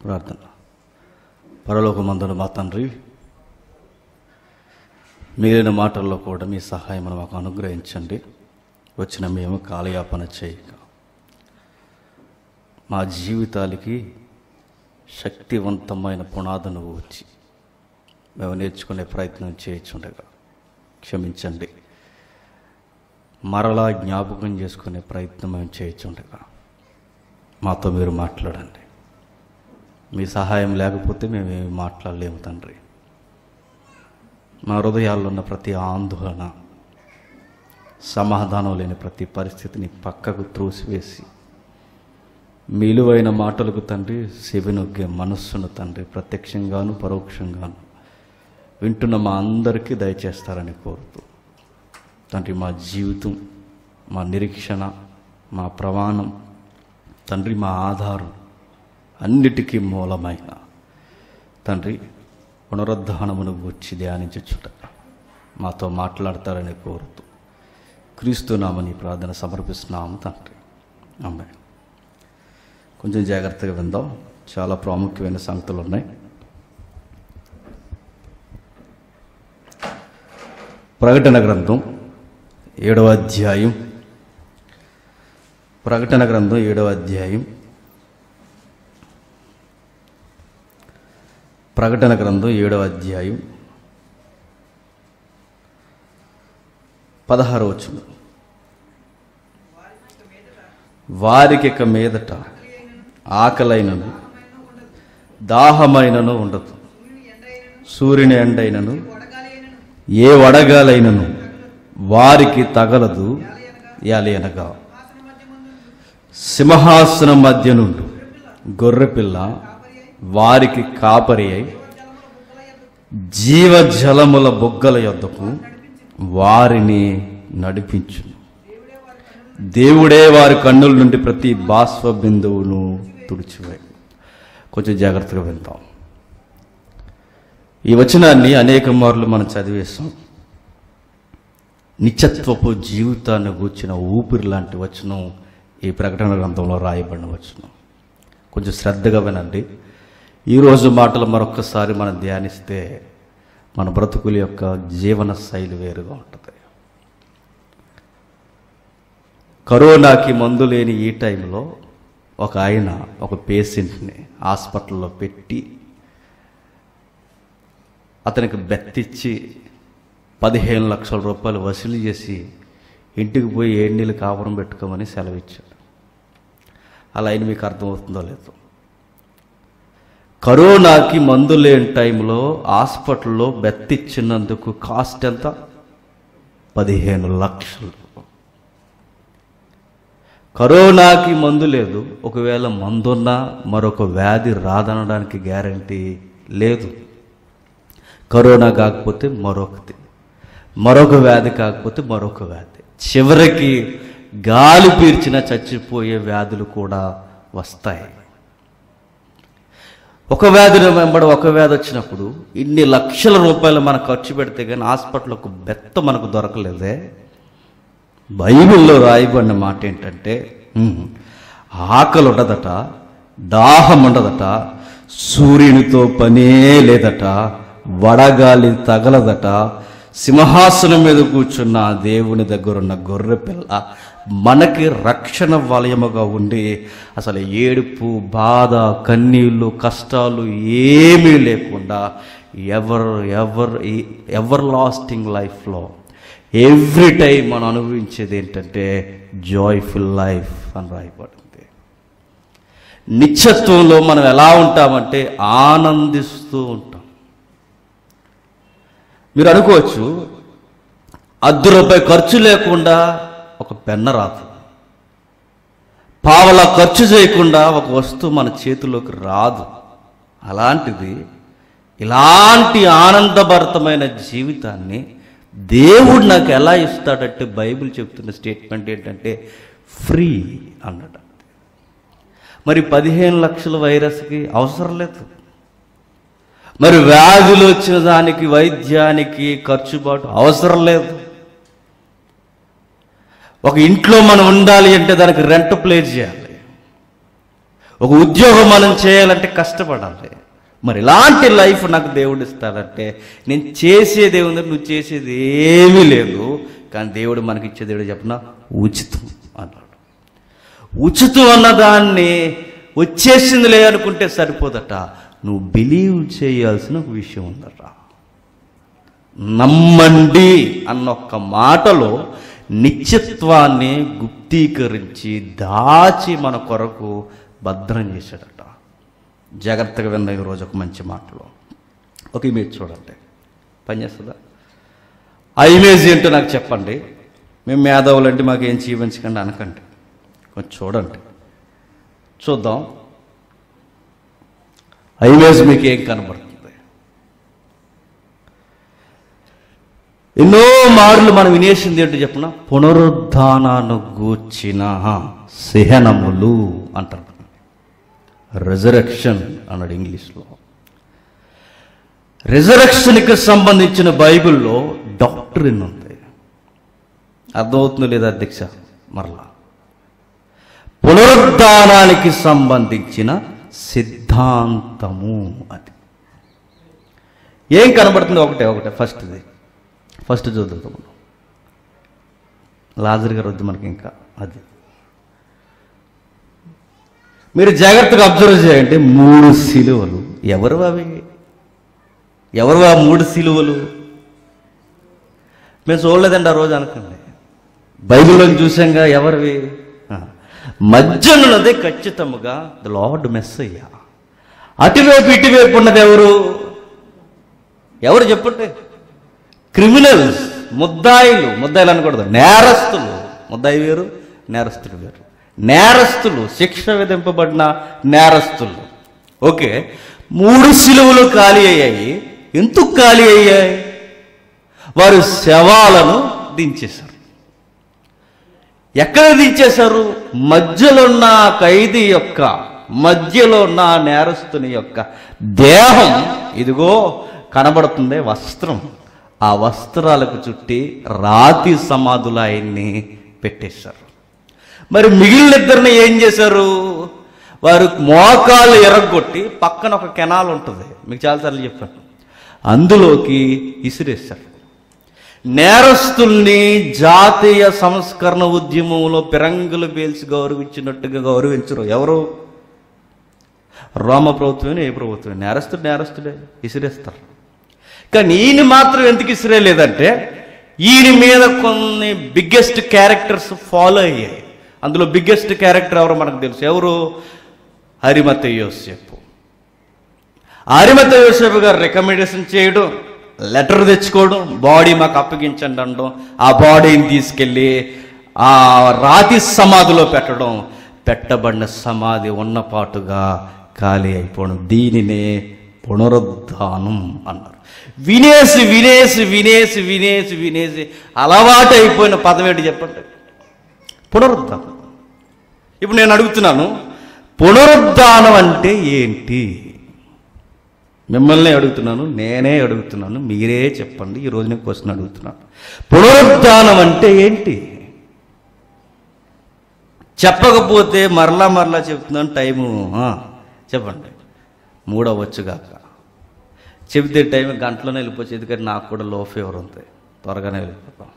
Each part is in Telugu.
ప్రార్థన పరలోకమందున మా తండ్రి మిగిలిన మాటల్లో కూడా మీ సహాయం మాకు అనుగ్రహించండి వచ్చిన మేము కాలయాపన చేయక మా జీవితాలకి శక్తివంతమైన పునాదును వచ్చి మేము నేర్చుకునే ప్రయత్నం చేయించుండగా క్షమించండి మరలా జ్ఞాపకం చేసుకునే ప్రయత్నం మేము చేయించుండగా మాతో మీరు మాట్లాడండి మీ సహాయం లేకపోతే మేమేమి మాట్లాడలేము తండ్రి మా హృదయాల్లో ఉన్న ప్రతి ఆందోళన సమాధానం లేని ప్రతి పరిస్థితిని పక్కకు త్రోసివేసి విలువైన మాటలకు తండ్రి చెవినొగ్గే మనస్సును తండ్రి ప్రత్యక్షంగాను పరోక్షంగాను వింటున్న మా అందరికీ దయచేస్తారని కోరుతూ తండ్రి మా జీవితం మా నిరీక్షణ మా ప్రమాణం తండ్రి మా ఆధారం అన్నిటికీ మూలమైన తండ్రి పునరుద్ధానమును గుర్చి ధ్యానించుట మాతో మాట్లాడతారని కోరుతూ క్రీస్తునామని ప్రార్థన సమర్పిస్తున్నాము తండ్రి అమ్మాయి కొంచెం జాగ్రత్తగా విందాం చాలా ప్రాముఖ్యమైన సంగతులు ఉన్నాయి ప్రకటన గ్రంథం ఏడవ అధ్యాయం ప్రకటన గ్రంథం ఏడవ అధ్యాయం ప్రకటన గ్రంథం ఏడవ అధ్యాయం పదహారు వచ్చును వారికి ఇక మీదట ఆకలైనను దాహమైనను ఉండదు సూర్యుని ఎండైనను ఏ వడగాలైనను వారికి తగలదు యాలి సింహాసనం మధ్య నుండి గొర్రెపిల్ల వారికి కాపరి అయి జీవజలముల బొగ్గల యొద్దకు వారిని నడిపించును దేవుడే వారి కన్నుల నుండి ప్రతి బాష్ప బిందువును తుడిచివేయి కొంచెం జాగ్రత్తగా వింటాం ఈ వచనాన్ని అనేక మార్లు మనం చదివేస్తాం నిత్యత్వపు జీవితాన్ని కూర్చిన ఊపిరి లాంటి వచనం ఈ ప్రకటన గ్రంథంలో రాయబడిన వచనం కొంచెం శ్రద్ధగా వినండి ఈరోజు మాటలు మరొక్కసారి మనం ధ్యానిస్తే మన బ్రతుకుల యొక్క జీవన శైలి వేరుగా ఉంటుంది కరోనాకి మందు లేని ఈ టైంలో ఒక ఆయన ఒక పేషెంట్ని హాస్పిటల్లో పెట్టి అతనికి బెత్తిచ్చి పదిహేను లక్షల రూపాయలు వసూలు చేసి ఇంటికి పోయి ఏడు నీళ్ళు కాపురం పెట్టుకోమని సెలవిచ్చాడు అలా అయిన మీకు అర్థమవుతుందో లేదో కరోనాకి మందు లేని టైంలో హాస్పిటల్లో బెత్తిచ్చినందుకు కాస్ట్ ఎంత పదిహేను లక్షలు కరోనాకి మందు లేదు ఒకవేళ మందున్నా మరొక వ్యాధి రాదనడానికి గ్యారంటీ లేదు కరోనా కాకపోతే మరొకటి మరొక వ్యాధి కాకపోతే మరొక వ్యాధి చివరికి గాలి పీల్చిన చచ్చిపోయే వ్యాధులు కూడా వస్తాయి ఒక వ్యాధి వెంబడి ఒక వ్యాధి వచ్చినప్పుడు ఇన్ని లక్షల రూపాయలు మనం ఖర్చు పెడితే కానీ హాస్పిటల్ ఒక బెత్త మనకు దొరకలేదే బైబిల్లో రాయబడిన మాట ఏంటంటే ఉమ్, ఆకలి ఉండదట దాహం ఉండదట సూర్యునితో పనే లేదట వడగాలి తగలదట సింహాసనం మీద కూర్చున్న ఆ దేవుని దగ్గరున్న గొర్రె పిల్ల మనకి రక్షణ వలయముగా ఉండి అసలు ఏడుపు బాధ కన్నీళ్ళు కష్టాలు ఏమీ లేకుండా ఎవర్ ఎవర్ ఎవర్ లాస్టింగ్ లైఫ్లో ఎవ్రీ టైం మనం అనుభవించేది ఏంటంటే జాయ్ఫుల్ లైఫ్ అని రాయబడింది నిత్యత్వంలో మనం ఎలా ఉంటామంటే ఆనందిస్తూ ఉంటాం మీరు అనుకోవచ్చు అర్ధ రూపాయి ఖర్చు లేకుండా ఒక పెన్న రాదు పావలా ఖర్చు చేయకుండా ఒక వస్తువు మన చేతిలోకి రాదు అలాంటిది ఇలాంటి ఆనందభరితమైన జీవితాన్ని దేవుడు నాకు ఎలా ఇస్తాడంటే బైబిల్ చెప్తున్న స్టేట్మెంట్ ఏంటంటే ఫ్రీ అన్నాడు మరి పదిహేను లక్షల వైరస్కి అవసరం లేదు మరి వ్యాధులు వచ్చిన దానికి వైద్యానికి ఖర్చుబాటు అవసరం లేదు ఒక ఇంట్లో మనం ఉండాలి అంటే దానికి రెంట్ ప్లే చేయాలి ఒక ఉద్యోగం మనం చేయాలంటే కష్టపడాలి మరి ఇలాంటి లైఫ్ నాకు దేవుడు ఇస్తాడంటే నేను చేసేది ఏముంది నువ్వు చేసేది ఏమీ లేదు కానీ దేవుడు మనకి ఇచ్చే దేవుడు చెప్పిన ఉచితం అన్నాడు ఉచితం అన్నదాన్ని వచ్చేసిందిలే అనుకుంటే సరిపోదట నువ్వు బిలీవ్ చేయాల్సిన ఒక విషయం ఉందట నమ్మండి అన్న ఒక్క మాటలో నిత్యత్వాన్ని గుప్తీకరించి దాచి మన కొరకు భద్రం చేశాడట జాగ్రత్తగా విన్న ఈరోజు ఒక మంచి మాటలో ఒక ఇమేజ్ చూడండి పనిచేస్తుందా ఆ ఇమేజ్ ఏంటో నాకు చెప్పండి మేము మేధావులంటే మాకు ఏం చూపించకండి అనకండి కొంచెం చూడండి చూద్దాం ఆ ఇమేజ్ మీకు ఏం కనబడుతుంది ఎన్నో మార్లు మనం వినేసింది ఏంటో చెప్పిన పునరుద్ధానాన్ని గూర్చిన సిహనములు అంటారు రిజరక్షన్ అన్నాడు ఇంగ్లీష్లో రిజరక్షన్కి సంబంధించిన బైబిల్లో డాక్టరిన్ ఉంది అర్థమవుతుందో లేదా అధ్యక్ష మరలా పునరుద్ధానానికి సంబంధించిన సిద్ధాంతము అది ఏం కనబడుతుంది ఒకటే ఒకటే ఫస్ట్ది ఫస్ట్ చూద్దాం లాజర్ గారు వద్దు మనకి ఇంకా అది మీరు జాగ్రత్తగా అబ్జర్వ్ చేయండి మూడు సిలువలు ఎవరు అవి ఎవరు ఆ మూడు సిలువలు మేము చూడలేదండి ఆ రోజు అనుకోండి బైబిల్లో చూసాంగా ఎవరివి ఆ. మధ్యనున్నదే ఖచ్చితముగా ద లార్డ్ మెస్ అయ్యా అటువైపు ఇటువైపు ఉన్నది ఎవరు ఎవరు చెప్పండి క్రిమినల్స్ ముద్దాయిలు ముద్దాయిలు అనకూడదు నేరస్తులు ముద్దాయి వేరు నేరస్తులు వేరు నేరస్తులు శిక్ష విధింపబడిన నేరస్తులు ఓకే మూడు సిలువలు ఖాళీ అయ్యాయి ఎందుకు ఖాళీ అయ్యాయి వారు శవాలను దించేశారు ఎక్కడ దించేశారు మధ్యలో ఉన్న ఖైదీ యొక్క మధ్యలో ఉన్న నేరస్తుని యొక్క దేహం ఇదిగో కనబడుతుంది వస్త్రం ఆ వస్త్రాలకు చుట్టి రాతి సమాధులు ఆయన్ని పెట్టేశారు మరి మిగిలిన ఇద్దరిని ఏం చేశారు వారు మోకాలు ఎరగొట్టి పక్కన ఒక కెనాల్ ఉంటుంది మీకు చాలాసార్లు చెప్పాను అందులోకి ఇసిరేశారు నేరస్తుల్ని జాతీయ సంస్కరణ ఉద్యమంలో పిరంగులు పేల్చి గౌరవించినట్టుగా గౌరవించరు ఎవరు రోమ ప్రభుత్వమే ఏ ప్రభుత్వమే నేరస్తుడు నేరస్తుడే ఇసిరేస్తారు కానీ ఈయన మాత్రం ఎందుకు ఇసిరేలేదంటే ఈయన మీద కొన్ని బిగ్గెస్ట్ క్యారెక్టర్స్ ఫాలో అయ్యాయి అందులో బిగ్గెస్ట్ క్యారెక్టర్ ఎవరో మనకు తెలుసు ఎవరు హరిమత యోసేపు ఆరిమత యోసేపు గారు రికమెండేషన్ చేయడం లెటర్ తెచ్చుకోవడం బాడీ మాకు అప్పగించండి అనడం ఆ బాడీని తీసుకెళ్ళి ఆ రాతి సమాధిలో పెట్టడం పెట్టబడిన సమాధి ఉన్నపాటుగా ఖాళీ అయిపోవడం దీనినే పునరుద్ధానం అన్నారు వినేసి వినేసి వినేసి వినేసి వినేసి అలవాటు అయిపోయిన పదం ఏంటి చెప్పండి పునరుద్ధానం ఇప్పుడు నేను అడుగుతున్నాను పునరుద్ధానం అంటే ఏంటి మిమ్మల్ని అడుగుతున్నాను నేనే అడుగుతున్నాను మీరే చెప్పండి ఈ రోజు నేను క్వశ్చన్ అడుగుతున్నాను పునరుద్ధానం అంటే ఏంటి చెప్పకపోతే మరలా మరలా చెప్తున్నాను టైము ఆ, చెప్పండి మూడవచ్చుగాక చెబితే టైం గంటలోనే వెళ్ళిపోవచ్చు ఎందుకంటే నాకు కూడా లో ఫీవర్ ఉంది త్వరగానే వెళ్ళిపోతాం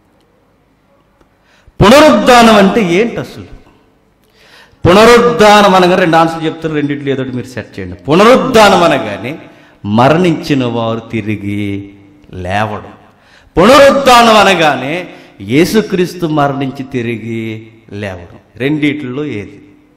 పునరుద్ధానం అంటే ఏంటి అసలు పునరుద్ధానం అనగా రెండు ఆన్సర్ చెప్తారు రెండిట్లు ఏదో ఒకటి మీరు సెట్ చేయండి పునరుద్ధానం అనగానే మరణించిన వారు తిరిగి లేవడం పునరుద్ధానం అనగానే యేసుక్రీస్తు మరణించి తిరిగి లేవడం రెండిట్లో ఏది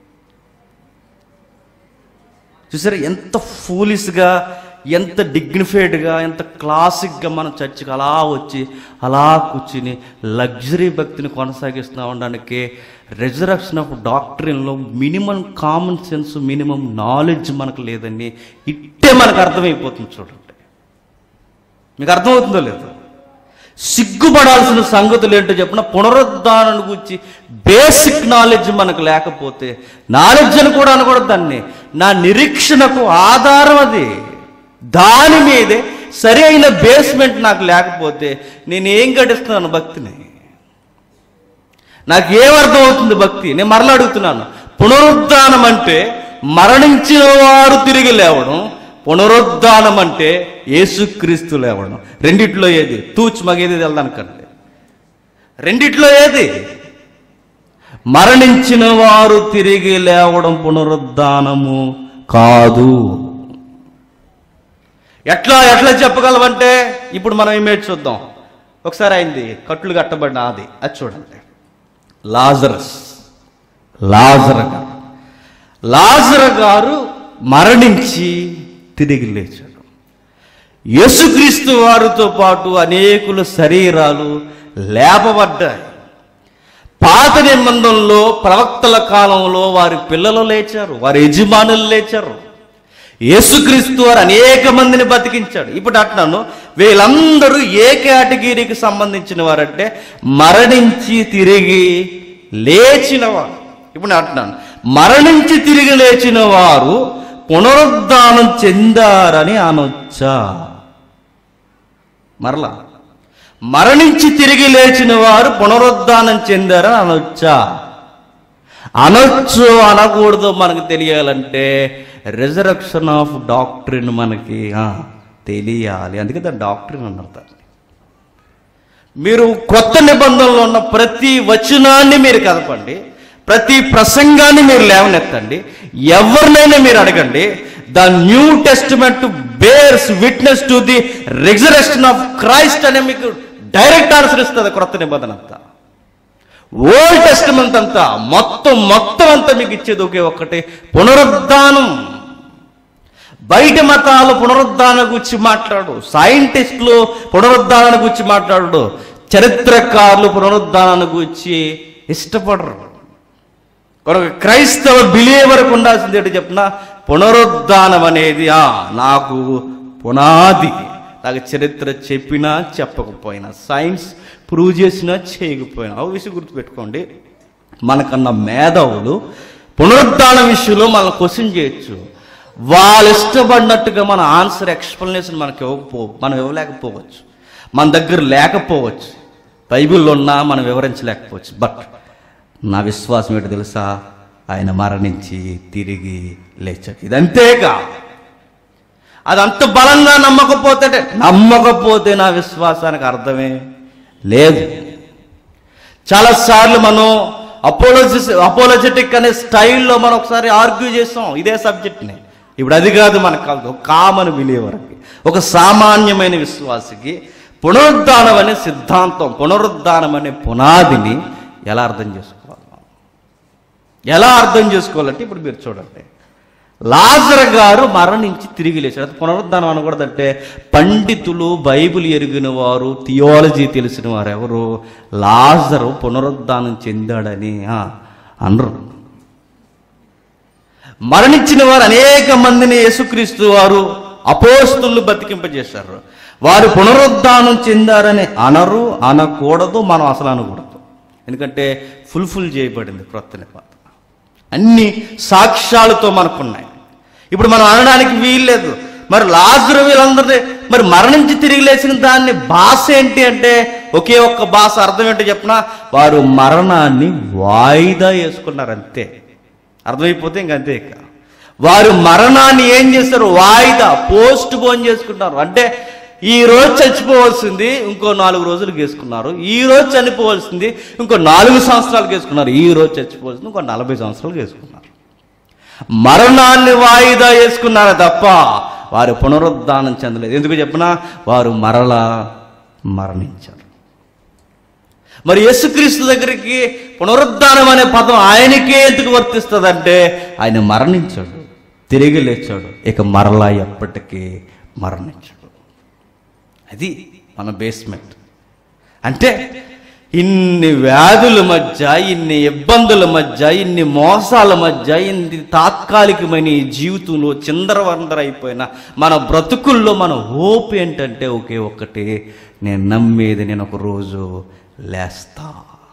చూసారా ఎంత ఫూలిష్గా ఎంత డిగ్నిఫైడ్గా ఎంత క్లాసిక్గా మనం చర్చికి అలా వచ్చి అలా కూర్చుని లగ్జరీ భక్తిని కొనసాగిస్తూ ఉండడానికి రిజరక్షన్ ఆఫ్ డాక్టరీన్లో minimum common sense minimum knowledge మనకు లేదని ఇట్టే మనకు అర్థమైపోతుంది చూడండి మీకు అర్థమవుతుందో లేదో సిగ్గుపడాల్సిన సంగతులు ఏంటో చెప్పిన పునరుద్ధారణ గురించి బేసిక్ నాలెడ్జ్ మనకు లేకపోతే నాలెడ్జ్ అని కూడా అనకూడదు దాన్ని నా నిరీక్షణకు ఆధారం అది దాని మీదే సరి అయిన బేస్మెంట్ నాకు లేకపోతే నేను ఏం గడిస్తున్నాను భక్తిని నాకు ఏమర్థం అవుతుంది భక్తి నేను మరలా అడుగుతున్నాను పునరుద్ధానం అంటే మరణించిన వారు తిరిగి లేవడం పునరుద్ధానం అంటే యేసుక్రీస్తు లేవడం రెండిట్లో ఏది తూచ్ మగేది వెళ్దానికంటే రెండిట్లో ఏది మరణించిన వారు తిరిగి లేవడం పునరుద్ధానము కాదు ఎట్లా ఎట్లా చెప్పగలవంటే ఇప్పుడు మనం ఇమేజ్ చూద్దాం ఒకసారి అయింది కట్లు కట్టబడిన అది అది చూడండి లాజరస్ లాజర గారు లాజర గారు మరణించి తిరిగి లేచాడు యేసుక్రీస్తు వారితో పాటు అనేకుల శరీరాలు లేపబడ్డాయి పాత నిబంధనలో ప్రవక్తల కాలంలో వారి పిల్లలు లేచారు వారి యజమానులు లేచారు యేసుక్రీస్తు వారు అనేక మందిని బతికించాడు ఇప్పుడు అంటున్నాను వీళ్ళందరూ ఏ కేటగిరీకి సంబంధించిన వారంటే మరణించి తిరిగి లేచిన వారు ఇప్పుడు నేను అంటున్నాను మరణించి తిరిగి లేచిన వారు పునరుద్ధానం చెందారని అనొచ్చా మరలా మరణించి తిరిగి లేచిన వారు పునరుద్ధానం చెందారని అనొచ్చా అనొచ్చు అనకూడదు మనకు తెలియాలంటే రిజరక్షన్ ఆఫ్ డాక్టరీన్ మనకి ఆ, తెలియాలి అందుకే దాని డాక్టరీన్ అన్నారు దాన్ని మీరు కొత్త నిబంధనలో ఉన్న ప్రతి వచనాన్ని మీరు కదపండి ప్రతి ప్రసంగాన్ని మీరు లేవనెత్తండి ఎవరినైనా మీరు అడగండి the new testament bears witness to the resurrection of Christ అనే మీకు డైరెక్ట్ ఆన్సర్ ఇస్తుంది కొత్త నిబంధన అంతా ఓల్డ్ టెస్టిమెంట్ అంతా మొత్తం మొత్తం అంతా మీకు ఇచ్చేది ఒకే ఒక్కటే పునరుద్ధానం బయట మతాలు పునరుద్ధానం గురించి మాట్లాడు సైంటిస్టులు పునరుద్ధానం గురించి మాట్లాడు చరిత్రకారులు పునరుద్ధానాన్ని గురించి ఇష్టపడరు కనుక క్రైస్తవ బిలీవర్కి ఉండాల్సింది ఏంటి చెప్పిన పునరుద్ధానం అనేది ఆ నాకు పునాది నాకు చరిత్ర చెప్పినా చెప్పకపోయినా సైన్స్ ప్రూవ్ చేసినా చేయకపోయినా ఆ విషయం గుర్తుపెట్టుకోండి మనకన్నా మేధావులు పునరుద్ధాన విషయంలో మనం క్వశ్చన్ చేయొచ్చు వాళ్ళు ఇష్టపడినట్టుగా మన ఆన్సర్ ఎక్స్ప్లెనేషన్ మనకి ఇవ్వకపో మనం ఇవ్వలేకపోవచ్చు మన దగ్గర లేకపోవచ్చు బైబిల్లో ఉన్నా మనం వివరించలేకపోవచ్చు బట్ నా విశ్వాసం ఏంటో తెలుసా ఆయన మరణించి తిరిగి లేచాడు ఇదంతేగా అది అంత బలంగా నమ్మకపోతే అంటే నమ్మకపోతే నా విశ్వాసానికి అర్థమే లేదు చాలాసార్లు మనం అపోలోజిస్ అపోలజెటిక్ అనే స్టైల్లో మనం ఒకసారి ఆర్గ్యూ చేస్తాం ఇదే సబ్జెక్ట్ని ఇప్పుడు అది కాదు మనకు కాదు ఒక కామన్ బిలీవర్కి ఒక సామాన్యమైన విశ్వాసికి పునరుద్ధానం అనే సిద్ధాంతం పునరుద్ధానం అనే పునాదిని ఎలా అర్థం చేసుకోవాలి మనం? ఎలా అర్థం చేసుకోవాలంటే ఇప్పుడు మీరు చూడండి లాజర్ గారు మరణించి తిరిగి లేచాడు అది పునరుద్ధానం అనకూడదంటే పండితులు బైబిల్ ఎరిగిన వారు థియాలజీ తెలిసిన వారు ఎవరు లాజరు పునరుద్ధానం చెందాడని ఆ, అనరు మరణించిన వారు అనేక మందిని యేసుక్రీస్తు వారు అపోస్తులు బతికింపజేశారు వారు పునరుద్ధానం చెందారని అనరు అనకూడదు మనం అసలు అనకూడదు ఎందుకంటే ఫుల్ఫిల్ చేయబడింది క్రొత్త నిపాత అన్ని సాక్ష్యాలతో మనకున్నాయి ఇప్పుడు మనం అనడానికి వీల్లేదు మరి లాజరు వీళ్ళందరినీ మరి మరణించి తిరిగి లేచిన దాన్ని భాష ఏంటి అంటే ఒకే ఒక్క భాష అర్థం ఏంటో చెప్పిన వారు మరణాన్ని వాయిదా వేసుకున్నారు అంతే అర్థమైపోతే ఇంక అంతే ఇక వారు మరణాన్ని ఏం చేస్తారు వాయిదా పోస్ట్ పోన్ చేసుకుంటారు అంటే ఈ రోజు చచ్చిపోవాల్సింది ఇంకో నాలుగు రోజులు గేసుకున్నారు ఈ రోజు చనిపోవాల్సింది ఇంకో నాలుగు సంవత్సరాలు గేసుకున్నారు ఈ రోజు చచ్చిపోవాల్సింది ఇంకో నలభై సంవత్సరాలు గేసుకున్నారు మరణాన్ని వాయిదా వేసుకున్నారు తప్ప వారు పునరుద్ధానం చెందలేదు ఎందుకు చెప్పినా వారు మరలా మరణించారు మరి యేసుక్రీస్తు దగ్గరికి పునరుద్ధానం అనే పదం ఆయనకే ఎందుకు వర్తిస్తుందంటే ఆయన మరణించాడు తిరిగి లేచాడు ఇక మరలా ఎప్పటికీ మరణించాడు అది మన బేస్మెంట్ అంటే ఇన్ని వ్యాధుల మధ్య ఇన్ని ఇబ్బందుల మధ్య ఇన్ని మోసాల మధ్య ఇన్ని తాత్కాలికమైన ఈ జీవితంలో చిందరవందర అయిపోయిన మన బ్రతుకుల్లో మన హోప్ ఏంటంటే ఒకే ఒక్కటి నేను నమ్మేది నేను ఒక రోజు లేస్తా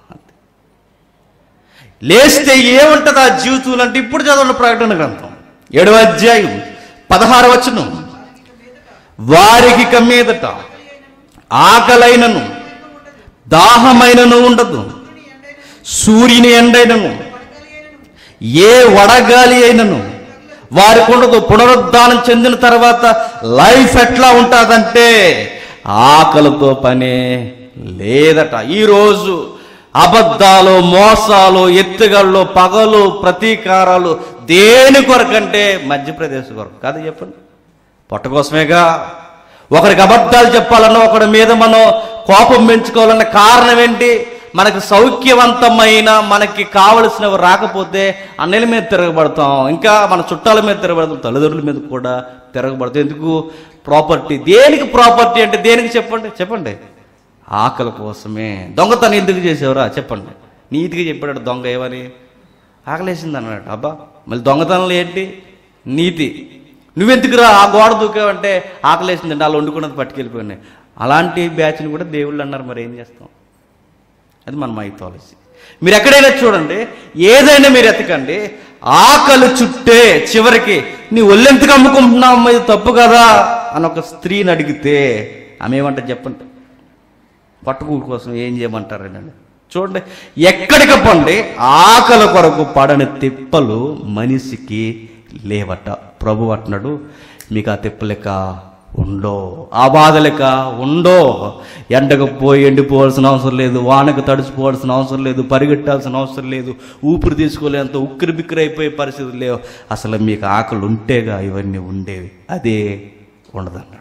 లేస్తే ఏముంటుంది ఆ జీవితంలో అంటే ఇప్పుడు చదవండి ప్రకటన గ్రంథం ఏడవ అధ్యాయం పదహార వచనం వారికి కమ్మీదట ఆకలైనను దాహమైనను ఉండదు సూర్యుని ఎండైనను ఏ వడగాలి అయినను వారికి ఉండదు పునరుద్ధానం చెందిన తర్వాత లైఫ్ ఎట్లా ఉంటుందంటే ఆకలితో పనే లేదట ఈరోజు అబద్ధాలు మోసాలు ఎత్తుగళ్ళు పగలు ప్రతీకారాలు దేని కొరకంటే మధ్యప్రదేశ్ కొరకు కాదు చెప్పండి పొట్ట కోసమేగా ఒకరికి అబద్ధాలు చెప్పాలన్నా ఒకరి మీద మనం కోపం పెంచుకోవాలన్న కారణం ఏంటి మనకు సౌఖ్యవంతమైన మనకి కావలసినవి రాకపోతే అన్నెల మీద తిరగబడతాం ఇంకా మన చుట్టాల మీద తిరగబడతాం తల్లిదండ్రుల మీద కూడా తిరగబడతాం ఎందుకు ప్రాపర్టీ దేనికి ప్రాపర్టీ అంటే దేనికి చెప్పండి చెప్పండి ఆకలి కోసమే దొంగతనం ఎందుకు చేసేవరా చెప్పండి నీతిగా చెప్పాడు దొంగ ఏమని ఆకలేసింది అన్నాడు అబ్బా మళ్ళీ దొంగతనంలో ఏంటి నీతి నువ్వెందుకురా ఆ గోడ దూకావంటే ఆకలేసింది వాళ్ళు వండుకున్నది పట్టుకెళ్ళిపోయినాయి అలాంటి బ్యాచ్ని కూడా దేవుళ్ళు అన్నారు మరి ఏం చేస్తాం అది మన మైథాలజీ మీరు ఎక్కడైనా చూడండి ఏదైనా మీరు ఎతకండి ఆకలి చుట్టే చివరికి నీ ఒళ్ళెంతకు అమ్ముకుంటున్నావు ఇది తప్పు కదా అని ఒక స్త్రీని అడిగితే ఆమె ఏమంటారు చెప్పండి పట్టుకూడు కోసం ఏం చేయమంటారండి చూడండి ఎక్కడికి పండి ఆకలి కొరకు పడని తిప్పలు మనిషికి లేవట ప్రభు అంటున్నాడు మీకు ఆ తిప్పలేక ఉండో ఆ బాధలేక ఉండో ఎండకు పోయి ఎండిపోవాల్సిన అవసరం లేదు వానకు తడిసిపోవాల్సిన అవసరం లేదు పరిగెట్టాల్సిన అవసరం లేదు ఊపిరి తీసుకోలేంత ఉక్కిరి బిక్కిరి అయిపోయే పరిస్థితులు లేవు అసలు మీకు ఆకలి ఉంటేగా ఇవన్నీ ఉండేవి అదే ఉండదన్నాడు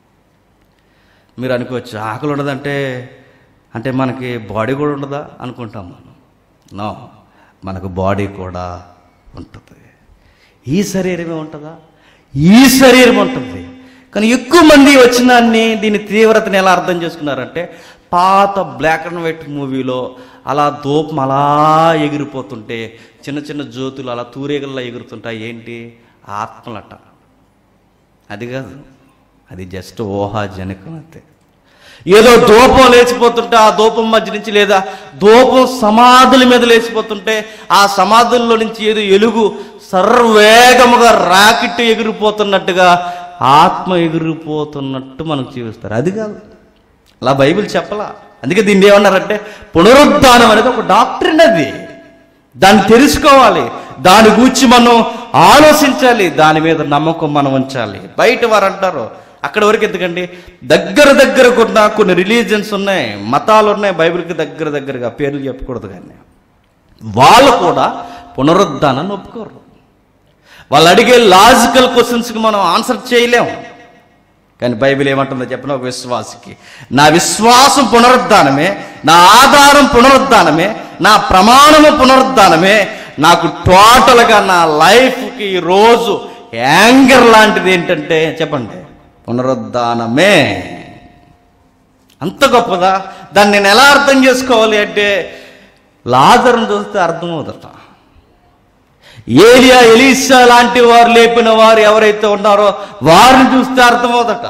మీరు అనుకోవచ్చు ఆకలి ఉండదంటే అంటే మనకి బాడీ కూడా ఉండదా అనుకుంటాం మనం నో మనకు బాడీ కూడా ఉంటుంది ఈ శరీరమే ఉంటుందా ఈ శరీరం ఉంటుంది కానీ ఎక్కువ మంది వచ్చిన దాన్ని దీని తీవ్రతని ఎలా అర్థం చేసుకున్నారంటే పాత బ్లాక్ అండ్ వైట్ మూవీలో అలా దూపం అలా ఎగిరిపోతుంటే చిన్న చిన్న జ్యోతులు అలా తూరేగల్లా ఎగురుతుంటాయి ఏంటి ఆత్మలట అది కాదు అది జస్ట్ ఊహాజనకం అంతే ఏదో దూపం లేచిపోతుంటే ఆ దూపం మధ్య నుంచి లేదా దూపం సమాధుల మీద లేచిపోతుంటే ఆ సమాధుల్లో నుంచి ఏదో ఎలుగు సర్వేగముగా రాకెట్ ఎగిరిపోతున్నట్టుగా ఆత్మ ఎగిరిపోతున్నట్టు మనకు చూపిస్తారు అది కాదు అలా బైబిల్ చెప్పలా అందుకే దీన్ని ఏమన్నారంటే పునరుద్ధానం అనేది ఒక డాక్టరీన్ అది దాన్ని తెలుసుకోవాలి దాని గురించి మనం ఆలోచించాలి దాని మీద నమ్మకం మనం ఉంచాలి బయట వారు అంటారు అక్కడ వరకు ఎందుకండి దగ్గర దగ్గర ఉన్న కొన్ని రిలీజియన్స్ ఉన్నాయి మతాలు ఉన్నాయి బైబిల్కి దగ్గర దగ్గరగా పేర్లు చెప్పకూడదు కానీ వాళ్ళు కూడా పునరుద్ధానాన్ని ఒప్పుకోరు వాళ్ళు అడిగే లాజికల్ క్వశ్చన్స్కి మనం ఆన్సర్ చేయలేము కానీ బైబిల్ ఏమంటుందో చెప్పిన ఒక విశ్వాసికి నా విశ్వాసం పునరుద్ధానమే నా ఆధారం పునరుద్ధానమే నా ప్రమాణము పునరుద్ధానమే నాకు టోటల్గా నా లైఫ్కి రోజు యాంగర్ లాంటిది ఏంటంటే చెప్పండి పునరుద్ధానమే అంత గొప్పదా దాన్ని నేను ఎలా అర్థం చేసుకోవాలి అంటే లాజర్ను చూస్తే అర్థమవుదట ఏలియా ఎలీసా లాంటి వారు లేపిన వారు ఎవరైతే ఉన్నారో వారిని చూస్తే అర్థమవుదట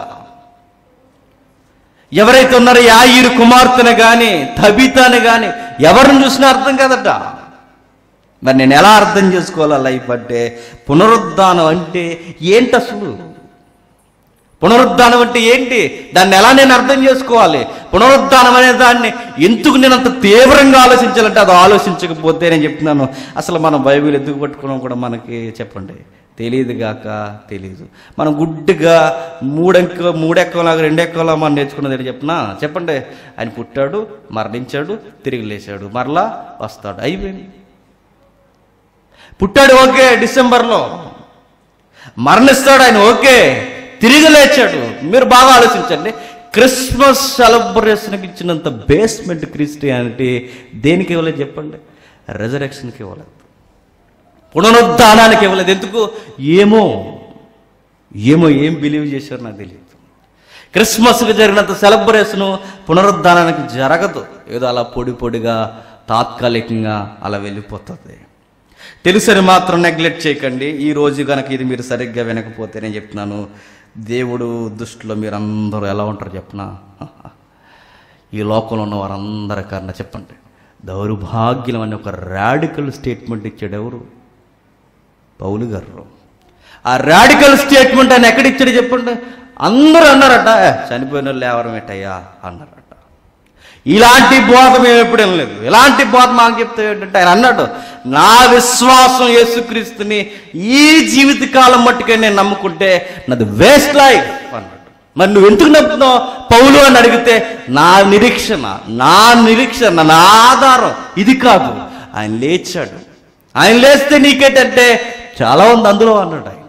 ఎవరైతే ఉన్నారో యాయిరు కుమార్తెను కానీ తబితాని కానీ ఎవరిని చూసినా అర్థం కాదట మరి నేను ఎలా అర్థం చేసుకోవాలా లైఫ్ అంటే పునరుద్ధానం అంటే ఏంటి అసలు పునరుద్ధానం అంటే ఏంటి దాన్ని ఎలా నేను అర్థం చేసుకోవాలి పునరుద్ధానం అనే దాన్ని ఎందుకు నేను అంత తీవ్రంగా ఆలోచించాలంటే అది ఆలోచించకపోతే నేను చెప్తున్నాను అసలు మనం బైబిల్ ఎందుకు పట్టుకున్నాం కూడా మనకి చెప్పండి తెలియదు గాక తెలియదు మనం గుడ్డిగా మూడెక్క మూడెక్కలాగా రెండెక్కలా మనం నేర్చుకున్నది ఏంటి చెప్పినా చెప్పండి ఆయన పుట్టాడు మరణించాడు తిరిగి లేచాడు మరలా వస్తాడు అయిపోయింది పుట్టాడు ఓకే డిసెంబర్లో మరణిస్తాడు ఆయన ఓకే తిరిగి లేచాడు మీరు బాగా ఆలోచించండి క్రిస్మస్ సెలబ్రేషన్కి ఇచ్చినంత బేస్మెంట్ క్రిస్టియానిటీ దేనికి ఇవ్వలేదు చెప్పండి రెజరెక్షన్కి ఇవ్వలేదు పునరుద్ధానానికి ఇవ్వలేదు ఎందుకు ఏమో ఏమో ఏం బిలీవ్ చేశారు నాకు తెలియదు క్రిస్మస్కి జరిగినంత సెలబ్రేషను పునరుద్ధానానికి జరగదు ఏదో అలా పొడి పొడిగా తాత్కాలికంగా అలా వెళ్ళిపోతుంది తెలుసని మాత్రం నెగ్లెక్ట్ చేయకండి ఈ రోజు కనుక ఇది మీరు సరిగ్గా వినకపోతే నేను చెప్తున్నాను దేవుడు దృష్టిలో మీరు అందరూ ఎలా ఉంటారు చెప్పనా ఈ లోకంలో ఉన్న వారందరికన్నా చెప్పండి దౌర్భాగ్యం అనే ఒక రాడికల్ స్టేట్మెంట్ ఇచ్చాడు ఎవరు పౌలు గారు ఆ రాడికల్ స్టేట్మెంట్ ఆయన ఎక్కడ ఇచ్చాడు చెప్పండి అందరూ అన్నారట "ఏ, చనిపోయిన వాళ్ళు ఎవరం ఏంటయ్యా అన్నారట ఇలాంటి బోధ మేము ఎప్పుడు వినలేదు ఇలాంటి బోధ మాకు చెప్తే ఏంటంటే ఆయన అన్నాడు నా విశ్వాసం యేసుక్రీస్తుని ఈ జీవితకాలం మట్టుకే నేను నమ్ముకుంటే నాది వేస్ట్ లైఫ్ అన్నాడు మరి నువ్వు ఎందుకు నమ్ముతున్నావు పౌలు అని అడిగితే నా నిరీక్షణ నా నిరీక్షణ నా ఆధారం ఇది కాదు ఆయన లేచాడు ఆయన లేస్తే నీకేంటంటే చాలా ఉంది అందులో అన్నాడు ఆయన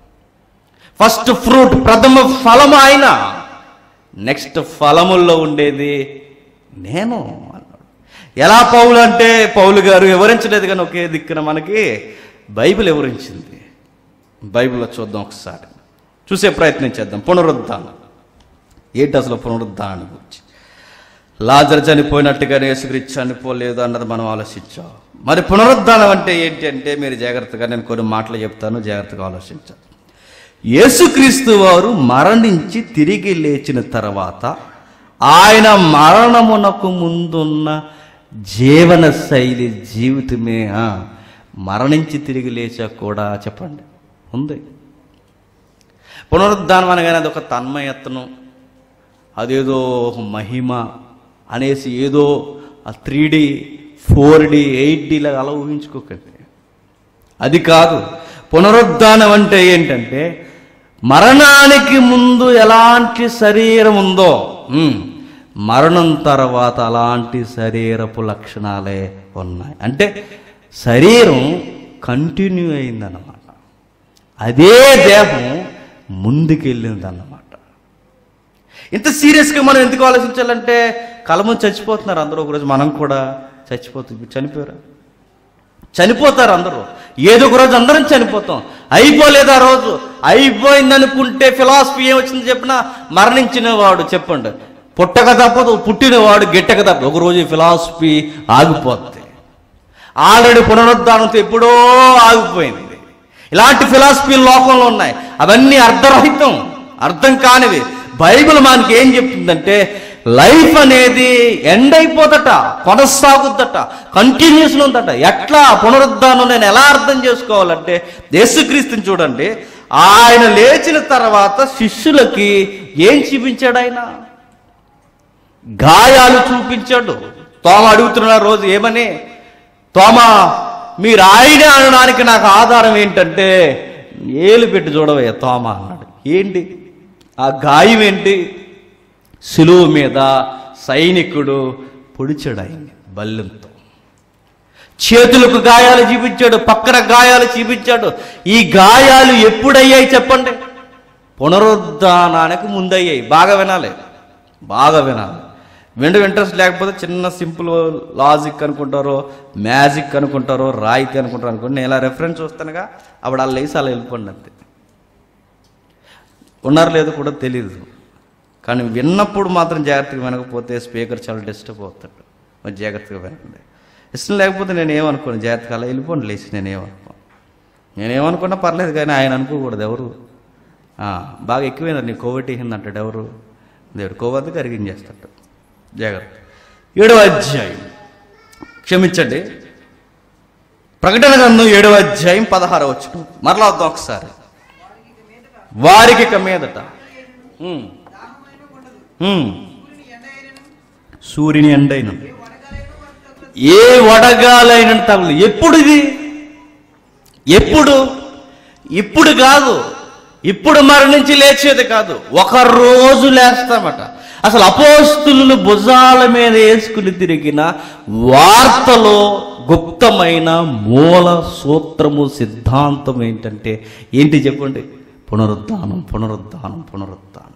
ఫస్ట్ ఫ్రూట్ ప్రథమ ఫలము ఆయన నెక్స్ట్ ఫలముల్లో ఉండేది నేను అన్నాడు ఎలా పౌలు అంటే పౌలు గారు వివరించలేదు కానీ ఒకే దిక్కున మనకి బైబిల్ వివరించింది బైబిల్లో చూద్దాం ఒకసారి చూసే ప్రయత్నం చేద్దాం పునరుద్ధానం ఏంటి అసలు పునరుద్ధానం గురించి లాజర్ చనిపోయినట్టుగానే యేసుక్రీస్తు చనిపోలేదు అన్నది మనం ఆలోచించాం మరి పునరుద్ధానం అంటే ఏంటి అంటే మీరు జాగ్రత్తగా నేను కొన్ని మాటలు చెప్తాను జాగ్రత్తగా ఆలోచించాలి యేసుక్రీస్తు వారు మరణించి తిరిగి లేచిన తర్వాత ఆయన మరణమునకు ముందున్న జీవన శైలి జీవితమే ఆ, మరణించి తిరిగి లేచాక కూడా చెప్పండి ఉంది పునరుద్ధానం అనగానే అది ఒక తన్మయత్నం అదేదో ఒక మహిమ అనేసి ఏదో ఆ three D four D eight డిలా అలా ఊహించుకోకండి అది కాదు పునరుద్ధానం అంటే ఏంటంటే మరణానికి ముందు ఎలాంటి శరీరం ఉందో ఉమ్, మరణం తర్వాత అలాంటి శరీరపు లక్షణాలే ఉన్నాయి అంటే శరీరం కంటిన్యూ అయిందన్నమాట అదే దేహం ముందుకెళ్ళిందన్నమాట ఇంత సీరియస్గా మనం ఎందుకు ఆలోచించాలంటే కలము చచ్చిపోతున్నారు అందరూ ఒకరోజు మనం కూడా చచ్చిపోతుంది చనిపోయారా చనిపోతారు అందరూ ఏదో ఒక రోజు అందరం చనిపోతాం అయిపోలేదు ఆ రోజు అయిపోయింది అనుకుంటే ఫిలాసఫీ ఏమొచ్చింది చెప్పిన మరణించిన వాడు చెప్పండి పుట్టక తప్పదు పుట్టినవాడు గిట్టక తప్పదు ఒక రోజు ఫిలాసఫీ ఆగిపోద్ది ఆల్రెడీ పునరుద్ధానంతో ఎప్పుడో ఆగిపోయింది ఇలాంటి ఫిలాసఫీలు లోకంలో ఉన్నాయి అవన్నీ అర్ధరహితం అర్థం కానివి బైబిల్ మనకి ఏం చెప్తుందంటే లైఫ్ అనేది ఎండ్ అయిపోదట కొనసాగుద్దట కంటిన్యూషన్ ఉందట ఎట్లా పునరుద్ధానం నేను ఎలా అర్థం చేసుకోవాలంటే యేసుక్రీస్తుని చూడండి ఆయన లేచిన తర్వాత శిష్యులకి ఏం చూపించాడు ఆయన గాయాలు చూపించాడు తోమ అడుగుతున్న రోజు ఏమని తోమ మీరు ఆయనే అనడానికి నాకు ఆధారం ఏంటంటే ఏలు పెట్టి చూడవయ్య తోమ అన్నాడు ఏంటి ఆ గాయం ఏంటి సులువు మీద సైనికుడు పొడిచాడు ఆయన్ని బల్లెంతో చేతులకు గాయాలు చూపించాడు పక్కన గాయాలు చూపించాడు ఈ గాయాలు ఎప్పుడయ్యాయి చెప్పండి పునరుద్ధానానికి ముందయ్యాయి బాగా వినాలి బాగా వినాలి విండు ఇంట్రెస్ట్ లేకపోతే చిన్న సింపుల్ లాజిక్ అనుకుంటారో మ్యాజిక్ అనుకుంటారో రాయితీ అనుకుంటారో అనుకోండి నేను ఇలా రెఫరెన్స్ చూస్తానుగా అప్పుడు అలా లేసి అలా వెళ్ళిపోండి అంతే ఉన్నారు లేదో కూడా తెలియదు కానీ విన్నప్పుడు మాత్రం జాగ్రత్తగా వినకపోతే స్పీకర్ చాలా డిస్టర్బ్ అవుతాడు మరి జాగ్రత్తగా వినండి ఇష్టం లేకపోతే నేను ఏమనుకోను జాగ్రత్తగా అలా వెళ్ళిపోండి లేచి నేనేమనుకోను నేనేమనుకున్నా పర్లేదు కానీ ఆయన అనుకోకూడదు ఎవరు ఆ, బాగా ఎక్కువైంది నీ కోవిడ్ అంటాడు ఎవరు దేవుడు కోవద్దు కరిగించేస్తాడు జాగ్రత్త ఏడవ అధ్యాయం క్షమించండి ప్రకటన గ్రంథం ఏడవ అధ్యాయం పదహారవ వచ్చి మరలా వద్దాం ఒకసారి వారికి ఇక మీదట ఉమ్. ఉమ్. సూర్యుని ఎండైన ఏ వడగాలైన తగలు ఎప్పుడు ఇది ఎప్పుడు ఇప్పుడు కాదు ఇప్పుడు మరణించి లేచేది కాదు ఒక రోజు లేస్తామట అసలు అపోస్తులు భుజాల మీద వేసుకుని తిరిగిన వార్తలో గుప్తమైన మూల సూత్రము సిద్ధాంతం ఏంటంటే ఏంటి చెప్పండి పునరుద్ధానం పునరుద్ధానం పునరుద్ధానం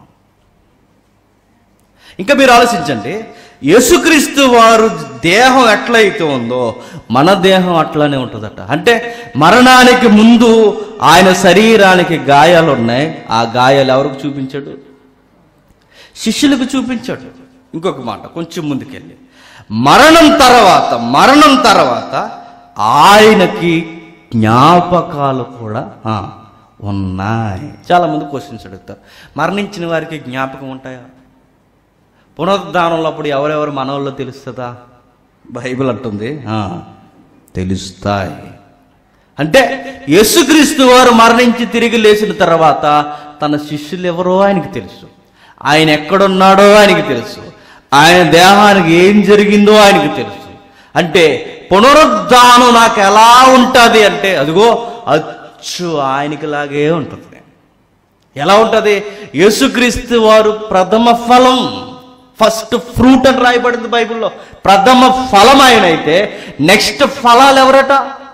ఇంకా మీరు ఆలోచించండి యేసుక్రీస్తు వారు దేహం ఎట్లయితే ఉందో మన దేహం అట్లానే ఉంటుందట అంటే మరణానికి ముందు ఆయన శరీరానికి గాయాలు ఉన్నాయి ఆ గాయాలు ఎవరికి చూపించాడు శిష్యులకు చూపించాడు ఇంకొక మాట కొంచెం ముందుకెళ్ళి మరణం తర్వాత మరణం తర్వాత ఆయనకి జ్ఞాపకాలు కూడా ఆ, ఉన్నాయి చాలా మంది క్వశ్చన్స్ అడుగుతారు మరణించిన వారికి జ్ఞాపకం ఉంటాయా పునరుద్ధానంలో అప్పుడు ఎవరెవరు మనవాళ్ళు తెలుస్తుందా బైబిల్ అంటుంది ఆ, తెలుస్తాయి అంటే యేసుక్రీస్తు వారు మరణించి తిరిగి లేచిన తర్వాత తన శిష్యులు ఎవరో ఆయనకి తెలుసు ఆయన ఎక్కడున్నాడో ఆయనకి తెలుసు ఆయన దేహానికి ఏం జరిగిందో ఆయనకి తెలుసు అంటే పునరుద్ధానం నాకు ఎలా ఉంటుంది అంటే అదిగో అచ్చు ఆయనకి లాగే ఉంటుంది ఎలా ఉంటుంది యేసుక్రీస్తు వారు ప్రథమ ఫలం ఫస్ట్ ఫ్రూట్ అని రాయబడింది బైబిల్లో ప్రథమ ఫలం ఆయన అయితే నెక్స్ట్ ఫలాలు ఎవరట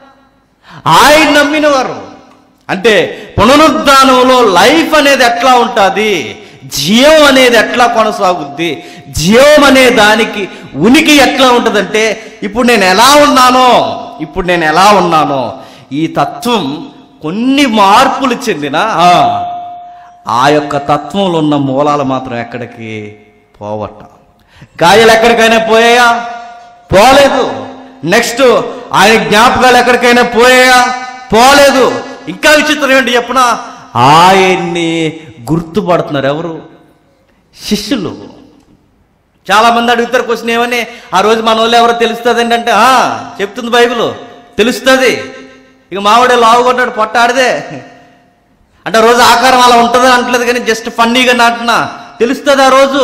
ఆయన నమ్మిన వారు అంటే పునరుద్ధానంలో లైఫ్ అనేది ఎట్లా ఉంటుంది జీవం అనేది ఎట్లా కొనసాగుద్ది జీవం అనే దానికి ఉనికి ఎట్లా ఉంటుందంటే ఇప్పుడు నేను ఎలా ఉన్నానో ఇప్పుడు నేను ఎలా ఉన్నానో ఈ తత్వం కొన్ని మార్పులు చెందిన ఆ, ఆ యొక్క తత్వంలో ఉన్న మూలాలు మాత్రం ఎక్కడికి పోవట గాయాలు ఎక్కడికైనా పోయాయా పోలేదు నెక్స్ట్ ఆయన జ్ఞాపకాలు ఎక్కడికైనా పోయాయా పోలేదు ఇంకా విచిత్రం ఏంటి చెప్పిన ఆయన్ని గుర్తుపడుతున్నారు ఎవరు శిష్యులు చాలా మంది అడుగుతారు క్వశ్చన్ ఏమని ఆ రోజు మన వాళ్ళు ఎవరో తెలుస్తుంది అంటే "ఆ, చెప్తుంది బైబిల్ తెలుస్తుంది ఇక మావాడే లావు కొట్టాడు పొట్ట ఆడిదే అంటే ఆ రోజు ఆకారం అలా ఉంటుంది అంటలేదు కానీ జస్ట్ ఫన్నీగా నాటినా తెలుస్తుంది ఆ రోజు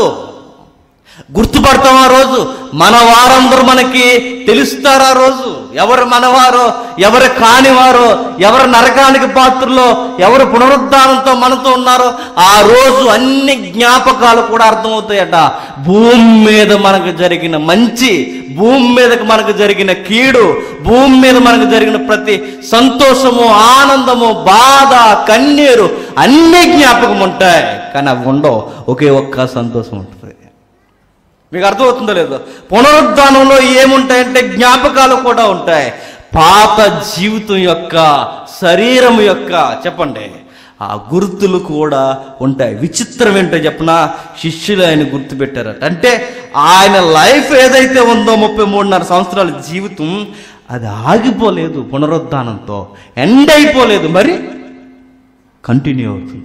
గుర్తుపడతాం ఆ రోజు మన వారందరూ మనకి తెలుస్తారు ఆ రోజు ఎవరు మనవారో ఎవరు కానివారో ఎవరు నరకానికి పాత్రలో ఎవరు పునరుద్ధానంతో మనతో ఉన్నారో ఆ రోజు అన్ని జ్ఞాపకాలు కూడా అర్థమవుతాయట భూమి మీద మనకు జరిగిన మంచి భూమి మీదకి మనకు జరిగిన కీడు భూమి మీద మనకు జరిగిన ప్రతి సంతోషము ఆనందము బాధ కన్నీరు అన్ని జ్ఞాపకం ఉంటాయి కానీ అవి ఉండవు ఒకే ఒక్క సంతోషం ఉంటుంది మీకు అర్థమవుతుందో లేదో పునరుద్ధానంలో ఏముంటాయంటే జ్ఞాపకాలు కూడా ఉంటాయి పాత జీవితం యొక్క శరీరం యొక్క చెప్పండి ఆ గుర్తులు కూడా ఉంటాయి విచిత్రం ఏంటో చెప్పిన శిష్యులు ఆయన గుర్తు పెట్టారట అంటే ఆయన లైఫ్ ఏదైతే ఉందో ముప్పై మూడున్నర సంవత్సరాల జీవితం అది ఆగిపోలేదు పునరుద్ధానంతో ఎండ్ అయిపోలేదు మరి కంటిన్యూ అవుతుంది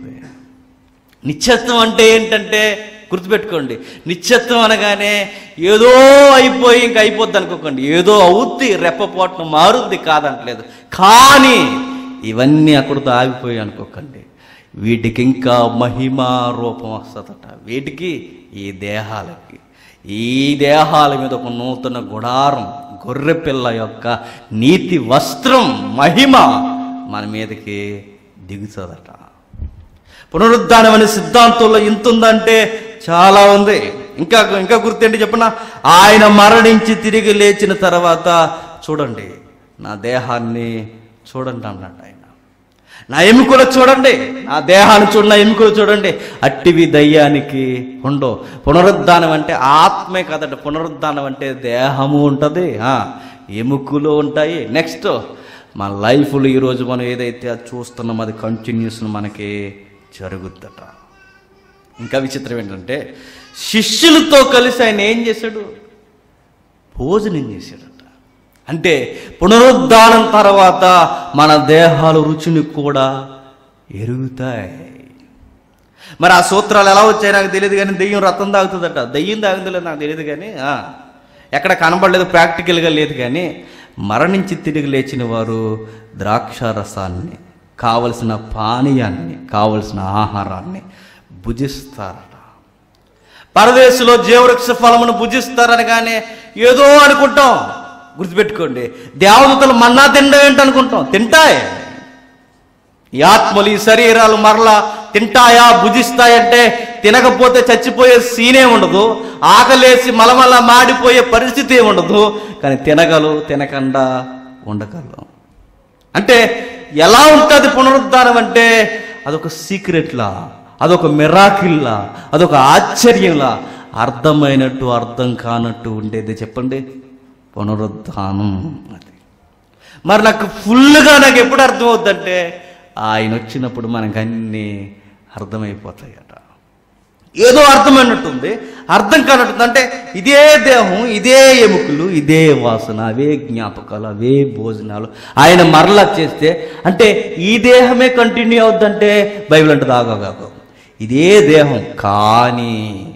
నిత్యత్వం అంటే ఏంటంటే గుర్తుపెట్టుకోండి నిత్యత్వం అనగానే ఏదో అయిపోయి ఇంక అయిపోద్ది అనుకోకండి ఏదో అవుద్ది రెప్పపోటను మారుద్ది కాదంటలేదు కానీ ఇవన్నీ అక్కడితో ఆగిపోయి అనుకోకండి వీటికి ఇంకా మహిమా రూపం వస్తుందట వీటికి ఈ దేహాలకి ఈ దేహాల మీద ఒక నూతన గుడారం గొర్రెపిల్ల యొక్క నీతి వస్త్రం మహిమ మన మీదకి దిగుతుందట పునరుద్ధానం అనే సిద్ధాంతంలో ఇంత ఉందంటే చాలా ఉంది ఇంకా ఇంకా గుర్తేంటి చెప్పిన ఆయన మరణించి తిరిగి లేచిన తర్వాత చూడండి నా దేహాన్ని చూడండి అన్నట్టు ఆయన నా ఎముకలు చూడండి నా దేహాన్ని చూడండి నా ఎముకలు చూడండి అట్టివి దయ్యానికి ఉండవు పునరుద్ధానం అంటే ఆత్మే కదట పునరుద్ధానం అంటే దేహము ఉంటుంది ఆ, ఎముకలు ఉంటాయి నెక్స్ట్ మన లైఫ్లో ఈరోజు మనం ఏదైతే అది చూస్తున్నామో అది కంటిన్యూస్ మనకి జరుగుద్దట ఇంకా విచిత్రం ఏంటంటే శిష్యులతో కలిసి ఆయన ఏం చేశాడు భోజనం చేశాడట అంటే పునరుద్ధానం తర్వాత మన దేహాలు రుచిని కూడా ఎరుగుతాయి మరి ఆ సూత్రాలు ఎలా వచ్చాయి నాకు తెలియదు కానీ దెయ్యం రక్తం తాగుతుందట దెయ్యం తాగుతుందో లేదో నాకు తెలియదు కానీ ఆ, ఎక్కడ కనబడలేదు ప్రాక్టికల్గా లేదు కానీ మరణించి తిరిగి లేచిన వారు ద్రాక్ష రసాన్ని కావలసిన పానీయాన్ని కావలసిన ఆహారాన్ని భుజిస్తారట పరదేశంలో జీవవృక్ష ఫలమును భుజిస్తారనగానే ఏదో అనుకుంటాం గుర్తుపెట్టుకోండి దేవదూతలు మన్నా తినడం ఏంటనుకుంటాం తింటాయి ఈ ఆత్మలు ఈ శరీరాలు మరలా తింటాయా భుజిస్తాయంటే తినకపోతే చచ్చిపోయే సీనే ఉండదు ఆకలేసి మలమల మాడిపోయే పరిస్థితి ఏమి ఉండదు కానీ తినగలు తినకుండా ఉండగలం అంటే ఎలా ఉంటుంది పునరుద్ధానం అంటే అదొక సీక్రెట్లా అదొక మిరాకిల్లా అదొక ఆశ్చర్యంలా అర్థమైనట్టు అర్థం కానట్టు ఉండేది చెప్పండి పునరుద్ధానం అది మరి నాకు ఫుల్గా నాకు ఎప్పుడు అర్థమవుద్దంటే ఆయన వచ్చినప్పుడు మనకు అన్నీ అర్థమైపోతాయట ఏదో అర్థమైనట్టుంది అర్థం కానట్టుంది అంటే ఇదే దేహం ఇదే ఎముకలు ఇదే వాసన అవే జ్ఞాపకాలు అవే భోజనాలు ఆయన మరలా చేస్తే అంటే ఈ దేహమే కంటిన్యూ అవుద్దంటే బైబిల్ అంటే దాగాగాకు ఇదే దేహం కానీ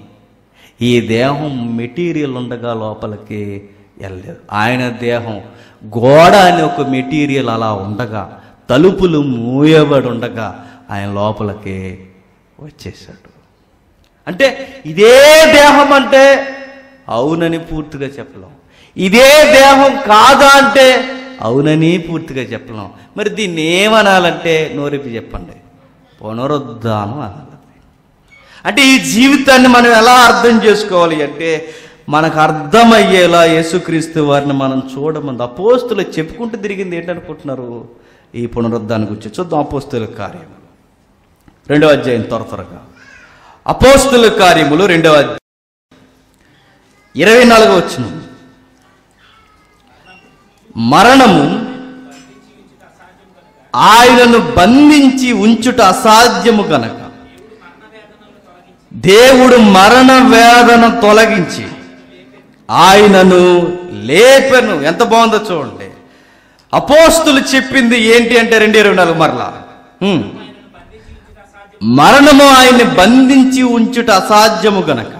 ఈ దేహం మెటీరియల్ ఉండగా లోపలికి వెళ్ళలేదు ఆయన దేహం గోడ అనే ఒక మెటీరియల్ అలా ఉండగా తలుపులు మూయబడి ఉండగా ఆయన లోపలికి వచ్చేసాడు అంటే ఇదే దేహం అంటే అవునని పూర్తిగా చెప్పలేం ఇదే దేహం కాదా అంటే అవునని పూర్తిగా చెప్పలేం మరి దీన్ని ఏమనాలంటే నోరెప్పి చెప్పండి పునరుద్ధానం అనాలి అంటే ఈ జీవితాన్ని మనం ఎలా అర్థం చేసుకోవాలి అంటే మనకు అర్థమయ్యేలా యేసుక్రీస్తు వారిని మనం చూడమంది అపోస్తులు చెప్పుకుంటూ తిరిగింది ఏంటనుకుంటున్నారు ఈ పునరుద్ధాన్ని గురించి చూద్దాం అపోస్తుల కార్యం రెండవ అధ్యాయం త్వర త్వరగా అపోస్తుల కార్యములు రెండవ అధ్యాయం ఇరవై నాలుగో వచ్చిన మరణము ఆయనను బంధించి ఉంచుట అసాధ్యము గనక దేవుడు మరణ వేదన తొలగించి ఆయనను లేపెను ఎంత బాగుందో చూడండి అపోస్తులు చెప్పింది ఏంటి అంటే రెండు ఇరవై నాలుగు మరలా హ్మ్. మరణము ఆయన్ని బంధించి ఉంచుట అసాధ్యము గనక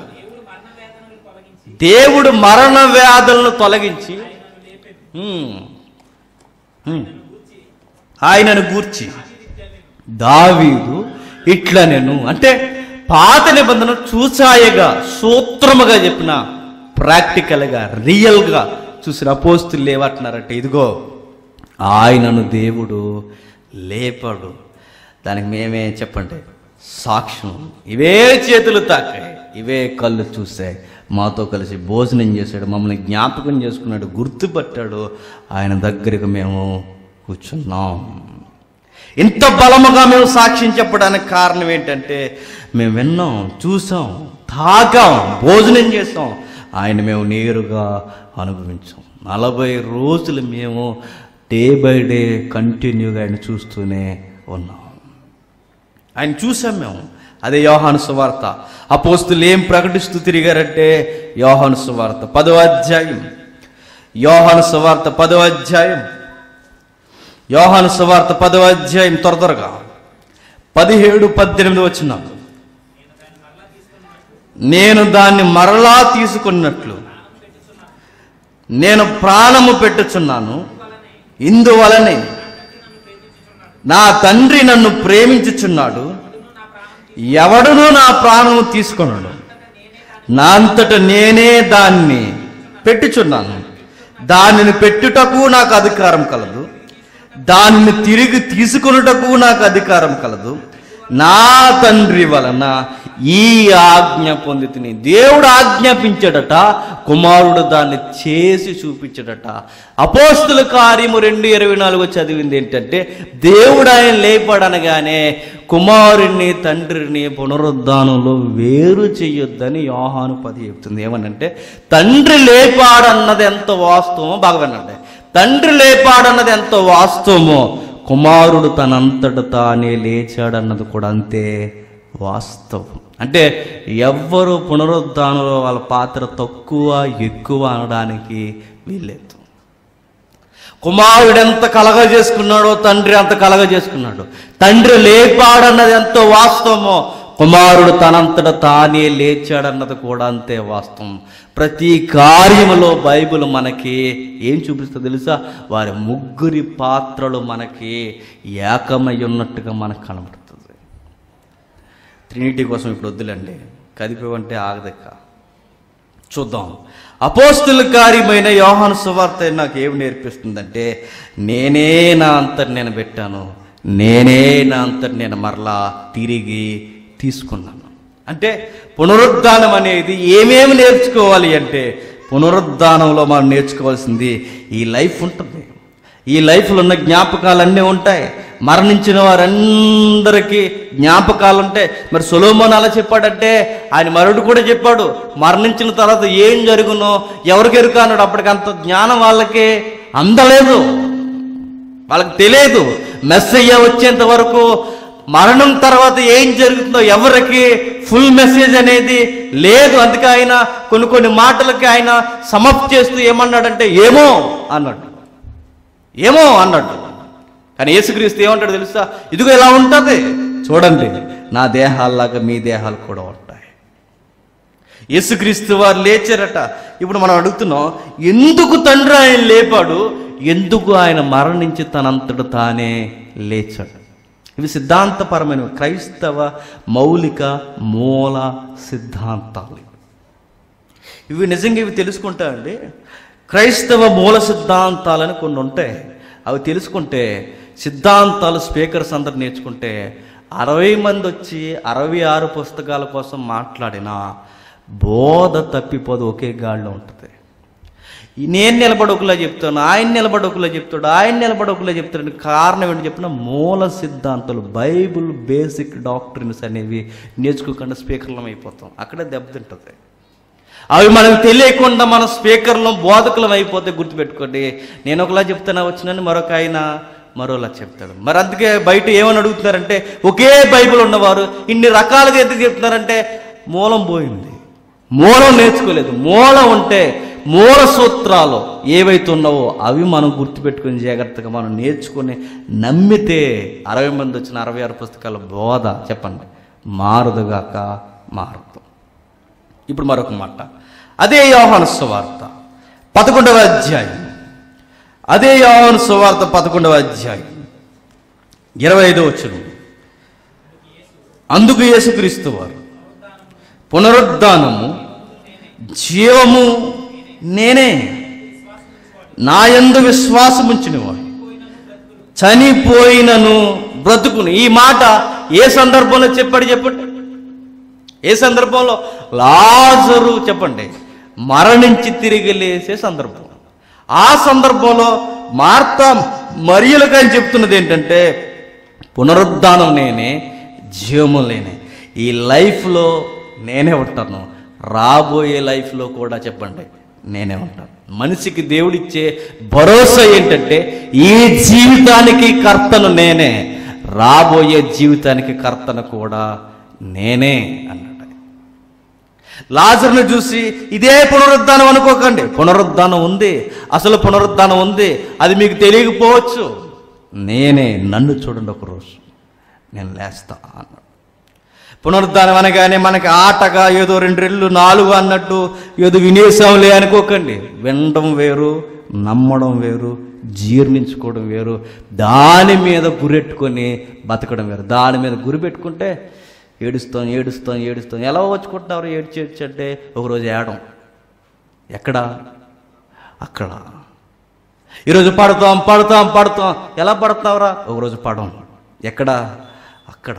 దేవుడు మరణ వ్యాధులను తొలగించి హ్మ్. హ్మ్. ఆయనను గూర్చి దావీదు ఇట్లా నేను అంటే పాత నిబంధన చూసాయగా సూత్రముగా చెప్పిన ప్రాక్టికల్గా రియల్గా చూసిన అపోస్తులు లేవట్టున్నారంటే ఇదిగో ఆయనను దేవుడు లేపాడు దానికి మేమే చెప్పండి సాక్ష్యం ఇవే చేతులు తాకాయి ఇవే కళ్ళు చూసాయి మాతో కలిసి భోజనం చేశాడు మమ్మల్ని జ్ఞాపకం చేసుకున్నాడు గుర్తుపట్టాడు ఆయన దగ్గరికి మేము కూర్చున్నాం ఇంత బలముగా మేము సాక్ష్యం చెప్పడానికి కారణం ఏంటంటే మేము విన్నాం చూసాం తాగాం భోజనం చేసాం ఆయన మేము నేరుగా అనుభవించాం నలభై రోజులు మేము డే బై డే కంటిన్యూగా ఆయన చూస్తూనే ఉన్నాం ఆయన చూసాం మేము అదే యోహాను సువార్త అపోస్తులు ఏం ప్రకటిస్తూ తిరిగారంటే యోహాను సువార్త పదో అధ్యాయం యోహాను సువార్త పదో అధ్యాయం యోహాను సువార్త పదో అధ్యాయం త్వర త్వరగా పదిహేడు పద్దెనిమిది వచ్చిన నేను దాన్ని మరలా తీసుకున్నట్లు నేను ప్రాణము పెట్టుచున్నాను ఇందువలనే నా తండ్రి నన్ను ప్రేమించుచున్నాడు ఎవడునూ నా ప్రాణము తీసుకొనడు నా అంతట నేనే దాన్ని పెట్టుచున్నాను దానిని పెట్టుటకు నాకు అధికారం కలదు దానిని తిరిగి తీసుకొనుటకు నాకు అధికారం కలదు నా తండ్రి వలన ఈ ఆజ్ఞ పొందితిని దేవుడు ఆజ్ఞాపించాడట కుమారుడు దాన్ని చేసి చూపించాడట అపోస్తుల కార్యము రెండు ఇరవై నాలుగు చదివింది ఏంటంటే దేవుడు ఆయన లేపాడనగానే కుమారుణ్ణి తండ్రిని పునరుద్ధానంలో వేరు చెయ్యొద్దని యోహాను పది చెప్తుంది ఏమనంటే తండ్రి లేపాడన్నది ఎంత వాస్తవమో బాగా వినండి తండ్రి లేపాడన్నది ఎంత వాస్తవమో కుమారుడు తనంతట తానే లేచాడన్నది కూడా అంతే వాస్తవం అంటే ఎవ్వరు పునరుద్ధానంలో వాళ్ళ పాత్ర తక్కువ ఎక్కువ అనడానికి వీల్లేదు కుమారుడు ఎంత కలగ చేసుకున్నాడో తండ్రి అంత కలగ చేసుకున్నాడు తండ్రి లేపాడన్నది ఎంతో వాస్తవమో కుమారుడు తనంతట తానే లేచాడన్నది కూడా అంతే వాస్తవం ప్రతి కార్యములో బైబిల్ మనకి ఏం చూపిస్తుందో తెలుసా వారి ముగ్గురి పాత్రలు మనకి ఏకమై ఉన్నట్టుగా మనకు కనబడుతుంది ట్రినిటీ కోసం ఇప్పుడు వద్దులండి కదిపేవంటే ఆగదక్క చూద్దాం అపోస్తుల కార్యమైన యోహాను సువార్త నాకు ఏమి నేర్పిస్తుందంటే నేనే నా అంతటి నేను పెట్టాను నేనే నా అంతటి నేను మరలా తిరిగి తీసుకున్నాను అంటే పునరుద్ధానం అనేది ఏమేమి నేర్చుకోవాలి అంటే పునరుద్ధానంలో మనం నేర్చుకోవాల్సింది ఈ లైఫ్ ఉంటుంది ఈ లైఫ్లో ఉన్న జ్ఞాపకాలన్నీ ఉంటాయి మరణించిన వారందరికీ జ్ఞాపకాలు ఉంటాయి మరి సొలోమోన్ అలా చెప్పాడంటే ఆయన మరుడు కూడా చెప్పాడు మరణించిన తర్వాత ఏం జరుగునో ఎవరికి ఎరుక అన్నాడు అప్పటికి అంత జ్ఞానం వాళ్ళకి అందలేదు వాళ్ళకి తెలియదు మెస్సయ్య వచ్చేంత వరకు మరణం తర్వాత ఏం జరుగుతుందో ఎవరికి ఫుల్ మెసేజ్ అనేది లేదు అందుకే ఆయన కొన్ని కొన్ని మాటలకి ఆయన సమప్ చేస్తూ ఏమన్నాడంటే ఏమో అన్నాడు ఏమో అన్నాడు కానీ యేసుక్రీస్తు ఏమంటాడు తెలుసా ఇదిగో ఇలా ఉంటుంది చూడండి నా దేహాల్లాగా మీ దేహాలు కూడా ఉంటాయి యేసుక్రీస్తు వారు లేచారట ఇప్పుడు మనం అడుగుతున్నాం ఎందుకు తండ్రి ఆయన లేపాడు ఎందుకు ఆయన మరణించి తనంతట తానే లేచాడు ఇవి సిద్ధాంతపరమైన క్రైస్తవ మౌలిక మూల సిద్ధాంతాలు ఇవి నిజంగా ఇవి తెలుసుకుంటా అండి క్రైస్తవ మూల సిద్ధాంతాలని కొన్ని ఉంటాయి అవి తెలుసుకుంటే సిద్ధాంతాలు స్పీకర్స్ అందరు నేర్చుకుంటే అరవై మంది వచ్చి అరవై ఆరు పుస్తకాల కోసం మాట్లాడిన బోధ తప్పిపోదు ఒకే గాడిలో ఉంటుంది ఈ నేను నిలబడొకలా చెప్తాను ఆయన నిలబడొకలా చెప్తాడు ఆయన నిలబడొకలా చెప్తాడు కారణం ఏంటి చెప్పిన మూల సిద్ధాంతాలు బైబుల్ బేసిక్ డాక్టరీన్స్ అనేవి నేర్చుకోకుండా స్పీకర్లం అయిపోతాం అక్కడే దెబ్బతింటుంది అవి మనకు తెలియకుండా మన స్పీకర్లో బోధకులం అయిపోతే గుర్తుపెట్టుకోండి నేను ఒకలా చెప్తానా వచ్చినని మరొక ఆయన మరోలా చెప్తాడు మరి అందుకే బయట ఏమని అడుగుతున్నారంటే ఒకే బైబిల్ ఉన్నవారు ఇన్ని రకాలుగా ఎందుకు చెప్తున్నారంటే మూలం పోయింది మూలం నేర్చుకోలేదు మూలం ఉంటే మూల సూత్రాలు ఏవైతే ఉన్నావో అవి మనం గుర్తుపెట్టుకుని జాగ్రత్తగా మనం నేర్చుకుని నమ్మితే అరవై మంది వచ్చిన అరవై ఆరు పుస్తకాల బోధ చెప్పండి మారదుగాక మారదు ఇప్పుడు మరొక మాట అదే యోహాను సువార్త పదకొండవ అధ్యాయం అదే యోహాను సువార్త పదకొండవ అధ్యాయం ఇరవై ఐదో వచ్చును అందుకు యేసుక్రీస్తు వారు పునరుద్ధానము జీవము నేనే నా యందు విశ్వాసముంచిన వాడు చనిపోయినను బ్రతుకును ఈ మాట ఏ సందర్భంలో చెప్పాడు చెప్పండి ఏ సందర్భంలో లాజరు చెప్పండి మరణించి తిరిగి లేసే సందర్భం ఆ సందర్భంలో మార్త మరియులకు అని చెప్తున్నది ఏంటంటే పునరుద్ధానం నేనే జీవము నేనే ఈ లైఫ్లో నేనే ఉంటాను రాబోయే లైఫ్లో కూడా చెప్పండి నేనే ఉంటాను మనిషికి దేవుడిచ్చే భరోసా ఏంటంటే ఈ జీవితానికి కర్తను నేనే రాబోయే జీవితానికి కర్తను కూడా నేనే అన్నాడు లాజర్ను చూసి ఇదే పునరుద్ధానం అనుకోకండి పునరుద్ధానం ఉంది అసలు పునరుద్ధానం ఉంది అది మీకు తెలియకపోవచ్చు నేనే నన్ను చూడండి ఒక రోజు నేను లేస్తా అన్నాడు పునరుద్ధానం అనగానే మనకి ఆటగా ఏదో రెండు రెళ్ళు నాలుగు అన్నట్టు ఏదో వినేసాంలే అనుకోకండి వినడం వేరు నమ్మడం వేరు జీర్ణించుకోవడం వేరు దాని మీద గురెట్టుకొని బతకడం వేరు దాని మీద గురి పెట్టుకుంటే ఏడుస్తాం ఏడుస్తాం ఏడుస్తాం ఎలా వచ్చుకుంటున్నారు ఏడ్చి ఏడ్చి అంటే ఒకరోజు ఏడం ఎక్కడ అక్కడ ఈరోజు పడతాం పడతాం పడతాం ఎలా పడతావురా ఒకరోజు పడం ఎక్కడ అక్కడ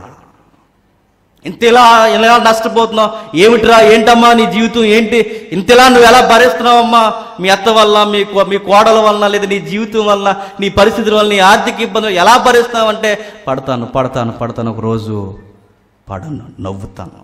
ఇంతలా ఇలా నష్టపోతున్నావు ఏమిటిరా ఏంటమ్మా నీ జీవితం ఏంటి ఇంతలా నువ్వు ఎలా భరిస్తున్నావమ్మా మీ అత్త వల్ల మీ కో- మీ కోడల వలన లేదా నీ జీవితం వలన నీ పరిస్థితుల వల్ల నీ ఆర్థిక ఇబ్బందులు ఎలా భరిస్తున్నావంటే పడతాను పడతాను పడతాను ఒక రోజు పడను నవ్వుతాను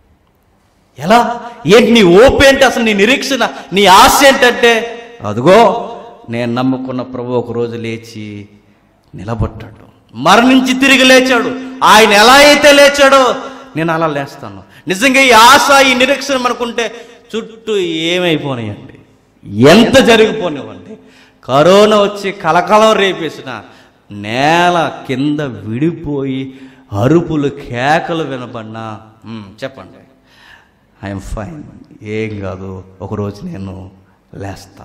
ఎలా ఏంటి నీ ఓపు ఏంటి అసలు నీ నిరీక్షణ నీ ఆశ ఏంటంటే అదిగో నేను నమ్ముకున్న ప్రభు ఒక రోజు లేచి నిలబడ్డాడు మరణించి తిరిగి లేచాడు ఆయన ఎలా అయితే లేచాడో నేను అలా లేస్తాను నిజంగా ఈ ఆశ ఈ నిరీక్షణ మనకుంటే చుట్టూ ఏమైపోనాయండి ఎంత జరిగిపోనివ్వండి కరోనా వచ్చి కలకలం రేపేసిన నేల కింద విడిపోయి అరుపులు కేకలు వినబడినా "మ్, చెప్పండి ఐఎమ్ ఫైన్ ఏం కాదు ఒకరోజు నేను లేస్తా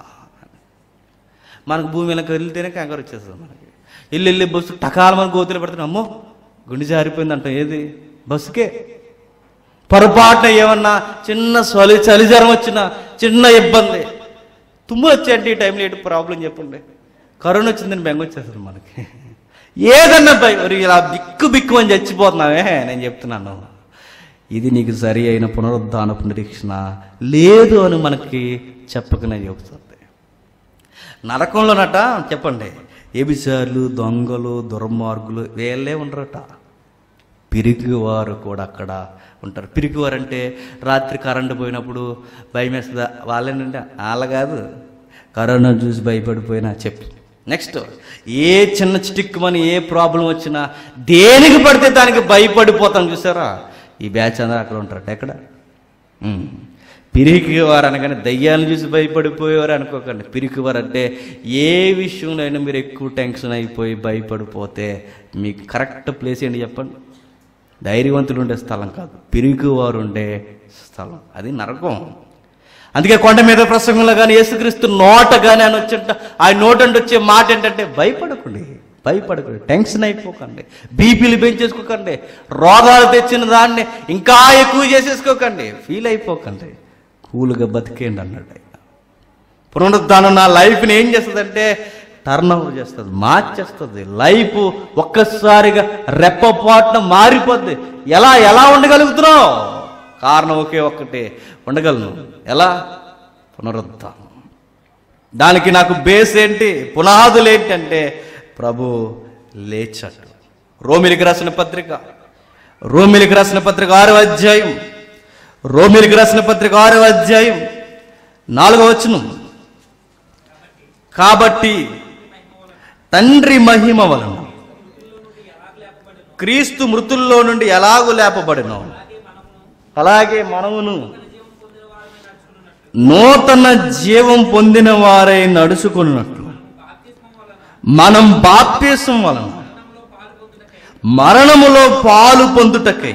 మనకు భూమి వెనక వెళ్తేనే కంగారు వచ్చేస్తుంది మనకి ఇల్లు వెళ్ళి బస్సు టకాల మన గోతులు పెడుతున్నాం అమ్మో గుండె జారిపోయిందంట ఏది బస్సుకే పొరపాటున ఏమన్నా చిన్న చలి చలి జ్వరం వచ్చినా చిన్న ఇబ్బంది తుమ్ములు వచ్చాయంటే ఈ టైంలో ఏంటి ప్రాబ్లం చెప్పండి కరోనా వచ్చిందని బెంగ వచ్చేస్తుంది మనకి ఏదన్నా భయం ఒరి ఇలా బిక్కు బిక్కు అని చచ్చిపోతున్నావే నేను చెప్తున్నాను ఇది నీకు సరి అయిన పునరుద్ధానపు నిరీక్షణ లేదు అని మనకి చెప్పకనే చెబుతుంది నరకంలోనట చెప్పండి ఎబిసార్లు దొంగలు దుర్మార్గులు వీళ్ళే ఉండరట పిరికివారు కూడా అక్కడ ఉంటారు పిరికివారు అంటే రాత్రి కరెంటు పోయినప్పుడు భయం వేస్తుందా వాళ్ళేనంటే వాళ్ళ కాదు కరోనా చూసి భయపడిపోయినా చెప్పు నెక్స్ట్ ఏ చిన్న చిటిక్కుమని ఏ ప్రాబ్లం వచ్చినా దేనికి పడితే దానికి భయపడిపోతాం చూసారా ఈ బ్యాచ్ అందరూ అక్కడ ఉంటారట ఎక్కడ ఉమ్. పిరికివారు అనగానే దయ్యాలను చూసి భయపడిపోయేవారు అనుకోకండి పిరికివారు అంటే ఏ విషయంలో అయినా మీరు ఎక్కువ టెన్షన్ అయిపోయి భయపడిపోతే మీకు కరెక్ట్ ప్లేస్ ఏంటి చెప్పండి ధైర్యవంతులు ఉండే స్థలం కాదు పిరికివారు ఉండే స్థలం అది నరకం అందుకే కొండ మీద ప్రసంగంలో కానీ యేసుక్రీస్తు నోట కానీ అని వచ్చేట ఆ నోట అంటే వచ్చే మాట ఏంటంటే భయపడకండి భయపడకండి టెన్షన్ అయిపోకండి బీపీలు పెంచేసుకోకండి రోగాలు తెచ్చిన దాన్ని ఇంకా ఎక్కువ చేసేసుకోకండి ఫీల్ అయిపోకండి కూల్గా బతికేయండి అన్నాడు ఆయన పునరుద్ధానం నా లైఫ్ని ఏం చేస్తుందంటే టర్న్ ఓవర్ చేస్తుంది మార్చేస్తుంది లైఫ్ ఒక్కసారిగా రెప్పపాటున మారిపోద్ది ఎలా ఎలా ఉండగలుగుతున్నావు కారణం ఒకే ఒక్కటే ఉండగలను ఎలా పునరుద్ధానం దానికి నాకు బేస్ ఏంటి పునాదులు ఏంటంటే ప్రభు లేచాడు రోమిలికి రాసిన పత్రిక రోమిలికి రాసిన పత్రిక ఆరో అధ్యాయం రోమిలికి రాసిన పత్రిక ఆరో అధ్యాయం నాలుగో వచనం కాబట్టి తండ్రి మహిమ వలన క్రీస్తు మృతుల్లో నుండి ఎలాగూ లేపబడినో అలాగే మనమును నూతన జీవం పొందిన వారై నడుచుకున్నట్లు మనం బాప్యసం వలన మరణములో పాలు పొందుటకై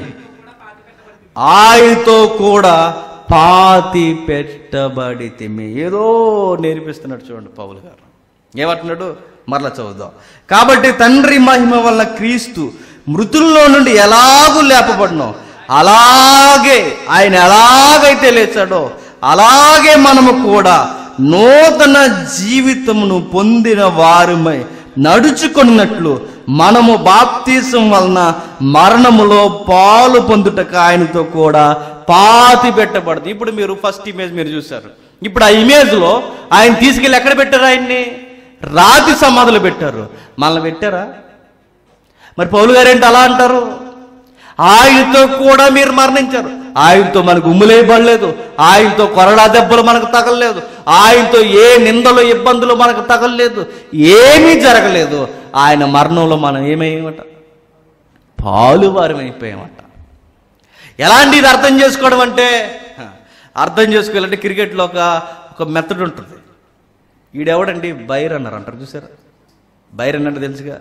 ఆయనతో కూడా పాతి పెట్టబడితిమి ఏదో నేర్పిస్తున్నాడు చూడండి పౌలు గారు ఏమంటున్నాడు మరలా చదువుదాం కాబట్టి తండ్రి మహిమ వల్ల క్రీస్తు మృతుల్లో నుండి ఎలాగూ లేపబడినో అలాగే ఆయన ఎలాగైతే లేచాడో అలాగే మనము కూడా నూతన జీవితమును పొందిన వారిమై నడుచుకున్నట్లు మనము బాప్తీసం వలన మరణములో పాలు పొందుటకు ఆయనతో కూడా పాతి పెట్టబడుతుంది ఇప్పుడు మీరు ఫస్ట్ ఇమేజ్ మీరు చూశారు ఇప్పుడు ఆ ఇమేజ్లో ఆయన తీసుకెళ్ళి ఎక్కడ పెట్టారు ఆయన్ని రాతి సమాధులు పెట్టారు మనల్ని పెట్టారా మరి పౌలు గారు ఏంటి అలా అంటారు ఆయనతో కూడా మీరు మరణించారు ఆయనతో మనకు ఉమ్ములేయబడలేదు ఆయనతో కొరడా దెబ్బలు మనకు తగలలేదు ఆయనతో ఏ నిందలు ఇబ్బందులు మనకు తగలలేదు ఏమీ జరగలేదు ఆయన మరణంలో మనం ఏమయ్యామట పాలు వారమైపోయామట ఎలాంటి ఇది అర్థం చేసుకోవడం అంటే హ, అర్థం చేసుకోవాలంటే క్రికెట్లో ఒక ఒక మెథడ్ ఉంటుంది ఈడెవడండి బైర్ అన్నారు అంటారు చూసారా బైర్ అన్నట్టు తెలుసుగా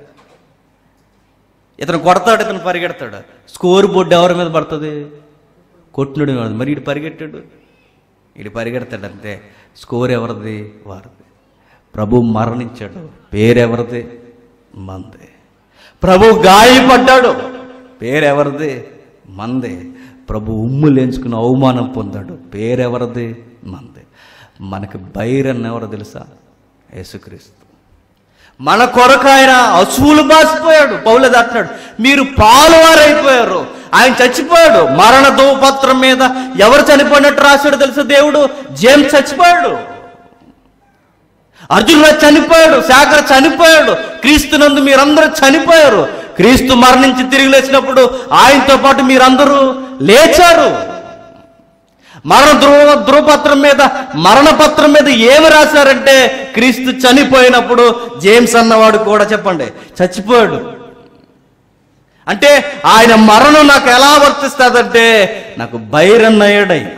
ఇతను కొడతాడు ఇతను పరిగెడతాడు స్కోర్ బోర్డు ఎవరి మీద పడుతుంది కొట్టినడు మీద. మరి ఇటు పరిగెట్టాడు ఇటు పరిగెడతాడు అంతే స్కోర్ ఎవరిది వారిది ప్రభు మరణించాడు పేరెవరిది మందే ప్రభు గాయపడ్డాడు పేరెవరిది మందే ప్రభు ఉమ్ము లేంచుకుని అవమానం పొందాడు పేరెవరిది మందే మనకి బైరన్ ఎవరో తెలుసా యేసుక్రీస్తు మన కొరకు ఆయన అసువులు బాసిపోయాడు పౌలు దాటినాడు మీరు పాలువారైపోయారు ఆయన చచ్చిపోయాడు మరణ ధూపత్రం మీద ఎవరు చనిపోయినట్టు రాశాడు తెలుసా దేవుడు జేమ్స్ చచ్చిపోయాడు అర్జునుడు చనిపోయాడు శాఖర చనిపోయాడు క్రీస్తునందు మీరందరూ చనిపోయారు క్రీస్తు మరణించి తిరిగి లేచినప్పుడు ఆయనతో పాటు మీరందరూ లేచారు మరణ ధ్రువ ధ్రువపత్రం మీద మరణపత్రం మీద ఏమి రాశారంటే క్రీస్తు చనిపోయినప్పుడు జేమ్స్ అన్నవాడు కూడా చెప్పండి చచ్చిపోయాడు అంటే ఆయన మరణం నాకు ఎలా వర్తిస్తుందంటే నాకు బైరన్నయ్యాడు ఆయన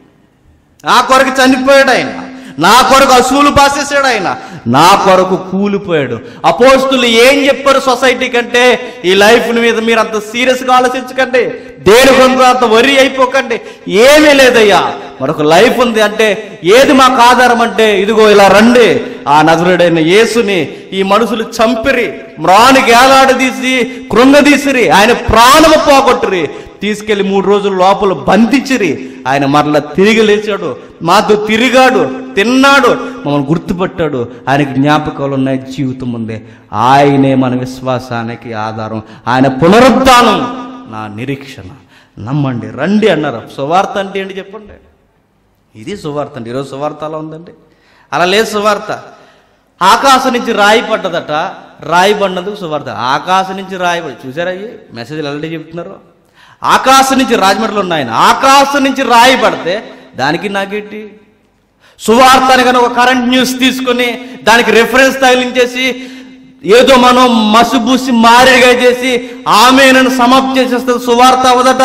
నా కొరకు చనిపోయాడు ఆయన నా కొరకు అసూలు బాసేసాడు ఆయన నా కొరకు కూలిపోయాడు అపోస్తులు ఏం చెప్పారు సొసైటీ కంటే ఈ లైఫ్ మీద మీరు అంత సీరియస్గా ఆలోచించకండి దేని కొంత అంత వరి అయిపోకండి ఏమీ లేదయ్యా మరొక లైఫ్ ఉంది అంటే ఏది మాకు ఆధారం అంటే ఇదిగో ఇలా రండి ఆ నజరుడైన యేసుని ఈ మనుషులు చంపిరి మ్రానికి ఏలాడదీసి కృంగదీసిరి ఆయన ప్రాణము పోగొట్టురి తీసుకెళ్లి మూడు రోజులు లోపల బంధించిరి ఆయన మరలా తిరిగి లేచాడు మాతో తిరిగాడు తిన్నాడు మమ్మల్ని గుర్తుపట్టాడు ఆయనకి జ్ఞాపకాలు ఉన్నాయి జీవితం ఉంది ఆయనే మన విశ్వాసానికి ఆధారం ఆయన పునరుద్ధానం నా నిరీక్షణ నమ్మండి రండి అన్నారు సువార్త అంటే ఏంటి చెప్పండి ఇది సువార్త అండి ఈరోజు సువార్త అలా ఉందండి అలా లేదు సువార్త ఆకాశం నుంచి రాయి పడ్డదట రాయి పడినందుకు సువార్త ఆకాశం నుంచి రాయి పడి చూసారా అయ్యి మెసేజ్లు ఎలాంటి చెప్తున్నారు ఆకాశం నుంచి రాజమండ్రిలో ఉన్నాయన ఆకాశం నుంచి రాయి పడితే దానికి నాకేంటి సువార్త అని కనుక ఒక కరెంట్ న్యూస్ తీసుకొని దానికి రెఫరెన్స్ తగిలించేసి ఏదో మనం మసుబూసి మారిగా చేసి ఆమె నన్ను సమాప్తి చేసేస్తుంది సువార్త అవదట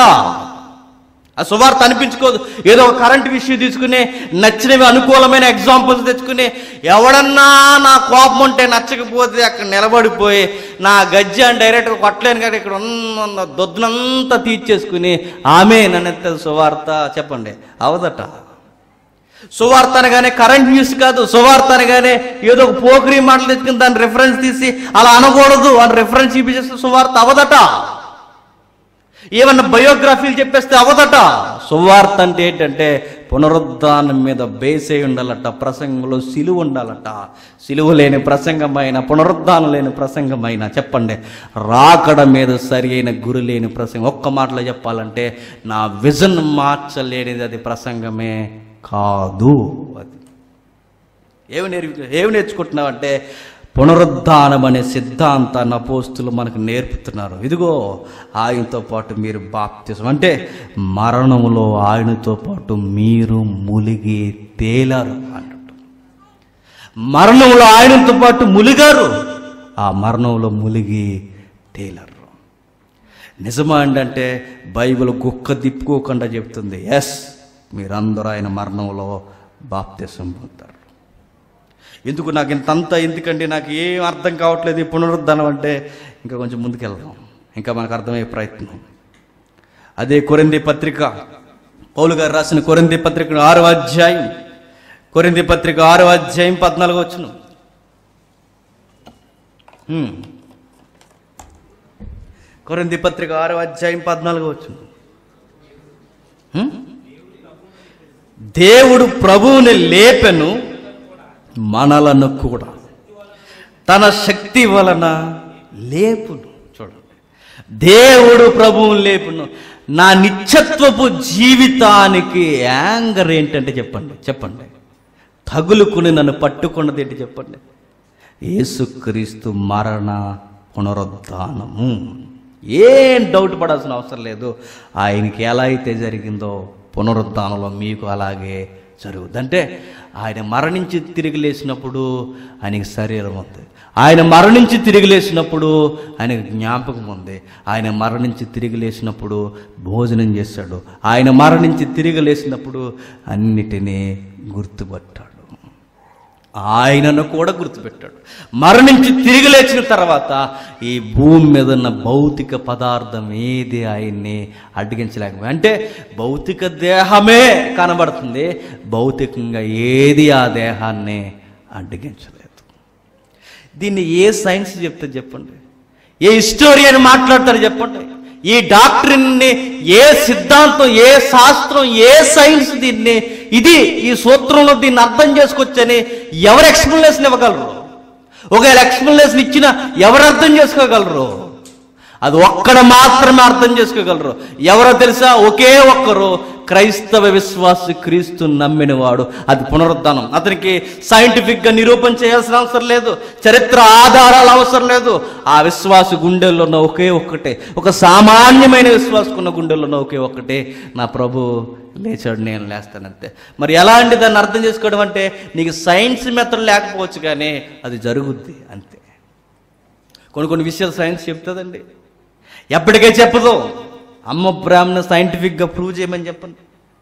ఆ సువార్త అనిపించుకోదు ఏదో ఒక కరెంట్ విషయం తీసుకుని నచ్చినవి అనుకూలమైన ఎగ్జాంపుల్స్ తెచ్చుకుని ఎవడన్నా నా కోపం ఉంటే నచ్చకపోతే అక్కడ నిలబడిపోయి నా గజ్జి అని డైరెక్ట్గా కొట్టలేను కానీ ఇక్కడ ఉన్న దొద్దునంతా తీర్చేసుకుని ఆమె నన్ను సువార్త చెప్పండి అవదట సువార్త అనగానే కరెంట్ న్యూస్ కాదు సువార్త అనగానే ఏదో ఒక పోకరి మాటలు తెచ్చుకుని దాన్ని రిఫరెన్స్ తీసి అలా అనకూడదు అని రిఫరెన్స్ చూపించేస్తే సువార్త అవదట ఏమన్నా బయోగ్రఫీలు చెప్పేస్తే అవదట సువార్త అంటే ఏంటంటే పునరుద్ధానం మీద బేస్ అయి ఉండాలట ప్రసంగంలో సిలువ ఉండాలట సిలువ లేని ప్రసంగమైన పునరుద్ధానం లేని ప్రసంగమైన చెప్పండి రాకడ మీద సరి అయిన గురి లేని ప్రసంగం ఒక్క మాటలో చెప్పాలంటే నా విజన్ మార్చలేనిది అది ప్రసంగమే కాదు అది ఏమి నేర్చు ఏమి నేర్చుకుంటున్నావంటే పునరుద్ధానం అనే సిద్ధాంతాన్ని అపోస్తులు మనకు నేర్పుతున్నారు ఇదిగో ఆయనతో పాటు మీరు బాప్తిసం అంటే మరణములో ఆయనతో పాటు మీరు ములిగి తేలారు అన్నట్టు మరణంలో ఆయనతో పాటు ములిగారు ఆ మరణంలో ములిగి తేలరు నిజమా అంటే బైబిల్ కుక్క తిప్పుకోకుండా చెప్తుంది ఎస్ మీరందరూ ఆయన మరణంలో బాప్తిసం పొందుతారు ఎందుకు నాకు ఇంతంతా ఎందుకండి నాకు ఏం అర్థం కావట్లేదు ఈ పునరుద్ధరణం అంటే ఇంకా కొంచెం ముందుకెళ్దాం ఇంకా మనకు అర్థమయ్యే ప్రయత్నం అదే కొరింది పత్రిక పౌలు గారు రాసిన కొరింది పత్రిక ఆరో అధ్యాయం కొరింది పత్రిక ఆరో అధ్యాయం పద్నాలుగు వచ్చును హ్మ్. కొరింది పత్రిక ఆరో అధ్యాయం పద్నాలుగు వచ్చును హ్మ్? దేవుడు ప్రభువుని లేపెను మనలను కూడా తన శక్తి వలన లేపును చూడండి దేవుడు ప్రభువుని లేపును నా నిత్యత్వపు జీవితానికి యాంగర్ ఏంటంటే చెప్పండి చెప్పండి తగులుకుని నన్ను పట్టుకున్నది ఏంటి చెప్పండి యేసుక్రీస్తు మరణ పునరుద్ధానము ఏం డౌట్ పడాల్సిన అవసరం లేదు ఆయనకి ఎలా అయితే జరిగిందో పునరుద్ధానంలో మీకు అలాగే జరుగుద్ది అంటే ఆయన మరణించి తిరిగి లేచినప్పుడు ఆయనకి శరీరం ఉంది ఆయన మరణించి తిరిగి లేచినప్పుడు ఆయనకు జ్ఞాపకం ఉంది ఆయన మరణించి తిరిగి లేచినప్పుడు భోజనం చేశాడు ఆయన మరణించి తిరిగి లేచినప్పుడు అన్నిటినీ గుర్తుపట్టాడు ఆయనను కూడా గుర్తుపెట్టాడు మరణించి తిరిగి లేచిన తర్వాత ఈ భూమి మీద ఉన్న భౌతిక పదార్థం ఏది ఆయన్ని అడ్డగించలేకపోయి అంటే భౌతిక దేహమే కనబడుతుంది భౌతికంగా ఏది ఆ దేహాన్ని అడ్డగించలేదు దీన్ని ఏ సైన్స్ చెప్తే చెప్పండి ఏ హిస్టోరియన్ మాట్లాడతారు చెప్పండి ఈ డాక్టరీని ఏ సిద్ధాంతం ఏ శాస్త్రం ఏ సైన్స్ దీన్ని ఇది ఈ సూత్రంలో దీన్ని అర్థం చేసుకోవచ్చని ఎవరు ఎక్స్ప్లెనేషన్ ఇవ్వగలరు ఒకవేళ ఎక్స్ప్లెనేషన్ ఇచ్చినా ఎవరు అర్థం చేసుకోగలరు అది ఒక్కడ మాత్రమే అర్థం చేసుకోగలరు ఎవరో తెలుసా ఒకే ఒక్కరు క్రైస్తవ విశ్వాసి క్రీస్తు నమ్మినవాడు అది పునరుద్ధానం అతనికి సైంటిఫిక్గా నిరూపణ చేయాల్సిన అవసరం లేదు చరిత్ర ఆధారాలు అవసరం లేదు ఆ విశ్వాసి గుండెల్లో ఉన్న ఒకే ఒక్కటే ఒక సామాన్యమైన విశ్వాసకున్న గుండెల్లో ఉన్న ఒకే ఒక్కటే నా ప్రభు లేచాడు నేను లేస్తానంతే మరి ఎలా అండి దాన్ని అర్థం చేసుకోవడం అంటే నీకు సైన్స్ మెథడ్ లేకపోవచ్చు కానీ అది జరుగుద్ది అంతే కొన్ని కొన్ని విషయాలు సైన్స్ చెప్తుందండి ఎప్పటికే చెప్పదు అమ్మ ప్రేమను సైంటిఫిక్గా ప్రూవ్ చేయమని చెప్పండి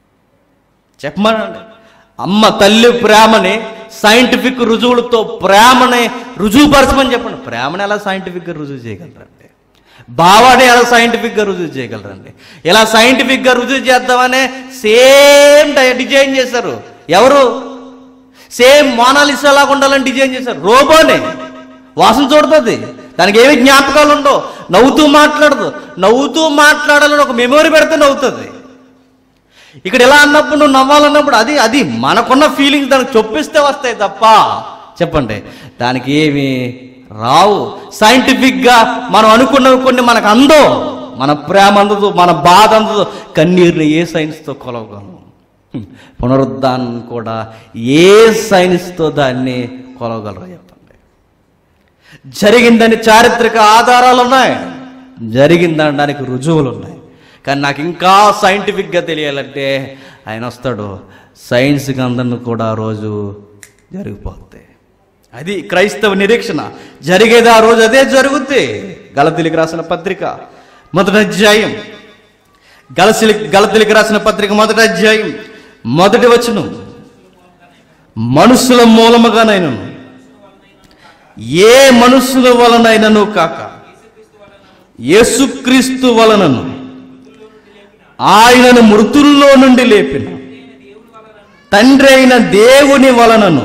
చెప్పమనండి అమ్మ తల్లి ప్రేమని సైంటిఫిక్ రుజువులతో ప్రేమని రుజువుపరచమని చెప్పండి ప్రేమని ఎలా సైంటిఫిక్గా రుజువు చేయగలరండి భావాన్ని ఎలా సైంటిఫిక్గా రుజువు చేయగలరండి ఇలా సైంటిఫిక్గా రుజువు చేద్దామనే సేమ్ డిజైన్ చేశారు ఎవరు సేమ్ మోనాలిసా లాగా ఉండాలని డిజైన్ చేశారు రోబోనే వాసన చూడుతుంది దానికి ఏమి జ్ఞాపకాలు ఉండవు నవ్వుతూ మాట్లాడదు నవ్వుతూ మాట్లాడాలని ఒక మెమొరీ పెడితే నవ్వుతుంది ఇక్కడ ఎలా అన్నప్పుడు నువ్వు నవ్వాలన్నప్పుడు అది అది మనకున్న ఫీలింగ్స్ దానికి చొప్పిస్తే వస్తాయి తప్ప చెప్పండి దానికి ఏమి రావు సైంటిఫిక్గా మనం అనుకున్నవి కొన్ని మనకు అందవు మన ప్రేమ అందదు మన బాధ అందదు కన్నీరుని ఏ సైన్స్తో కొలవగలం హ్మ్. పునరుద్ధానం కూడా ఏ సైన్స్తో దాన్ని కొలవగలరో చెప్పండి జరిగిందని చారిత్రక ఆధారాలు ఉన్నాయి జరిగిందనడానికి రుజువులు ఉన్నాయి కానీ నాకు ఇంకా సైంటిఫిక్గా తెలియాలంటే ఆయన వస్తాడు సైన్స్కి అందరిని కూడా ఆ రోజు జరిగిపోతాయి అది క్రైస్తవ నిరీక్షణ జరిగేది ఆ రోజు అదే జరుగుద్ది గలతిలికి రాసిన పత్రిక మొదటి అధ్యాయం గలసిలి గలతిలికి రాసిన పత్రిక మొదటి అధ్యాయం మొదటి వచనం మనుషుల మూలముగానైనను ఏ మనుషుల వలనైనను కాక యేసుక్రీస్తు వలనను ఆయనను మృతుల్లో నుండి లేపిన తండ్రి అయిన దేవుని వలనను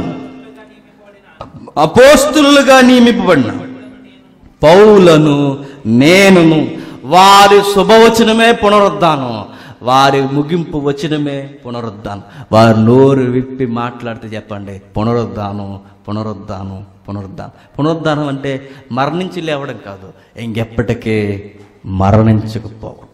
అపోస్తులుగా నియమింపబడిన పౌలను నేనును వారి శుభవచనమే పునరుద్ధానం వారి ముగింపు వచనమే పునరుద్ధానం వారి నోరు విప్పి మాట్లాడితే చెప్పండి పునరుద్ధానం పునరుద్ధానం పునరుద్ధానం పునరుద్ధానం అంటే మరణించి లేవడం కాదు ఇంకెప్పటికీ మరణించకపోవడం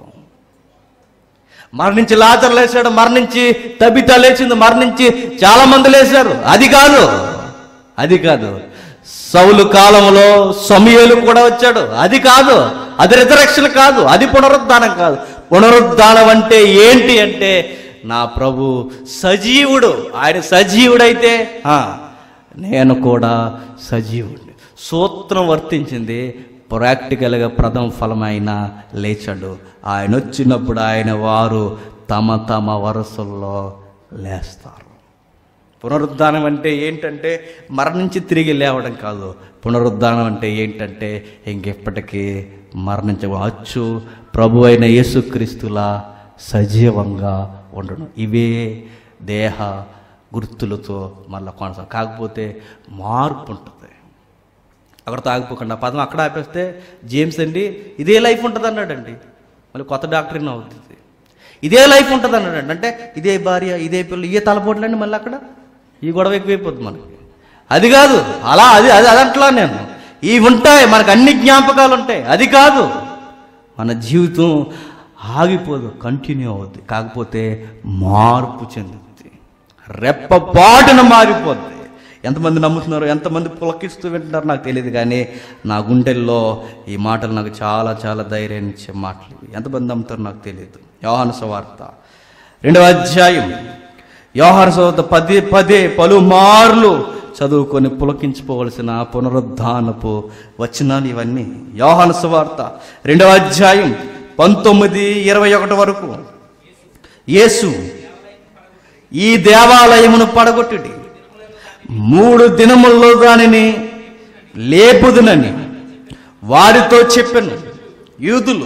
మరణించి లాజర్ లేచాడు మరణించి తబిత లేచింది మరణించి చాలా మంది లేచారు అది కాదు అది కాదు సౌలు కాలంలో సమయలు కూడా వచ్చాడు అది కాదు అది రిజరక్షన్ కాదు అది పునరుద్ధానం కాదు పునరుద్ధానం అంటే ఏంటి అంటే నా ప్రభు సజీవుడు ఆయన సజీవుడైతే ఆ, నేను కూడా సజీవుడిని సూత్రం వర్తించింది ప్రాక్టికల్గా ప్రథమ ఫలమైన లేచాడు ఆయన వచ్చినప్పుడు ఆయన వారు తమ తమ వరుసల్లో లేస్తారు పునరుద్ధానం అంటే ఏంటంటే మరణించి తిరిగి లేవడం కాదు పునరుద్ధానం అంటే ఏంటంటే ఇంకెప్పటికీ మరణించ అచ్చు ప్రభు అయిన యేసుక్రీస్తులా సజీవంగా ఉండడం ఇవే దేహ గుర్తులతో మళ్ళీ కొనసాగ కాకపోతే మార్పు ఉంటుంది అక్కడ తాగిపోకుండా పదం అక్కడ ఆపేస్తే జేమ్స్ అండి ఇదే లైఫ్ ఉంటుంది అన్నాడండి మళ్ళీ కొత్త డాక్టరీన్ అవుతుంది ఇదే లైఫ్ ఉంటుంది అన్నాడండి అంటే ఇదే భార్య ఇదే పిల్లలు ఇదే తలపోట్లండి మళ్ళీ అక్కడ ఈ గొడవ ఎక్కువైపోద్ది మనకి అది కాదు అలా అది అది అదంట్లా నేను ఇవి ఉంటాయి మనకు అన్ని జ్ఞాపకాలు ఉంటాయి అది కాదు మన జీవితం ఆగిపోదు కంటిన్యూ అవుద్ది కాకపోతే మార్పు చెందుద్ది రెప్పపాటున మారిపోద్ది ఎంతమంది నమ్ముతున్నారు ఎంతమంది పులకిస్తూ వింటున్నారు నాకు తెలియదు కానీ నా గుండెల్లో ఈ మాటలు నాకు చాలా చాలా ధైర్యాన్ని ఇచ్చే మాటలు ఇవి. ఎంతమంది నమ్ముతారో నాకు తెలియదు యోహాను సువార్త రెండవ అధ్యాయం యోహాను సువార్త పదే పదే పలుమార్లు చదువుకొని పులకించుకోవలసిన పునరుద్ధానపు వచనాలు ఇవన్నీ యోహాను సువార్త రెండవ అధ్యాయం పంతొమ్మిది ఇరవై ఒకటి వరకు యేసు ఈ దేవాలయమును పడగొట్టుడి మూడు దినముల్లో దానిని లేపుదునని వారితో చెప్పాను యూదులు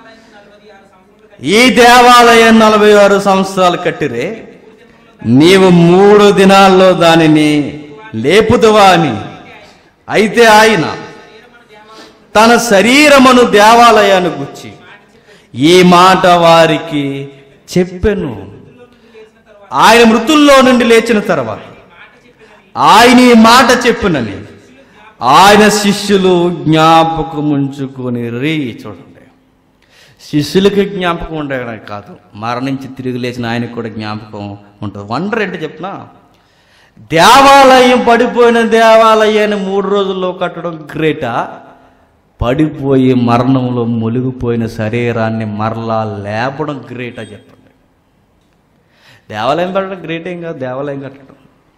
ఈ దేవాలయం నలభై ఆరు సంవత్సరాలు కట్టిరే నీవు మూడు దినాల్లో దానిని లేపుదువా అని అయితే ఆయన తన శరీరమును దేవాలయాన్ని గుచ్చి ఈ మాట వారికి చెప్పెను ఆయన మృతుల్లో నుండి లేచిన తర్వాత ఆయన ఈ మాట చెప్పునని ఆయన శిష్యులు జ్ఞాపకముంచుకొని రీ చూడండి శిష్యులకి జ్ఞాపకం ఉండడం కాదు మరణించి తిరిగి లేచిన ఆయనకు కూడా జ్ఞాపకం ఉంటుంది వండర్ ఏంటి చెప్పిన దేవాలయం పడిపోయిన దేవాలయాన్ని మూడు రోజుల్లో కట్టడం గ్రేటా పడిపోయి మరణంలో మునిగిపోయిన శరీరాన్ని మరలా లేపడం గ్రేటా చెప్పండి దేవాలయం పెట్టడం గ్రేట్ ఏం కాదు దేవాలయం కట్టడం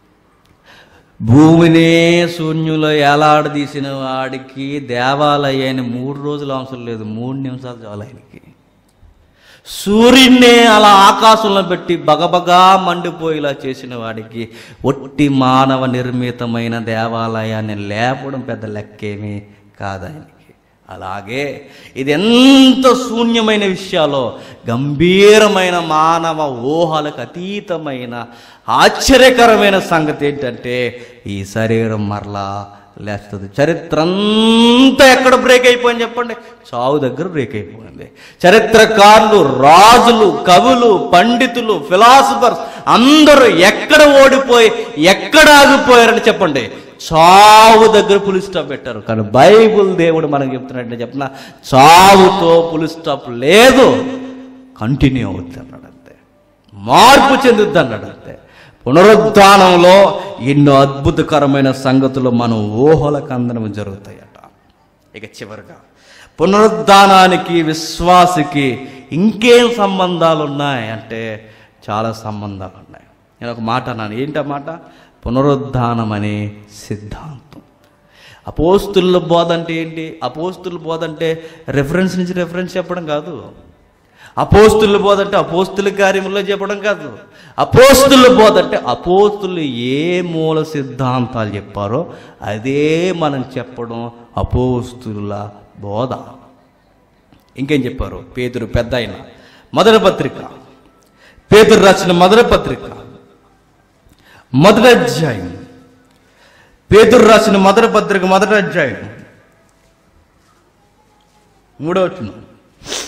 భూమినే శూన్యులో ఏలాడదీసిన వాడికి దేవాలయాన్ని మూడు రోజులు అవసరం లేదు మూడు నిమిషాలు చాలు ఆయనకి సూర్యున్నే అలా ఆకాశంలో పెట్టి బగబగా మండిపోయేలా చేసిన వాడికి ఒట్టి మానవ నిర్మితమైన దేవాలయాన్ని లేపడం పెద్ద లెక్కేమీ కాదు ఆయనకి అలాగే ఇది ఎంత శూన్యమైన విషయాలో గంభీరమైన మానవ ఊహలకు అతీతమైన ఆశ్చర్యకరమైన సంగతి ఏంటంటే ఈ శరీరం మరలా లేస్తుంది చరిత్ర అంతా ఎక్కడ బ్రేక్ అయిపోయింది చెప్పండి చావు దగ్గర బ్రేక్ అయిపోయింది చరిత్రకారులు రాజులు కవులు పండితులు ఫిలాసఫర్స్ అందరూ ఎక్కడ ఓడిపోయి ఎక్కడ ఆగిపోయారని చెప్పండి చావు దగ్గర పులి స్టాప్ పెట్టారు కానీ బైబుల్ దేవుడు మనకు చెప్తున్నట్టు చెప్పిన చావుతో పులి స్టాప్ లేదు కంటిన్యూ అవుతుంది అన్నాడు అంతే మార్పు చెందుద్ది అన్నాడు అంతే పునరుద్ధానంలో ఎన్నో అద్భుతకరమైన సంగతులు మన ఊహలకు అందడం జరుగుతాయట ఇక చివరిగా పునరుద్ధానానికి విశ్వాసికి ఇంకేం సంబంధాలు ఉన్నాయి అంటే చాలా సంబంధాలు ఉన్నాయి నేను ఒక మాట అన్నాను ఏంటి ఆ మాట పునరుద్ధానం అనే సిద్ధాంతం అపోస్తుల బోధ అంటే ఏంటి అపోస్తుల బోధ అంటే రెఫరెన్స్ నుంచి రెఫరెన్స్ చెప్పడం కాదు అపోస్తుల బోధ అంటే అపోస్తుల కార్యముల్లో చెప్పడం కాదు అపోస్తుల బోధ అంటే అపోస్తులు ఏ మూల సిద్ధాంతాలు చెప్పారో అదే మనం చెప్పడం అపోస్తుల బోధ ఇంకేం చెప్పారు పేతురు పెద్ద ఆయన మొదటి పత్రిక పేతురు రాసిన మొదటి పత్రిక మొదటి అధ్యాయం పేతురు రాసిన మొదటి పత్రిక మొదటి అధ్యాయం మూడో వచ్చిన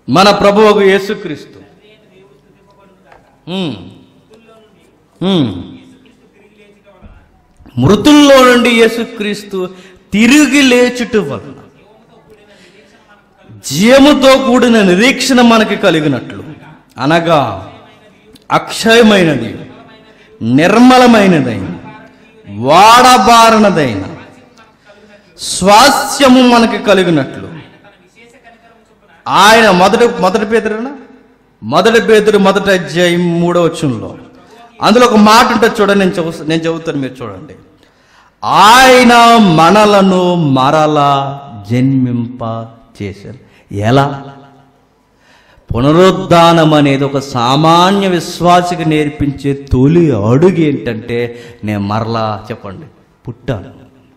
మన ప్రభువుకు యేసుక్రీస్తు ఉమ్. ఉమ్. మృతుల్లో నుండి యేసుక్రీస్తు తిరిగి లేచుట వలన జీవముతో కూడిన నిరీక్షణ మనకి కలిగినట్లు అనగా అక్షయమైనది నిర్మలమైనదైన వాడబారనదైన స్వాస్థ్యము మనకి కలిగినట్లు ఆయన మొదటి మొదటి పేదరునా మొదటి పేదరు మొదటి అధ్యాయం మూడో వచ్చంలో అందులో ఒక మాట ఉంటుంది చూడండి నేను చదువు నేను చదువుతాను మీరు చూడండి ఆయన మనలను మరలా జన్మింప చేశారు ఎలా పునరుద్ధానం అనేది ఒక సామాన్య విశ్వాసికి నేర్పించే తొలి అడుగు ఏంటంటే నేను మరలా చెప్పండి పుట్టాను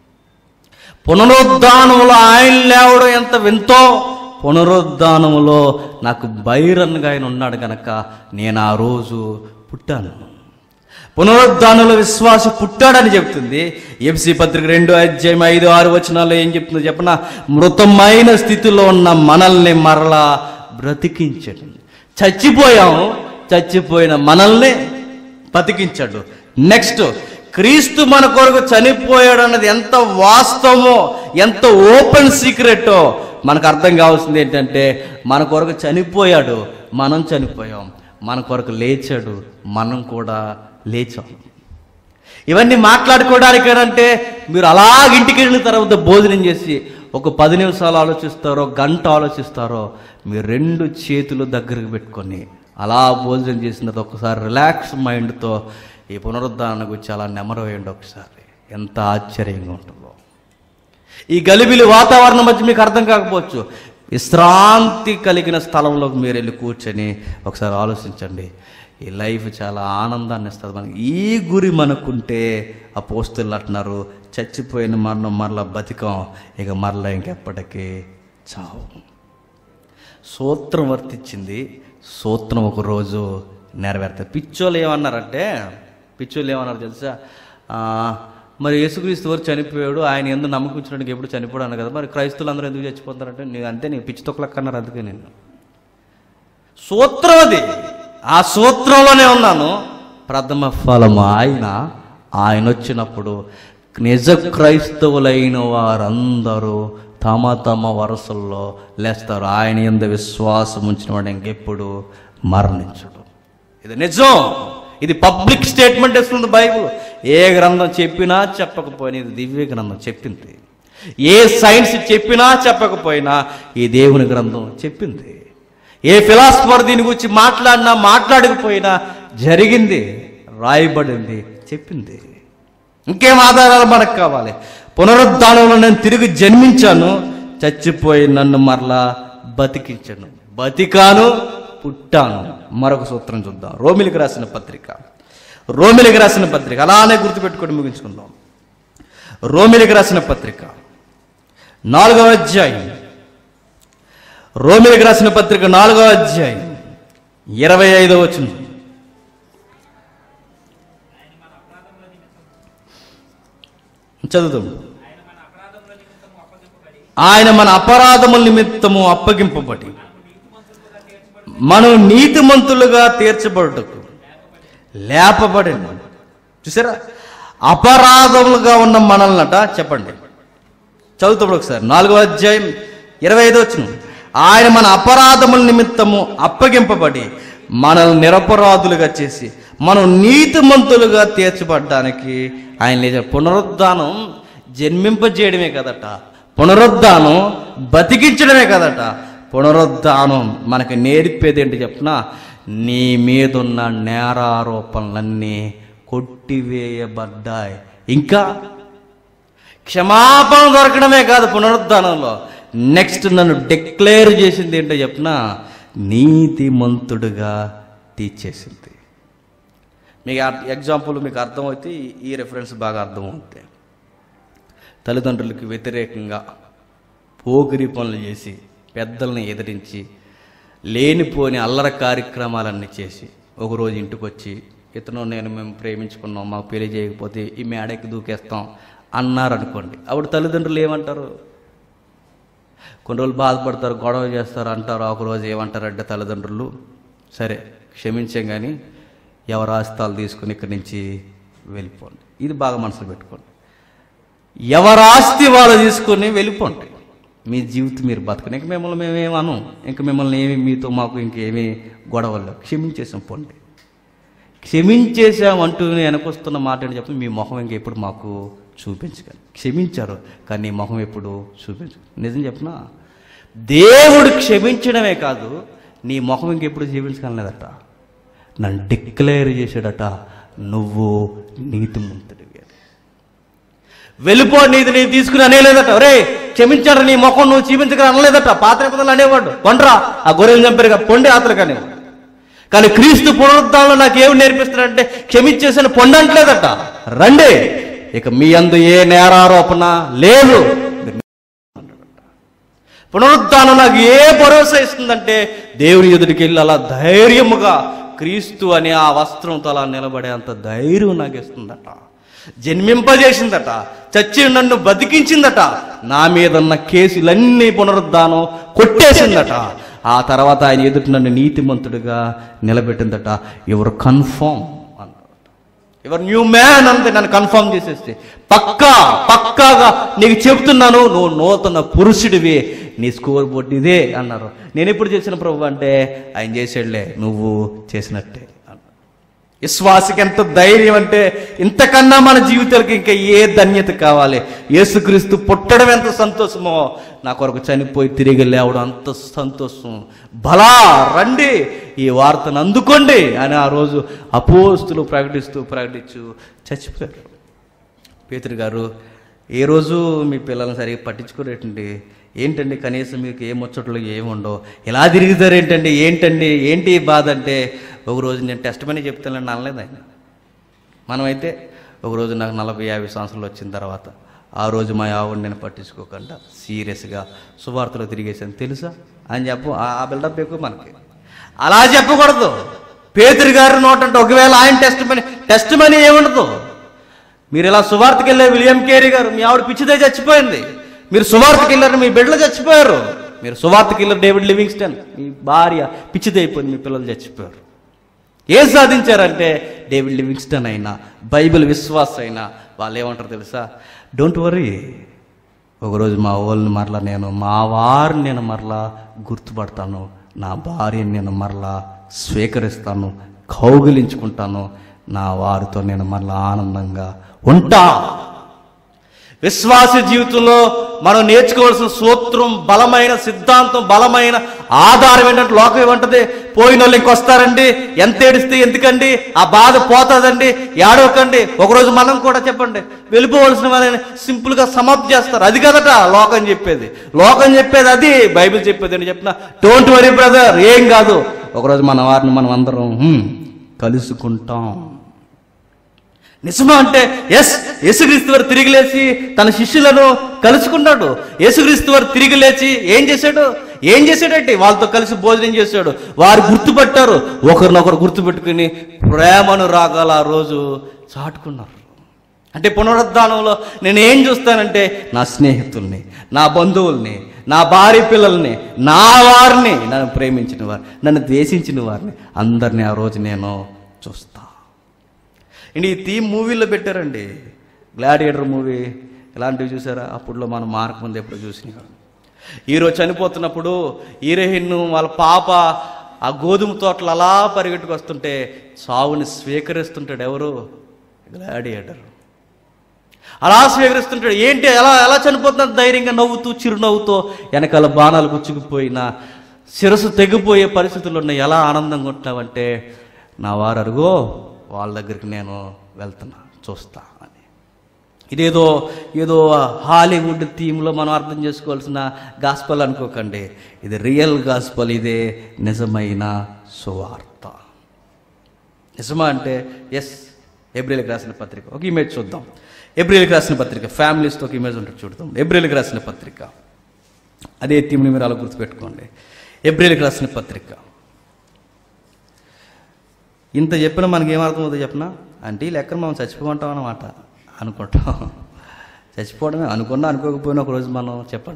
పునరుద్ధానంలో ఆయన లేవడం ఎంత వింతో పునరుద్ధానంలో నాకు బైరన్గా ఆయన ఉన్నాడు గనక నేను ఆ రోజు పుట్టాను పునరుద్ధానంలో విశ్వాసి పుట్టాడని చెప్తుంది ఎఫ్సి పత్రిక రెండు అధ్యాయం ఐదు ఆరు వచనాల్లో ఏం చెప్తుందో చెప్పన మృతమైన స్థితిలో ఉన్న మనల్ని మరలా బ్రతికించాడు చచ్చిపోయాము చచ్చిపోయిన మనల్ని బతికించాడు నెక్స్ట్ క్రీస్తు మన కొరకు చనిపోయాడు అన్నది ఎంత వాస్తవమో ఎంత ఓపెన్ సీక్రెటో మనకు అర్థం కావాల్సింది ఏంటంటే మన కొరకు చనిపోయాడు మనం చనిపోయాం మన కొరకు లేచాడు మనం కూడా లేచాం ఇవన్నీ మాట్లాడుకోవడానికేనంటే మీరు అలాగ ఇంటికి వెళ్ళిన తర్వాత భోజనం చేసి ఒక పది నిమిషాలు ఆలోచిస్తారో గంట ఆలోచిస్తారో మీరు రెండు చేతులు దగ్గరకు పెట్టుకొని అలా భోజనం చేసిన తర్వాత ఒకసారి రిలాక్స్ మైండ్తో ఈ పునరుద్ధారణ గురించి అలా నెమరవేయండి ఒకసారి ఎంత ఆశ్చర్యంగా ఉంటుందో ఈ గలిబిలి వాతావరణం మధ్య మీకు అర్థం కాకపోవచ్చు విశ్రాంతి కలిగిన స్థలంలోకి మీరు వెళ్ళి కూర్చొని ఒకసారి ఆలోచించండి ఈ లైఫ్ చాలా ఆనందాన్ని ఇస్తుంది మనకి ఈ గురి మనకుంటే ఆ పోస్తులు అంటున్నారు చచ్చిపోయిన మరణం మరలా బతికం ఇక మరలా ఇంకెప్పటికీ చావు సూత్రం వర్తించింది సూత్రం ఒకరోజు నెరవేరుతుంది పిచ్చోళ్ళు ఏమన్నారంటే పిచ్చోళ్ళు ఏమన్నారు తెలుసా ఆ, మరి యేసుక్రీస్తు వారు చనిపోయాడు ఆయన ఎందుకు నమ్మకం ఇచ్చినట్టు ఎప్పుడు చనిపోయాడు అన్నారు కదా మరి క్రైస్తువులు అందరూ ఎందుకు చచ్చిపోతారంటే నేను అంతే నేను పిచ్చి తొక్కలక్క అన్నారు అందుకే నేను సూత్రం అది ఆ సూత్రంలోనే ఉన్నాను ప్రథమ ఫలము ఆయన ఆయన వచ్చినప్పుడు నిజ క్రైస్తవులైన వారందరూ తమ తమ వరుసల్లో లేస్తారు ఆయన ఎందు విశ్వాసం ఉంచిన వాడు ఇంకెప్పుడు మరణించడు ఇది నిజం ఇది పబ్లిక్ స్టేట్మెంట్ ఇస్తుంది బైబుల్ ఏ గ్రంథం చెప్పినా చెప్పకపోయినా ఇది దివ్య గ్రంథం చెప్పింది ఏ సైన్స్ చెప్పినా చెప్పకపోయినా ఈ దేవుని గ్రంథం చెప్పింది ఏ ఫిలాసఫర్ దీని గురించి మాట్లాడినా మాట్లాడకపోయినా జరిగింది రాయబడింది చెప్పింది ఇంకేం ఆధారాలు మనకు కావాలి పునరుద్ధానంలో నేను తిరిగి జన్మించాను చచ్చిపోయి నన్ను మరలా బతికించాను బతికాను పుట్టాను మరొక సూత్రం చూద్దాం రోమిలికి రాసిన పత్రిక రోమిలికి రాసిన పత్రిక అలానే గుర్తుపెట్టుకొని ముగించుకుందాం రోమిలికి రాసిన పత్రిక నాలుగవ అధ్యాయం రోమిలికి రాసిన పత్రిక నాలుగవ అధ్యాయం ఇరవై ఐదవ వచనం చదువుతాం ఆయన మన అపరాధముల నిమిత్తము అప్పగింపబడి మనం నీతిమంతులుగా తీర్చబడుటకు లేపబడింది చూసారా అపరాధములుగా ఉన్న మనల్నట చెప్పండి చదువుతాడు ఒకసారి నాలుగో అధ్యాయం ఇరవై ఐదో వచ్చిన ఆయన మన అపరాధముల నిమిత్తము అప్పగింపబడి మనల్ని నిరపరాధులుగా చేసి మనం నీతిమంతులుగా తీర్చబడ్డానికి ఆయన లేచారు పునరుద్ధానం జన్మింపజేయడమే కదట పునరుద్ధానం బతికించడమే కదట పునరుద్ధానం మనకి నేర్పేది ఏంటి చెప్పిన నీ మీదున్న నేరారోపణలన్నీ కొట్టివేయబడ్డాయి ఇంకా క్షమాపణ దొరకడమే కాదు పునరుద్ధానంలో నెక్స్ట్ నన్ను డిక్లేర్ చేసింది ఏంటో చెప్పిన నీతిమంతుడుగా తీర్చేసింది మీకు ఆ- ఎగ్జాంపుల్ మీకు అర్థమవుతే ఈ- ఈ రెఫరెన్స్ బాగా అర్థమవుతాయి తల్లిదండ్రులకు వ్యతిరేకంగా పోగిరి పనులు చేసి పెద్దల్ని ఎదిరించి లేనిపోని అల్లర కార్యక్రమాలన్నీ చేసి ఒకరోజు ఇంటికి వచ్చి ఇతను నేను మేము ప్రేమించుకున్నాం మాకు పెళ్లి చేయకపోతే ఈ మేడకి దూకేస్తాం అన్నారు అనుకోండి అప్పుడు తల్లిదండ్రులు ఏమంటారు కొన్ని రోజులు బాధపడతారు గొడవ చేస్తారు అంటారు ఒక రోజు ఏమంటారంటే తల్లిదండ్రులు సరే క్షమించాం కానీ ఎవరు ఆస్తాలు తీసుకుని ఇక్కడి నుంచి వెళ్ళిపోండి ఇది బాగా మనసులో పెట్టుకోండి ఎవరి ఆస్తి వాళ్ళు తీసుకొని వెళ్ళిపోండి మీ జీవితం మీరు బతకని ఇంక మిమ్మల్ని మేమేమను ఇంక మిమ్మల్ని ఏమి మీతో మాకు ఇంకేమీ గొడవలు క్షమించేసాం పోండి క్షమించేసామంటూ వెనకొస్తున్న మాట ఏంటి చెప్పి మీ మొహం ఇంక ఎప్పుడు మాకు చూపించగలి క్షమించారు కానీ నీ మొహం ఎప్పుడు చూపించు నిజం చెప్పనా దేవుడు క్షమించడమే కాదు నీ మొహం ఇంకెప్పుడు జీవించగలలేదట నన్ను డిక్లేర్ చేశాడట నువ్వు నీతిమంతుడివి అని వెళ్ళిపో నీది నేను తీసుకుని అనేలేదట ఒరే క్షమించాడు నీ ముఖం నువ్వు చూపించగల అనలేదట పాత నిబంధనలు అనేవాడు కొండ్రా ఆ గొర్రెలు చంపారు కదా పొండి ఆతలు కానీ కానీ క్రీస్తు పునరుద్ధానంలో నాకు ఏమి నేర్పిస్తాడంటే క్షమించేసిన పొండంటలేదట రండి ఇక మీ అందు ఏ నేరారోపణ లేదు పునరుద్ధానం నాకు ఏ భరోసా ఇస్తుందంటే దేవుని ఎదుటికి వెళ్ళి అలా ధైర్యముగా క్రీస్తు అనే ఆ వస్త్రంతో అలా నిలబడే అంత ధైర్యం నాకు ఇస్తుందట జన్మింపజేసిందట చచ్చి నన్ను బతికించిందట నా మీద ఉన్న కేసులన్నీ పునరుద్ధానం కొట్టేసిందట ఆ తర్వాత ఆయన ఎదుటి నన్ను నీతిమంతుడిగా నిలబెట్టిందట ఎవరు కన్ఫర్మ్ అన్నాడు ఎవరు న్యూ మ్యాన్ అంతే నన్ను కన్ఫర్మ్ చేసేస్తే పక్కా పక్కాగా నీకు చెబుతున్నాను నువ్వు నూతన పురుషుడివి నీ స్కోర్ బోర్డు ఇదే అన్నారు నేను ఎప్పుడు చేసిన ప్రభు అంటే ఆయన చేసాడులే నువ్వు చేసినట్టే అన్నాడు. విశ్వాసకి ఎంత ధైర్యం అంటే ఇంతకన్నా మన జీవితాలకి ఇంకా ఏ ధన్యత కావాలి యేసుక్రీస్తు పుట్టడం ఎంత సంతోషమో నా కొరకు చనిపోయి తిరిగి లేవడం అంత సంతోషం బలా రండి ఈ వార్తను అందుకోండి అని ఆ రోజు అపోస్తులు ప్రకటిస్తూ ప్రకటించు చచ్చిపోయారు పేతురు గారు ఏ రోజు మీ పిల్లల్ని సరిగ్గా పట్టించుకోరేటండి ఏంటండి కనీసం మీకు ఏ ముచ్చట్లు ఏముండవు ఎలా తిరుగుతారు ఏంటండి ఏంటండి ఏంటి ఈ బాధ అంటే ఒక రోజు నేను టెస్ట్ మనీ చెప్తానండి అనలేదు ఆయన మనమైతే ఒక రోజు నాకు నలభై యాభై సంవత్సరాలు వచ్చిన తర్వాత ఆ రోజు మా ఆవిడ నేను పట్టించుకోకుండా సీరియస్గా సువార్తలో తిరిగేసాను తెలుసా అని చెప్పు ఆ- ఆ బిల్డప్ ఎక్కువ మనకి అలా చెప్పకూడదు పేతురు గారి నోటంటే ఒకవేళ ఆయన టెస్ట్ మనీ టెస్ట్ మనీ ఏముండదు మీరు ఇలా సువార్తకి వెళ్ళే విలియం కేరీ గారు మీ ఆవిడ పిచ్చిదే చచ్చిపోయింది మీరు సువార్తకి వెళ్ళారు మీ బిడ్డలు చచ్చిపోయారు మీరు సువార్తకి వెళ్ళారు డేవిడ్ లివింగ్స్టన్ మీ భార్య పిచ్చిదే అయిపోయింది మీ పిల్లలు చచ్చిపోయారు ఏం సాధించారంటే డేవిడ్ లివింగ్స్టన్ అయినా బైబిల్ విశ్వాస్ అయినా వాళ్ళు ఏమంటారు తెలుసా డోంట్ వరీ ఒకరోజు మా వాళ్ళని మరలా నేను మా వారిని నేను మరలా గుర్తుపడతాను నా భార్యని నేను మరలా స్వీకరిస్తాను కౌగిలించుకుంటాను నా వారితో నేను మరలా ఆనందంగా ఉంటా విశ్వాస జీవితంలో మనం నేర్చుకోవాల్సిన సూత్రం బలమైన సిద్ధాంతం బలమైన ఆధారం ఏంటంటే లోకం ఏమంటది పోయిన వాళ్ళు ఇంకొస్తారండి ఎంత ఏడిస్తే ఎందుకండి ఆ బాధ పోతుందండి ఏడవకండి ఒకరోజు మనం కూడా చెప్పండి వెళ్ళిపోవలసిన వాళ్ళని సింపుల్గా సమాప్తి చేస్తారు అది కదట లోకం చెప్పేది లోకం చెప్పేది అది బైబిల్ చెప్పేది అని చెప్పిన డోంట్ వరీ బ్రదర్ ఏం కాదు ఒకరోజు మన వారిని మనం అందరం హ్మ్, కలుసుకుంటాం నిజమా అంటే ఎస్ యేసుక్రీస్తు వారు తిరిగి లేచి తన శిష్యులను కలుసుకున్నాడు యేసుక్రీస్తు వారు తిరిగి లేచి ఏం చేశాడు ఏం చేశాడంటే వాళ్ళతో కలిసి భోజనం చేశాడు వారు గుర్తుపట్టారు ఒకరినొకరు గుర్తుపెట్టుకుని ప్రేమను రాగాల ఆ రోజు చాటుకున్నారు అంటే పునరుద్ధానంలో నేను ఏం చూస్తానంటే నా స్నేహితుల్ని నా బంధువుల్ని నా భార్య పిల్లల్ని నా వారిని నన్ను ప్రేమించిన వారిని నన్ను ద్వేషించిన వారిని అందరినీ ఆ రోజు నేను చూస్తా అండ్ ఈ థీమ్ మూవీలో పెట్టారండి గ్లాడియేటర్ మూవీ ఇలాంటివి చూసారా అప్పుడులో మనం మార్క్ ముందు ఎప్పుడు చూసినాం హీరో చనిపోతున్నప్పుడు హీరోయిన్ వాళ్ళ పాప ఆ గోధుమ తోటలు అలా పరిగెట్టుకు వస్తుంటే సావుని స్వీకరిస్తుంటాడు ఎవరు గ్లాడియేటర్ అలా స్వీకరిస్తుంటాడు ఏంటి ఎలా ఎలా చనిపోతున్నారు ధైర్యంగా నవ్వుతూ చిరునవ్వుతో వెనకాల బాణాలు గుచ్చుకుపోయినా శిరస్సు తెగిపోయే పరిస్థితులు ఉన్నాయి ఎలా ఆనందంగా ఉంటావంటే నా వారు అరుగో వాళ్ళ దగ్గరికి నేను వెళ్తున్నా చూస్తా అని ఇదేదో ఏదో హాలీవుడ్ థీమ్లో మనం అర్థం చేసుకోవాల్సిన గాస్పల్ అనుకోకండి ఇది రియల్ గాస్పల్ ఇదే నిజమైన సువార్త నిజమా అంటే ఎస్ ఏప్రిల్కి రాసిన పత్రిక ఒక ఇమేజ్ చూద్దాం ఏప్రిల్కి రాసిన పత్రిక ఫ్యామిలీస్తో ఒక ఇమేజ్ ఉంటుంది చూద్దాం ఏప్రిల్కి రాసిన పత్రిక అదే థీమ్ని మీరు అలా గుర్తుపెట్టుకోండి ఏప్రిల్కి రాసిన పత్రిక ఇంత చెప్పినా మనకి ఏమర్థమవుతుందో చెప్పినా అంటే ఈ లెక్కన మనం చచ్చిపోమంటాం అన్నమాట అనుకుంటాం చచ్చిపోవడమే అనుకున్నా అనుకోకపోయినా ఒకరోజు మనం చెప్పండి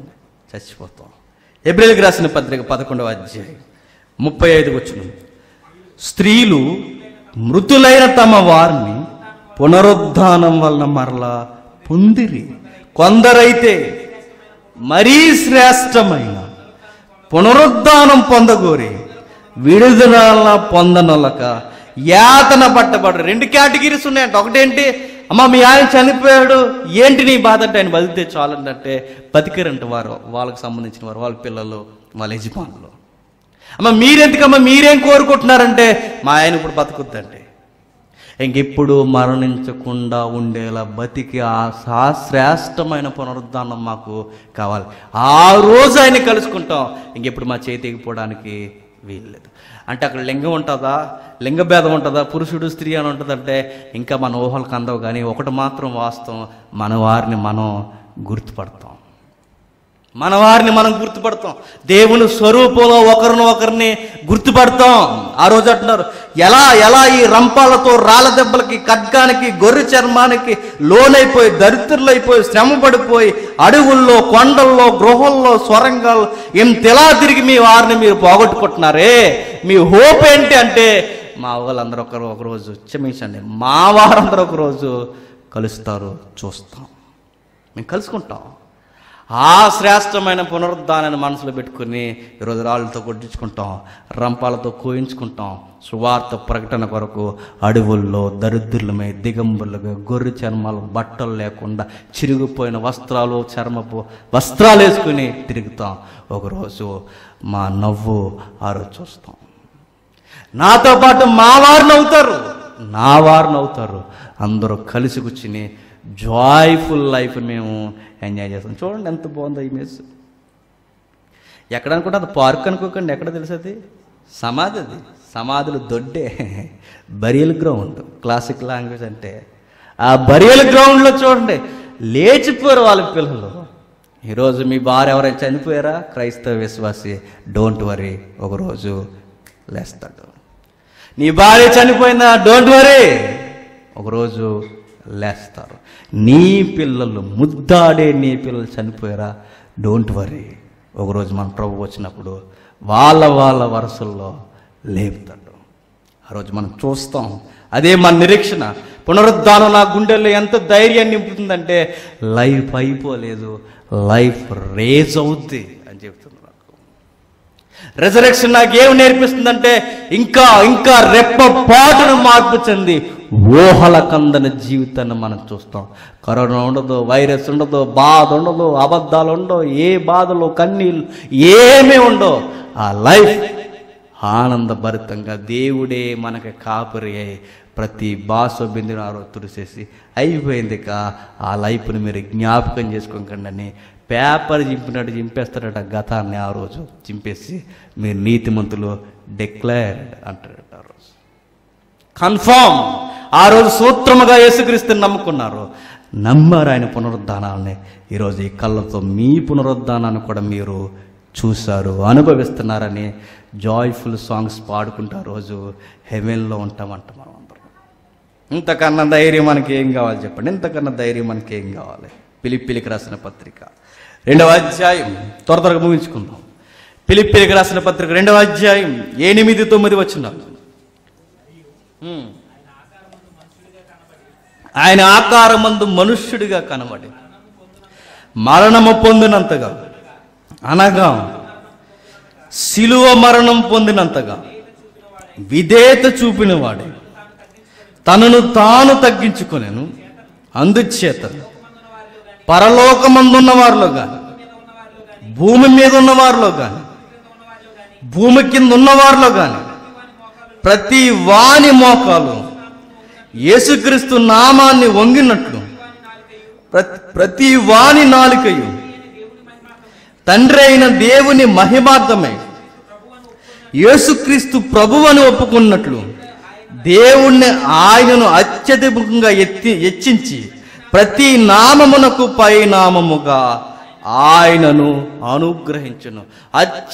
చచ్చిపోతాం ఏప్రిల్కి రాసిన పత్రిక పదకొండవ అధ్యాయం ముప్పై ఐదుకి వచ్చిన స్త్రీలు మృతులైన తమ వారిని పునరుద్ధానం వలన మరలా పొందిరి కొందరైతే మరీ శ్రేష్టమైన పునరుద్ధానం పొందగోరి విడుదల పొందనొలక యాతన పట్టబడరు రెండు కేటగిరీస్ ఉన్నాయంట ఒకటేంటి అమ్మ మీ ఆయన చనిపోయాడు ఏంటి నీ బాధ అంటే ఆయన బతికితే చాలంటే బతికారంట వారు వాళ్ళకి సంబంధించిన వారు వాళ్ళ పిల్లలు వాళ్ళ యజమానులు అమ్మ మీరెందుకమ్మా మీరేం కోరుకుంటున్నారంటే మా ఆయన ఇప్పుడు బతుకుద్దండి ఇంకెప్పుడు మరణించకుండా ఉండేలా బతికి ఆ సా- శ్రేష్టమైన పునరుద్ధానం మాకు కావాలి ఆ రోజు ఆయన కలుసుకుంటాం ఇంకెప్పుడు మా చేతికి పోవడానికి వీల్లేదు అంటే అక్కడ లింగం ఉంటుందా లింగ భేదం ఉంటుందా పురుషుడు స్త్రీ అని ఉంటుందంటే ఇంకా మన ఊహలకు అందవు కానీ ఒకటి మాత్రం వాస్తవం మన వారిని మనం గుర్తుపడతాం మన వారిని మనం గుర్తుపడతాం దేవుని స్వరూపంలో ఒకరిని ఒకరిని గుర్తుపడతాం ఆ రోజు అంటున్నారు ఎలా ఎలా ఈ రంపాలతో రాళ్ళ దెబ్బలకి ఖడ్గానికి గొర్రె చర్మానికి లోనైపోయి దరిద్రులైపోయి శ్రమ పడిపోయి అడవుల్లో కొండల్లో గృహల్లో స్వరంగాల్లో ఏం తెలా తిరిగి మీ వారిని మీరు పోగొట్టుకుంటున్నారే మీ హోప్ ఏంటి అంటే మా వాళ్ళందరూ ఒకరు ఒకరోజు క్షమించండి మా వారందరూ ఒకరోజు కలుస్తారు చూస్తాం మేము కలుసుకుంటాం ఆ శ్రేష్టమైన పునరుద్ధానాన్ని మనసులో పెట్టుకుని ఈరోజు రాళ్ళతో కొట్టించుకుంటాం రంపాలతో కోయించుకుంటాం సువార్త ప్రకటన కొరకు అడవుల్లో దరిద్రులమై దిగంబరులుగా గొర్రె చర్మాలు బట్టలు లేకుండా చిరిగిపోయిన వస్త్రాలు చర్మపు వస్త్రాలు వేసుకుని తిరుగుతాం ఒకరోజు మా నవ్వు ఆ రోజు చూస్తాం నాతో పాటు మా వారు నవ్వుతారు నా వారు నవ్వుతారు అందరూ కలిసి కూర్చుని జాయ్ఫుల్ లైఫ్ మేము ఎంజాయ్ చేస్తాం చూడండి ఎంత బాగుందో ఇమేజ్ ఎక్కడ అనుకుంటే అది పార్క్ అనుకోకండి ఎక్కడ తెలుసు అది సమాధి అది సమాధులు దొడ్డే బరియల్ గ్రౌండ్ క్లాసిక్ లాంగ్వేజ్ అంటే ఆ బరియల్ గ్రౌండ్లో చూడండి లేచిపోయారు వాళ్ళ పిల్లలు ఈరోజు మీ భార్య ఎవరైనా చనిపోయారా క్రైస్తవ విశ్వాసి డోంట్ వరీ ఒకరోజు లేస్తాడు నీ భార్య చనిపోయిందా డోంట్ వరీ ఒకరోజు లేస్తారు నీ పిల్లలు ముద్దాడే నీ పిల్లలు చనిపోయారా డోంట్ వరీ ఒకరోజు మన ప్రభు వచ్చినప్పుడు వాళ్ళ వాళ్ళ వరుసల్లో లేపుతాడు ఆ రోజు మనం చూస్తాం అదే మన నిరీక్షణ పునరుద్ధానం నా గుండెల్లో ఎంత ధైర్యాన్ని నింపుతుందంటే లైఫ్ అయిపోలేదు లైఫ్ రేజ్ అవుద్ది అని చెప్తుంది నాకు రెజరెక్షన్ నాకేం నేర్పిస్తుందంటే ఇంకా ఇంకా రెప్పపాటును మార్పు చెంది ఊహల కందని జీవితాన్ని మనం చూస్తాం కరోనా ఉండదు వైరస్ ఉండదు బాధ ఉండదు అబద్ధాలు ఉండవు ఏ బాధలు కన్నీళ్ళు ఏమీ ఉండవు ఆ లైఫ్ ఆనందభరితంగా దేవుడే మనకి కాపరి అయి ప్రతి బాస బిందును ఆ రోజు తుడిసేసి అయిపోయింది కా ఆ లైఫ్ని మీరు జ్ఞాపకం చేసుకోకండి అని పేపర్ చింపినట్టు చింపేస్తాడట గతాన్ని ఆ రోజు చింపేసి మీరు నీతిమంతులు డిక్లేర్డ్ అంటాడట ఆ రోజు కన్ఫామ్ ఆ రోజు సూత్రముగా యేసుక్రీస్తుని నమ్ముకున్నారు నమ్మారు ఆయన పునరుద్ధానాలని ఈరోజు ఈ కళ్ళతో మీ పునరుద్ధానాన్ని కూడా మీరు చూశారు అనుభవిస్తున్నారని జాయ్ఫుల్ సాంగ్స్ పాడుకుంటూ ఆ రోజు హెవెన్లో ఉంటామంట మనం అందరం ఇంతకన్నా ధైర్యం మనకి ఏం కావాలి చెప్పండి ఇంతకన్నా ధైర్యం మనకి ఏం కావాలి పిలిపిలికి రాసిన పత్రిక రెండవ అధ్యాయం త్వర త్వరగా ముగించుకుందాం పిలిపిలికి రాసిన పత్రిక రెండవ అధ్యాయం ఎనిమిది తొమ్మిది వచ్చినారు ఆయన ఆకారమందు మనుష్యుడిగా కనబడి మరణము పొందినంతగా అనగా శిలువ మరణం పొందినంతగా విధేయత చూపినవాడే తనను తాను తగ్గించుకొనెను అందుచేత పరలోకమందున్న వారిలో గాని భూమి మీద ఉన్న వారిలో గాని భూమి కింద ఉన్న వారిలో గాని ప్రతి వాని మోకాలు యేసుక్రీస్తు నామాన్ని వంగినట్లు ప్రతి ప్రతి వాని నాలుకయు తండ్రి అయిన దేవుని మహిమార్థమై యేసుక్రీస్తు ప్రభువని ఒప్పుకున్నట్లు దేవుణ్ణి ఆయనను అత్యధికంగా ఎత్తి హెచ్చించి ప్రతి నామమునకు పై నామముగా ఆయనను అనుగ్రహించును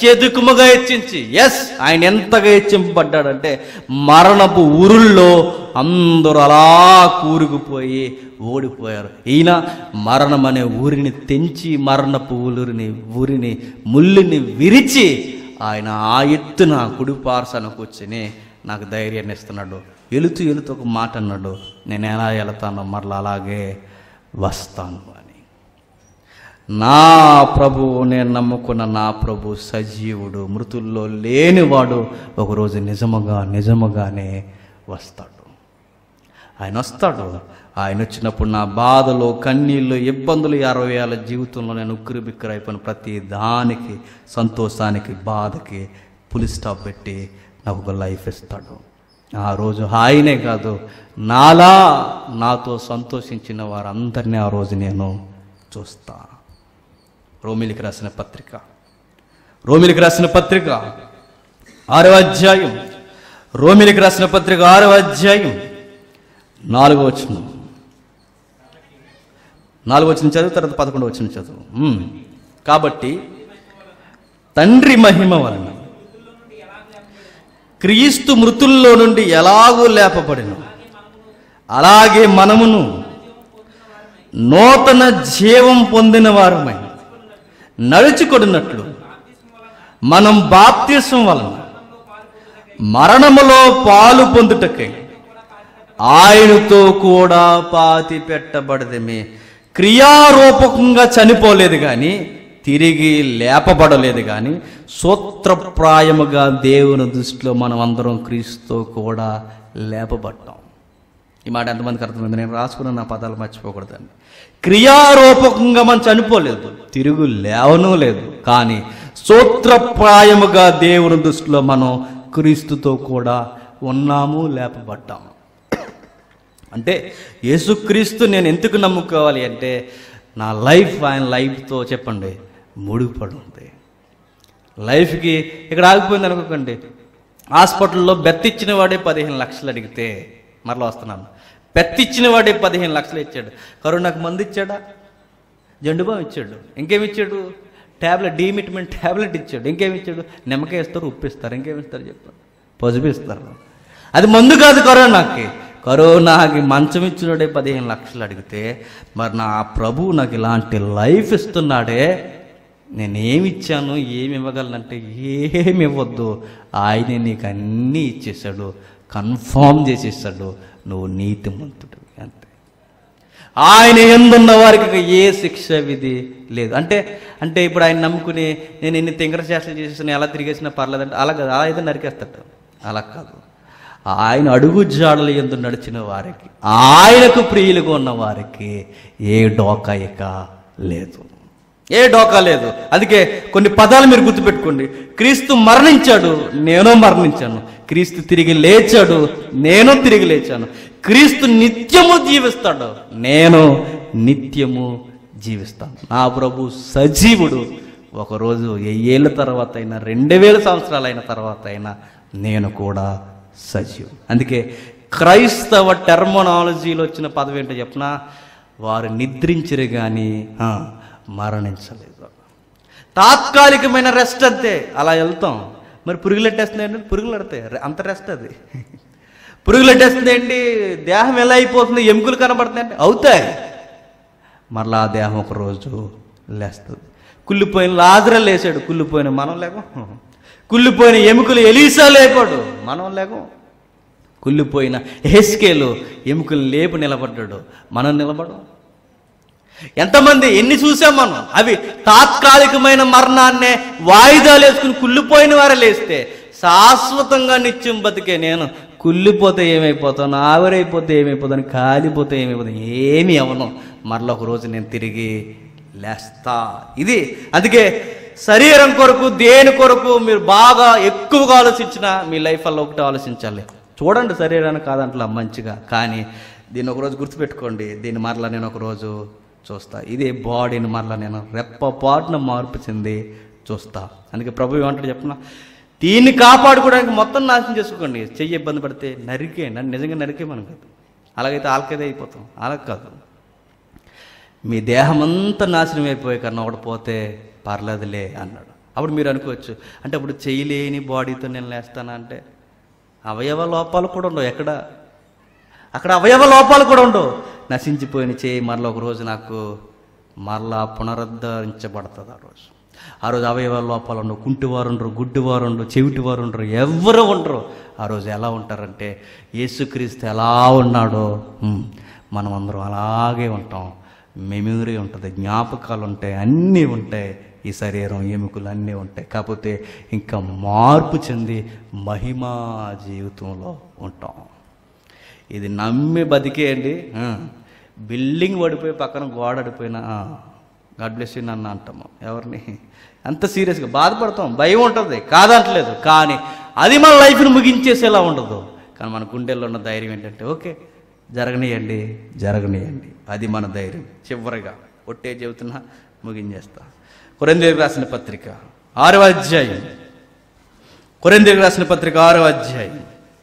అత్యధికముగా హెచ్చించి ఎస్ ఆయన ఎంతగా హెచ్చింపబడ్డాడంటే మరణపు ఉరుల్లో అందరూ అలా కూరుకుపోయి ఓడిపోయారు ఈయన మరణం అనే ఊరిని తెంచి మరణపు ఊరిని ఊరిని ముళ్ళుని విరిచి ఆయన ఆ ఎత్తున కుడి పార్సన కూర్చుని నాకు ధైర్యాన్ని ఇస్తున్నాడు ఎలుతూ ఎలుతూ ఒక మాట అన్నాడు నేను ఎలా వెళతానో మరలా అలాగే వస్తాను అని నా ప్రభువు నేను నమ్ముకున్న నా ప్రభు సజీవుడు మృతుల్లో లేనివాడు ఒకరోజు నిజముగా నిజముగానే వస్తాడు ఆయన వస్తాడు ఆయన వచ్చినప్పుడు నా బాధలు కన్నీళ్ళు ఇబ్బందులు అరవై ఏళ్ళ జీవితంలో నేను ఉక్కిరి బిక్కిరి అయిపోయిన ప్రతి దానికి సంతోషానికి బాధకి పులి స్టాప్ పెట్టి నాకు ఒక లైఫ్ ఇస్తాడు ఆ రోజు ఆయనే కాదు నాలా నాతో సంతోషించిన వారందరినీ ఆ రోజు నేను చూస్తా రోమిలికి రాసిన పత్రిక రోమిలికి రాసిన పత్రిక ఆరవ అధ్యాయం రోమిలికి రాసిన పత్రిక ఆరవ అధ్యాయం నాలుగో వచ్చిన నాలుగో వచ్చిన చదువు తర్వాత పదకొండవ వచ్చిన చదువు ఉమ్. కాబట్టి తండ్రి మహిమ వలన క్రీస్తు మృతుల్లో నుండి ఎలాగూ లేపబడిను అలాగే మనమును నూతన జీవం పొందిన వారమై నడుచుకొడినట్లు మనం బాప్తిసం వలన మరణములో పాలు పొందుటకై ఆయనతో కూడా పాతి పెట్టబడదమే క్రియారూపకంగా చనిపోలేదు కానీ తిరిగి లేపబడలేదు కానీ సూత్రప్రాయముగా దేవుని దృష్టిలో మనం అందరం క్రీస్తుతో కూడా లేపబడ్డాం ఈ మాట ఎంతమందికి అర్థమైంది నేను రాసుకున్న నా పదాలు మర్చిపోకూడదండి క్రియారూపకంగా మనం చనిపోలేదు తిరుగు లేవను లేదు కానీ సూత్రప్రాయముగా దేవుని దృష్టిలో మనం క్రీస్తుతో కూడా ఉన్నాము లేపబడ్డాము అంటే యేసుక్రీస్తు నేను ఎందుకు నమ్ముకోవాలి అంటే నా లైఫ్ ఆయన లైఫ్తో చెప్పండి ముడిపడి ఉంది లైఫ్కి ఇక్కడ ఆగిపోయింది అనుకోకండి హాస్పిటల్లో బెత్తిచ్చిన వాడే పదిహేను లక్షలు అడిగితే మరలా వస్తున్నాను బెత్తిచ్చిన వాడే పదిహేను లక్షలు ఇచ్చాడు కరోనాకు మందు ఇచ్చాడా జండుబాం ఇచ్చాడు ఇంకేమి ఇచ్చాడు ట్యాబ్లెట్ డీమిట్మెంట్ ట్యాబ్లెట్ ఇచ్చాడు ఇంకేమి ఇచ్చాడు నిమ్మకాయ ఇస్తారు ఉప్పు ఇస్తారు ఇంకేమి ఇస్తారు చెప్పండి పసుపు ఇస్తారు అది మందు కాదు కరోనాకి కరోనాకి మంచం ఇచ్చినోడే పదిహేను లక్షలు అడిగితే మరి నా ప్రభు నాకు ఇలాంటి లైఫ్ ఇస్తున్నాడే నేనేమి ఇచ్చాను ఏమి ఇవ్వగలనంటే ఏమి ఇవ్వద్దు ఆయనే నీకు అన్నీ ఇచ్చేసాడు కన్ఫామ్ చేసేసాడు నువ్వు నీతిమంతుడు అంతే ఆయన ఎందున్న వారికి ఇక ఏ శిక్ష విధి లేదు అంటే అంటే ఇప్పుడు ఆయన నమ్ముకుని నేను ఎన్ని తింగర చేష్టలు చేసేసిన ఎలా తిరిగేసినా పర్లేదంటే అలా కాదు అలా అయితే నరికేస్తాడు అలా కాదు ఆయన అడుగు జాడలు ఎందు నడిచిన వారికి ఆయనకు ప్రియులుగా ఉన్న వారికి ఏ డోకా ఇక లేదు ఏ డోకా లేదు అందుకే కొన్ని పదాలు మీరు గుర్తుపెట్టుకోండి క్రీస్తు మరణించాడు నేను మరణించాను క్రీస్తు తిరిగి లేచాడు నేను తిరిగి లేచాను క్రీస్తు నిత్యము జీవిస్తాడు నేను నిత్యము జీవిస్తాను నా ప్రభు సజీవుడు ఒకరోజు వెయ్యేళ్ళ తర్వాత అయినా రెండు వేల సంవత్సరాలైన తర్వాత అయినా నేను కూడా సజీవుడు అందుకే క్రైస్తవ టెర్మనాలజీలో వచ్చిన పదవి ఏంటో చెప్పిన వారు నిద్రించరు కానీ ఆ, మరణించలేదు తాత్కాలికమైన రెస్ట్ అంతే అలా వెళ్తాం మరి పురుగులు ఎట్టేస్తున్నాయండి పురుగులు ఎడతాయి రె- అంత రెస్ట్ అది పురుగులు ఎట్టేస్తుంది ఏంటి దేహం ఎలా అయిపోతుంది ఎముకలు కనబడుతున్నాయంటే అవుతాయి మరలా ఆ దేహం ఒక రోజు లేస్తుంది కుళ్ళిపోయిన లాజర లేచాడు కుళ్ళిపోయిన మనం లేకం కుళ్ళిపోయిన ఎముకలు ఎలీసా లేపాడు మనం లేకం కుళ్ళిపోయిన హెస్కేలు ఎముకలు లేపు నిలబడ్డాడు మనం నిలబడం ఎంతమంది ఎన్ని చూసాం మనం అవి తాత్కాలికమైన మరణాన్నే వాయిదాలు వేసుకుని కుళ్ళిపోయిన వారే లేస్తే శాశ్వతంగా నిత్యం బతికే నేను కుళ్ళిపోతే ఏమైపోతాను ఆవిరైపోతే ఏమైపోతాను కాలిపోతే ఏమైపోతాను ఏమి అవను మరలా ఒక రోజు నేను తిరిగి లేస్తా ఇది అందుకే శరీరం కొరకు దేని కొరకు మీరు బాగా ఎక్కువగా ఆలోచించినా మీ లైఫ్ వల్ల ఒకటి ఆలోచించాలి చూడండి శరీరాన్ని కాదంటలా మంచిగా కానీ దీన్ని ఒకరోజు గుర్తుపెట్టుకోండి దీన్ని మరలా నేను ఒకరోజు చూస్తా ఇదే బాడీని మరలా నేను రెప్పపాటున మార్పు చెంది చూస్తా అందుకే ప్రభు ఏమంటాడు చెప్పిన దీన్ని కాపాడుకోవడానికి మొత్తం నాశనం చేసుకోండి చెయ్యి ఇబ్బంది పడితే నరికే నన్ను నిజంగా నరికే మనం కాదు అలాగైతే ఆల్కదే అయిపోతాం అలా కాదు మీ దేహం అంతా నాశనం అయిపోయే కన్నా ఒకటి పోతే పర్లేదులే అన్నాడు అప్పుడు మీరు అనుకోవచ్చు అంటే అప్పుడు చేయలేని బాడీతో నేను లేస్తానా అంటే అవయవ లోపాలు కూడా ఉండవు ఎక్కడ అక్కడ అవయవ లోపాలు కూడా ఉండవు నశించిపోయిన చేయి మరలా ఒక రోజు నాకు మరలా పునరుద్ధరించబడుతుంది ఆ రోజు ఆ రోజు అవయవ లోపాలు ఉండవు కుంటివారు ఉండరు గుడ్డివారు ఉండరు చెవిటివారు ఉండరు ఎవరు ఉండరు ఆ రోజు ఎలా ఉంటారంటే యేసుక్రీస్తు ఎలా ఉన్నాడో ఉమ్, మనం అందరం అలాగే ఉంటాం మెమరీ ఉంటుంది జ్ఞాపకాలు ఉంటాయి అన్నీ ఉంటాయి ఈ శరీరం ఎముకలు అన్నీ ఉంటాయి కాకపోతే ఇంకా మార్పు చెంది మహిమా జీవితంలో ఉంటాం ఇది నమ్మి బతికేయండి ఆ. బిల్డింగ్ పడిపోయి పక్కన గోడ అడిపోయినా గాడ్ బ్లెస్ యూ నన్ను అంటాము ఎవరిని అంత సీరియస్గా బాధపడతాం భయం ఉంటుంది కాదంటలేదు కానీ అది మన లైఫ్ని ముగించేసేలా ఉండదు కానీ మన గుండెల్లో ఉన్న ధైర్యం ఏంటంటే ఓకే జరగనియండి జరగనియండి అది మన ధైర్యం చివరిగా ఒట్టే చెబుతున్నా ముగించేస్తా కొరందేవి రాసిన పత్రిక ఆరవ అధ్యాయం కొరందేవి రాసిన పత్రిక ఆరవ అధ్యాయం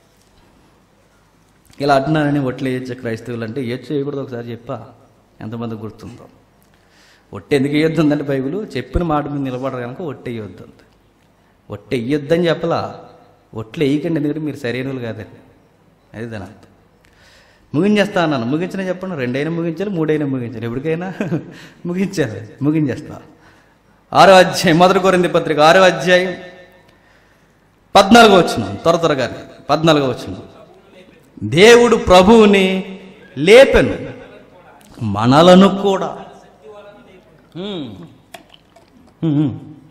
ఇలా అంటున్నారని ఒట్లు వేయచ్చు క్రైస్తవులు అంటే వేయచ్చు వేయకూడదు ఒకసారి చెప్పా ఎంతమంది గుర్తుందో ఒట్టి ఎందుకు వేయొద్దండి బైబిల్ చెప్పిన మాట మీద నిలబడరు కనుక ఒట్టి వేయొద్దు అంతే ఒట్టి వేయొద్దని చెప్పలా ఒట్లు వేయకండి ఎందుకంటే మీరు సరైన వాళ్ళు కాదండి అది దాని అర్థం ముగించేస్తా అన్నాను ముగించిన చెప్పండి రెండైనా ముగించాలి మూడైనా ముగించాలి ఎప్పటికైనా ముగించాలి ముగించేస్తా ఆరో అధ్యాయం మొదటి కొరింది పత్రిక ఆరో అధ్యాయం పద్నాలుగో వచ్చిన త్వర త్వరగా పద్నాలుగో వచ్చిన దేవుడు ప్రభువుని లేపెను మనలను కూడా హ్మ్. హ్మ్.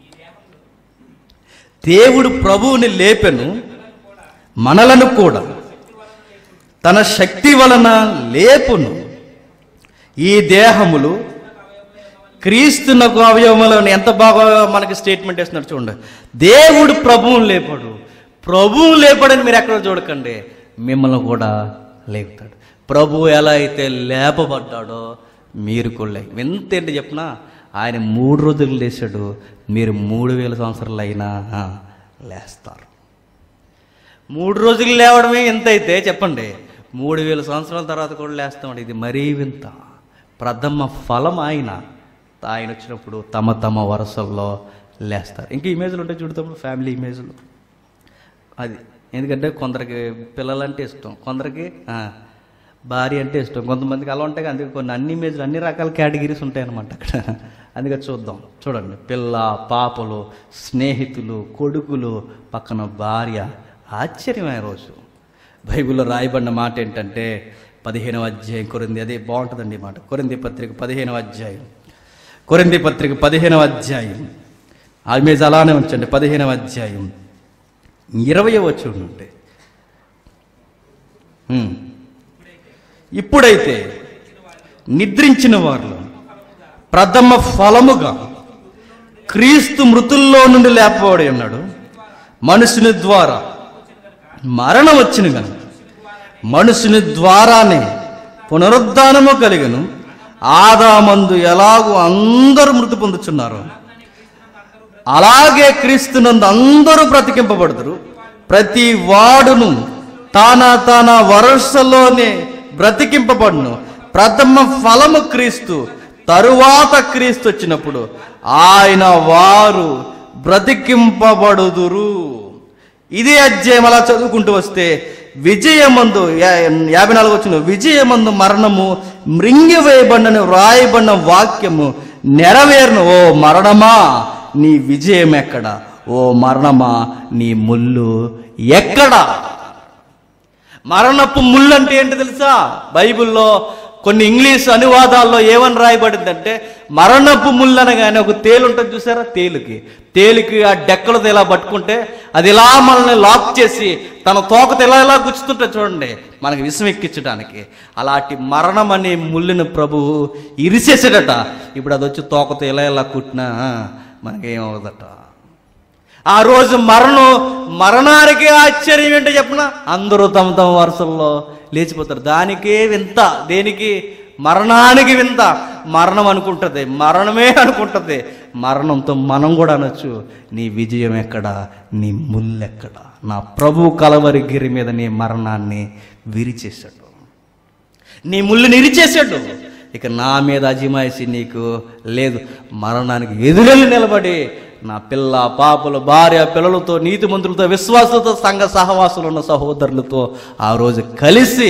దేవుడు ప్రభువుని లేపెను మనలను కూడా తన శక్తి వలన లేపును ఈ దేహములు క్రీస్తునకు అవయవములను ఎంత బాగా మనకి స్టేట్మెంట్ వేస్తున్నాడు చూడండి దేవుడు ప్రభువుని లేపాడు ప్రభువు లేపాడని మీరు ఎక్కడ చూడకండి మిమ్మల్ని కూడా లేపుతాడు ప్రభు ఎలా అయితే లేపబడ్డాడో మీరు కూడా లే ఎంత ఏంటి చెప్పినా ఆయన మూడు రోజులు లేచాడు మీరు మూడు వేల సంవత్సరాలు అయినా ఆ, లేస్తారు మూడు రోజులు లేవడమే ఎంత అయితే చెప్పండి మూడు వేల సంవత్సరాల తర్వాత కూడా లేస్తామండి ఇది మరీ వింత ప్రథమ ఫలం ఆయన ఆయన వచ్చినప్పుడు తమ తమ వరుసల్లో లేస్తారు ఇంకా ఇమేజ్లు ఉంటాయి చూడతాము ఫ్యామిలీ ఇమేజ్లు అది ఎందుకంటే కొందరికి పిల్లలంటే ఇష్టం కొందరికి ఆ, భార్య అంటే ఇష్టం కొంతమందికి అలా ఉంటాయి అందుకే కొన్ని అన్ని ఇమేజ్లు అన్ని రకాల కేటగిరీస్ ఉంటాయన్నమాట అక్కడ అందుకే చూద్దాం చూడండి పిల్ల పాపలు స్నేహితులు కొడుకులు పక్కన భార్య ఆశ్చర్యమైన రోజు బైబిల్లో రాయబడిన మాట ఏంటంటే పదిహేనవ అధ్యాయం కొరింది అదే బాగుంటుందండి ఈ మాట కొరింది పత్రిక పదిహేనవ అధ్యాయం కొరింది పత్రిక పదిహేనవ అధ్యాయం ఆ ఇమేజ్ అలానే ఉంచండి పదిహేనవ అధ్యాయం ఇరవై వచ్చి ఉంటే ఇప్పుడైతే నిద్రించిన వారిలో ప్రథమ ఫలముగా క్రీస్తు మృతుల్లో నుండి లేపబడి ఉన్నాడు మనుషుని ద్వారా మరణం వచ్చిన గను మనుషుని ద్వారానే పునరుద్ధానము కలిగను ఆదామందు ఎలాగూ అందరూ మృతి పొందుచున్నారు అలాగే క్రీస్తునందు అందరూ బ్రతికింపబడతారు ప్రతి వాడును తాన తన వరుసలోనే బ్రతికింపబడును ప్రథమ ఫలము క్రీస్తు తరువాత క్రీస్తు వచ్చినప్పుడు ఆయన వారు బ్రతికింపబడుదురు ఇదే అధ్యాయం అలా చదువుకుంటూ వస్తే విజయమందు యా- యాభై నాలుగు వచ్చిన విజయమందు మరణము మృంగివేయబడిన వ్రాయబడిన వాక్యము నెరవేరును ఓ మరణమా నీ విజయం ఎక్కడ ఓ మరణమా నీ ముళ్ళు ఎక్కడా మరణపు ముళ్ళు అంటే ఏంటి తెలుసా బైబిల్లో కొన్ని ఇంగ్లీష్ అనువాదాల్లో ఏమని రాయబడిందంటే మరణపు ముళ్ళు అనగానే ఒక తేలు ఉంటుంది చూసారా తేలుకి తేలికి ఆ డెక్కలతో ఇలా పట్టుకుంటే అది ఇలా మనల్ని లాక్ చేసి తన తోకతో ఇలా ఇలా గుచ్చుతుంటే చూడండి మనకి విషం ఎక్కించడానికి అలాంటి మరణం అనే ముళ్ళుని ప్రభువు ఇరిసేసాడట ఇప్పుడు అది వచ్చి తోకతో ఇలా ఇలా కుట్టినా మనకేమవుదట ఆ రోజు మరణం మరణానికి ఆశ్చర్యం ఏంటో చెప్పిన అందరూ తమ తమ వరుసల్లో లేచిపోతారు దానికే వింత దేనికి మరణానికి వింత మరణం అనుకుంటుంది మరణమే అనుకుంటుంది మరణంతో మనం కూడా అనొచ్చు నీ విజయం ఎక్కడ నీ ముల్లెక్కడ నా ప్రభు కలవరి గిరి మీద నీ మరణాన్ని విరిచేశాడు నీ ముళ్ళు నిరిచేశాడు ఇక నా మీద అజిమాయిసి నీకు లేదు మరణానికి ఎదురెళ్ళి నిలబడి నా పిల్ల పాపలు భార్య పిల్లలతో నీతిమంతులతో విశ్వాసులతో సంఘ సహవాసులు ఉన్న సహోదరులతో ఆ రోజు కలిసి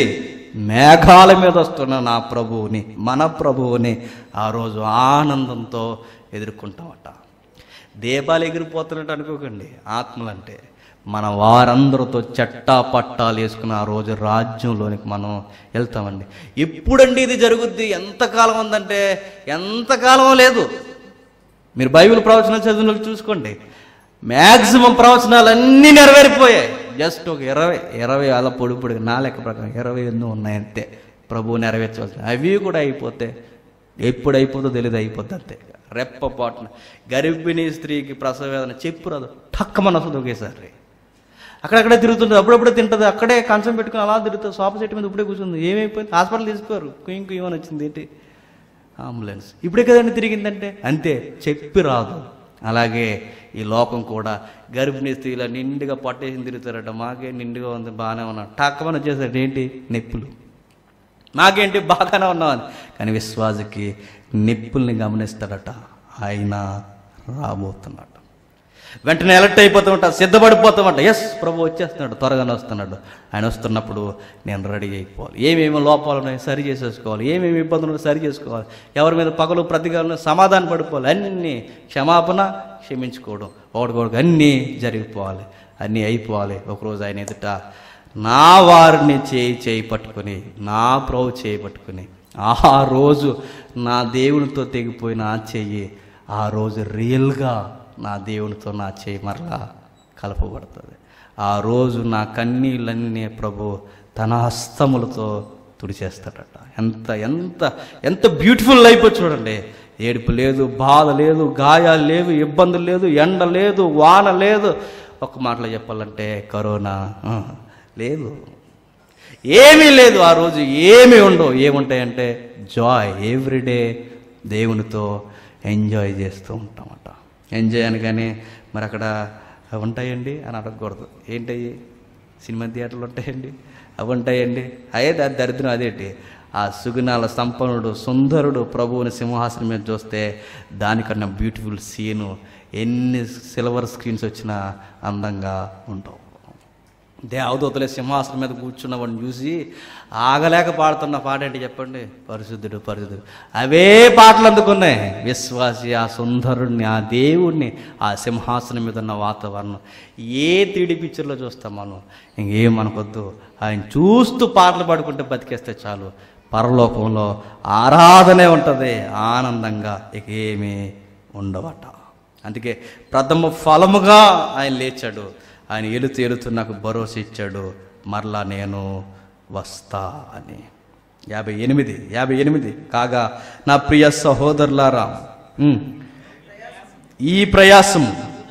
మేఘాల మీద వస్తున్న నా ప్రభువుని మన ప్రభువుని ఆ రోజు ఆనందంతో ఎదుర్కొంటామట దీపాలు ఎగిరిపోతున్నట్టు అనుకోకండి ఆత్మలంటే మన వారందరితో చట్టా పట్టాలు వేసుకుని ఆ రోజు రాజ్యంలోనికి మనం వెళ్తామండి ఎప్పుడండి ఇది జరుగుద్ది ఎంతకాలం ఉందంటే ఎంతకాలం లేదు మీరు బైబిల్ ప్రవచనాలు చదివిన వాళ్ళు చూసుకోండి మ్యాక్సిమం ప్రవచనాలు అన్నీ నెరవేరిపోయాయి జస్ట్ ఒక ఇరవై ఇరవై అలా పొడి పొడి నా లెక్క ప్రకారం ఇరవై ఎన్నో ఉన్నాయంతే ప్రభువు నెరవేర్చవలసిన అవి కూడా అయిపోతే ఎప్పుడు అయిపోతుందో తెలియదు అయిపోద్ది అంతే రెప్పపాటున గర్భిణీ స్త్రీకి ప్రసవ వేదన చెప్పు రాదు టక్కమని వస్తుంది ఒకేసారి అక్కడక్కడే తిరుగుతుంది అప్పుడప్పుడే తింటుంది అక్కడే కంచం పెట్టుకుని అలా తిరుగుతుంది సోఫా సెట్ మీద ఇప్పుడే కూర్చుంది ఏమైపోయింది హాస్పిటల్ తీసుకోరు కుయ్యం కుయ్యమని వచ్చింది ఏంటి అంబులెన్స్ ఇప్పుడే కదండి తిరిగిందంటే అంతే చెప్పి రాదు అలాగే ఈ లోకం కూడా గర్భిణీ స్త్రీల నిండుగా పట్టేసి తిరుగుతారట మాకే నిండుగా ఉంది బాగానే ఉన్నాం టక్కమని వచ్చేసరికి ఏంటి నొప్పులు నాకేంటి బాగానే ఉన్నామని కానీ విశ్వాసకి నిప్పుల్ని గమనిస్తాడట ఆయన రాబోతున్నాడు వెంటనే ఎలర్ట్ అయిపోతామంట సిద్ధపడిపోతామంట ఎస్ ప్రభు వచ్చేస్తున్నాడు త్వరగానే వస్తున్నాడు ఆయన వస్తున్నప్పుడు నేను రెడీ అయిపోవాలి ఏమేమి లోపాలు ఉన్నాయి సరి చేసేసుకోవాలి ఏమేమి ఇబ్బందులు ఉన్నాయి సరి చేసుకోవాలి ఎవరి మీద పగలు ప్రతిగాలను సమాధాన పడిపోవాలి అన్నీ క్షమాపణ క్షమించుకోవడం ఒకటికొకటి అన్నీ జరిగిపోవాలి అన్నీ అయిపోవాలి ఒకరోజు ఆయన ఎదుట నా వారిని చేయి చేయి పట్టుకొని నా ప్రభు చేయి పట్టుకొని ఆ రోజు నా దేవునితో తెగిపోయిన ఆ చెయ్యి ఆ రోజు రియల్గా నా దేవునితో నా చేయి మరలా కలపబడుతుంది ఆ రోజు నా కన్నీళ్ళన్నీ ప్రభు తన హస్తములతో తుడిచేస్తాడట ఎంత ఎంత ఎంత బ్యూటిఫుల్ లైఫ్ చూడండి ఏడుపు లేదు బాధ లేదు గాయాలు లేవు ఇబ్బందులు లేదు ఎండ లేదు వాన లేదు ఒక మాటలో చెప్పాలంటే కరోనా ఆ, లేదు ఏమీ లేదు ఆ రోజు ఏమీ ఉండవు ఏముంటాయంటే జాయ్ ఎవ్రీడే దేవునితో ఎంజాయ్ చేస్తూ ఉంటామట ఎంజాయ్ అనగానే మరి అక్కడ అవి ఉంటాయండి అని అడగకూడదు ఏంటయ్యి సినిమా థియేటర్లు ఉంటాయండి అవి ఉంటాయండి అయ్యే దా దరిద్రం అదేంటి ఆ సుగుణాల సంపన్నుడు సుందరుడు ప్రభువుని సింహాసనం మీద చూస్తే దానికన్నా బ్యూటిఫుల్ సీను ఎన్ని సిల్వర్ స్క్రీన్స్ వచ్చినా అందంగా ఉండవు దేవదూతలే సింహాసనం మీద కూర్చున్న వాడిని చూసి ఆగలేక పాడుతున్న పాట ఏంటి చెప్పండి పరిశుద్ధుడు పరిశుద్ధుడు అవే పాటలు అందుకున్నాయి విశ్వాసి ఆ సుందరుణ్ణి ఆ దేవుణ్ణి ఆ సింహాసనం మీద ఉన్న వాతావరణం ఏ త్రీడీ పిక్చర్లో చూస్తాం మనం ఇంకేం మనకొద్దు ఆయన చూస్తూ పాటలు పాడుకుంటే బతికేస్తే చాలు పరలోకంలో ఆరాధనే ఉంటుంది ఆనందంగా ఇక ఏమీ ఉండవట అందుకే ప్రథమ ఫలముగా ఆయన లేచాడు ఆయన ఎలుతూ ఎలుతూ నాకు భరోసా ఇచ్చాడు మరలా నేను వస్తా అని యాభై ఎనిమిది యాభై ఎనిమిది కాగా నా ప్రియ సహోదరులారా ఉమ్, ఈ ప్రయాసం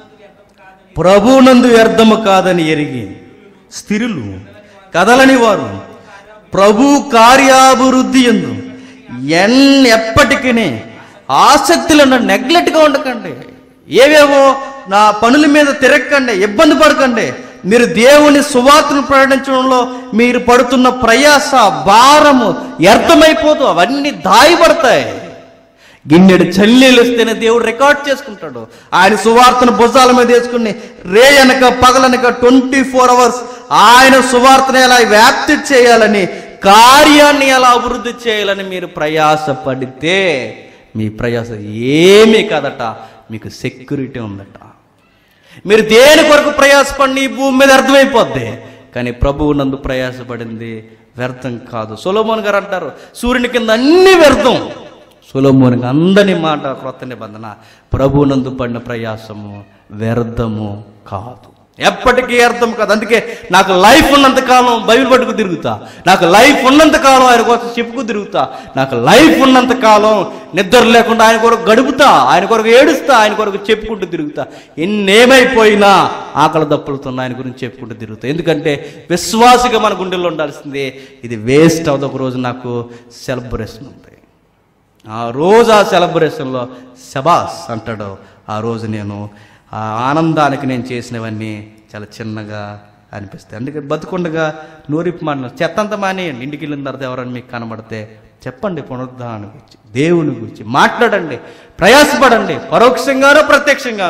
ప్రభునందు వ్యర్థము కాదని ఎరిగి స్థిరులు కదలని వారు ప్రభు కార్యాభివృద్ధి ఎందు ఎన్ ఎప్పటికీ ఆసక్తిలో నెగ్లెక్ట్గా ఉండకండి ఏవేవో నా పనుల మీద తిరగకండి ఇబ్బంది పడకండి మీరు దేవుని సువార్తను ప్రకటించడంలో మీరు పడుతున్న ప్రయాస భారము వ్యర్థమైపోదు అవన్నీ దాయబడతాయి గిన్నెడు చల్లీలు ఇస్తేనే దేవుడు రికార్డ్ చేసుకుంటాడు ఆయన సువార్తను భుజాల మీద వేసుకుని రే అనక పగలనక ట్వంటీ ఫోర్ అవర్స్ ఆయన సువార్తను ఎలా వ్యాప్తి చేయాలని కార్యాన్ని ఎలా అభివృద్ధి చేయాలని మీరు ప్రయాస పడితే మీ ప్రయాస ఏమీ కాదట మీకు సెక్యూరిటీ ఉందట మీరు దేని కొరకు ప్రయాసపడి ఈ భూమి మీద అర్థమైపోద్ది కానీ ప్రభువు నందు ప్రయాసపడింది వ్యర్థం కాదు సొలోమోన్ గారు అంటారు సూర్యుని కింద అన్ని వ్యర్థం సొలోమోనికి అందని మాట క్రొత్త నిబంధన ప్రభువు నందు పడిన ప్రయాసము వ్యర్థము కాదు ఎప్పటికీ అర్థం కాదు అందుకే నాకు లైఫ్ ఉన్నంత కాలం బైబిల్ పట్టుకు తిరుగుతా నాకు లైఫ్ ఉన్నంత కాలం ఆయన కోసం చెప్పుకు తిరుగుతా నాకు లైఫ్ ఉన్నంత కాలం నిద్ర లేకుండా ఆయన కొరకు గడుపుతా ఆయన కొరకు ఏడుస్తా ఆయన కొరకు చెప్పుకుంటూ తిరుగుతా ఎన్నేమైపోయినా ఆకలి దప్పులుతున్నా ఆయన గురించి చెప్పుకుంటూ తిరుగుతా ఎందుకంటే విశ్వాసిగా మన గుండెల్లో ఉండాల్సిందే ఇది వేస్ట్ అవ్వదు ఒక రోజు నాకు సెలబ్రేషన్ ఉంది ఆ రోజు ఆ సెలబ్రేషన్లో శబాస్ అంటాడు ఆ రోజు నేను ఆ ఆనందానికి నేను చేసినవన్నీ చాలా చిన్నగా అనిపిస్తాయి అందుకే బతుకుండగా నూరిపి మాట చెత్తంత మానేయండి ఇంటికి వెళ్ళిన తర్వాత ఎవరైనా మీకు కనబడితే చెప్పండి పునరుద్ధారణ గురించి దేవుని గురించి మాట్లాడండి ప్రయాసపడండి పరోక్షంగానో ప్రత్యక్షంగానో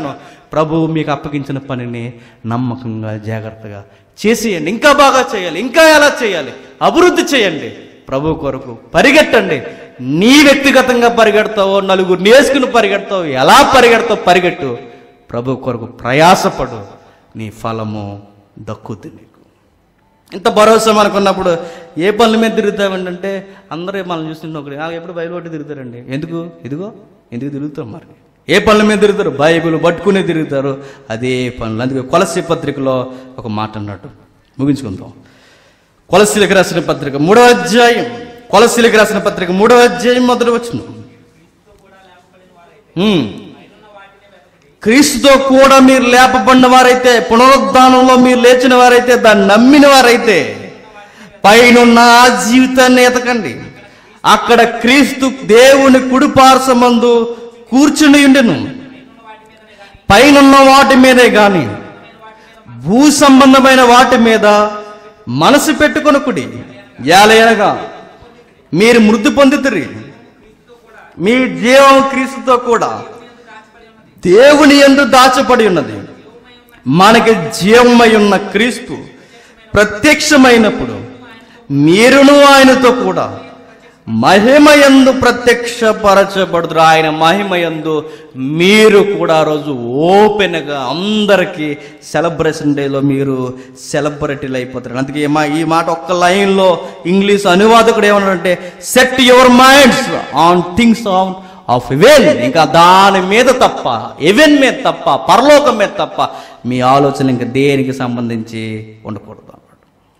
ప్రభువు మీకు అప్పగించిన పనిని నమ్మకంగా జాగ్రత్తగా చేసేయండి ఇంకా బాగా చేయాలి ఇంకా ఎలా చేయాలి అభివృద్ధి చేయండి ప్రభు కొరకు పరిగెట్టండి నీ వ్యక్తిగతంగా పరిగెడతావో నలుగురు నేసుకుని పరిగెడతావు ఎలా పరిగెడతావు పరిగెట్టు ప్రభు కొరకు ప్రయాసపడు నీ ఫలము దక్కుద్ది నీకు ఇంత భరోసా మనకున్నప్పుడు ఏ పనుల మీద తిరుగుతామంటే అందరూ మనం చూస్తుంటే ఒకటి "ఆ, ఎప్పుడు బైబిల్ పట్టి తిరుగుతారండి ఎందుకు ఇదిగో ఎందుకు తిరుగుతాం మరి ఏ పనుల మీద తిరుగుతారు బైబిల్ పట్టుకునే తిరుగుతారు అదే పనులు అందుకే కొలసి పత్రికలో ఒక మాట అన్నట్టు ముగించుకుందాం కొలసిలకు రాసిన పత్రిక మూడో అధ్యాయం కొలసిలకు రాసిన పత్రిక మూడో అధ్యాయం మొదటి వచ్చిన క్రీస్తుతో కూడా మీరు లేపబడిన వారైతే పునరుద్ధానంలో మీరు లేచిన వారైతే దాన్ని నమ్మిన వారైతే పైనున్న ఆ జీవితాన్ని ఎతకండి అక్కడ క్రీస్తు దేవుని కుడిపార్సమందు కూర్చుని ఉండెను పైనున్న వాటి మీదే గాని భూ సంబంధమైన వాటి మీద మనసు పెట్టుకొనకుడి ఏలయనగా మీరు మృతి పొందుతురి మీ జీవం క్రీస్తుతో కూడా దేవుని ఎందు దాచబడి ఉన్నది మనకి జీవమై ఉన్న క్రీస్తు ప్రత్యక్షమైనప్పుడు మీరును ఆయనతో కూడా మహిమయందు ప్రత్యక్షపరచబడుతురు ఆయన మహిమయందు మీరు కూడా ఆ రోజు ఓపెన్గా అందరికీ సెలబ్రేషన్ డేలో మీరు సెలబ్రిటీలు అయిపోతారు అందుకే ఈ మా ఈ మాట ఒక్క లైన్లో ఇంగ్లీష్ అనువాదకుడు ఏమన్నాడంటే set your minds on things on of heaven ఇంకా దాని మీద తప్ప ఎవెన్ మీద తప్ప పరలోకం మీద తప్ప మీ ఆలోచన ఇంకా దేనికి సంబంధించి ఉండకూడదు అన్నమాట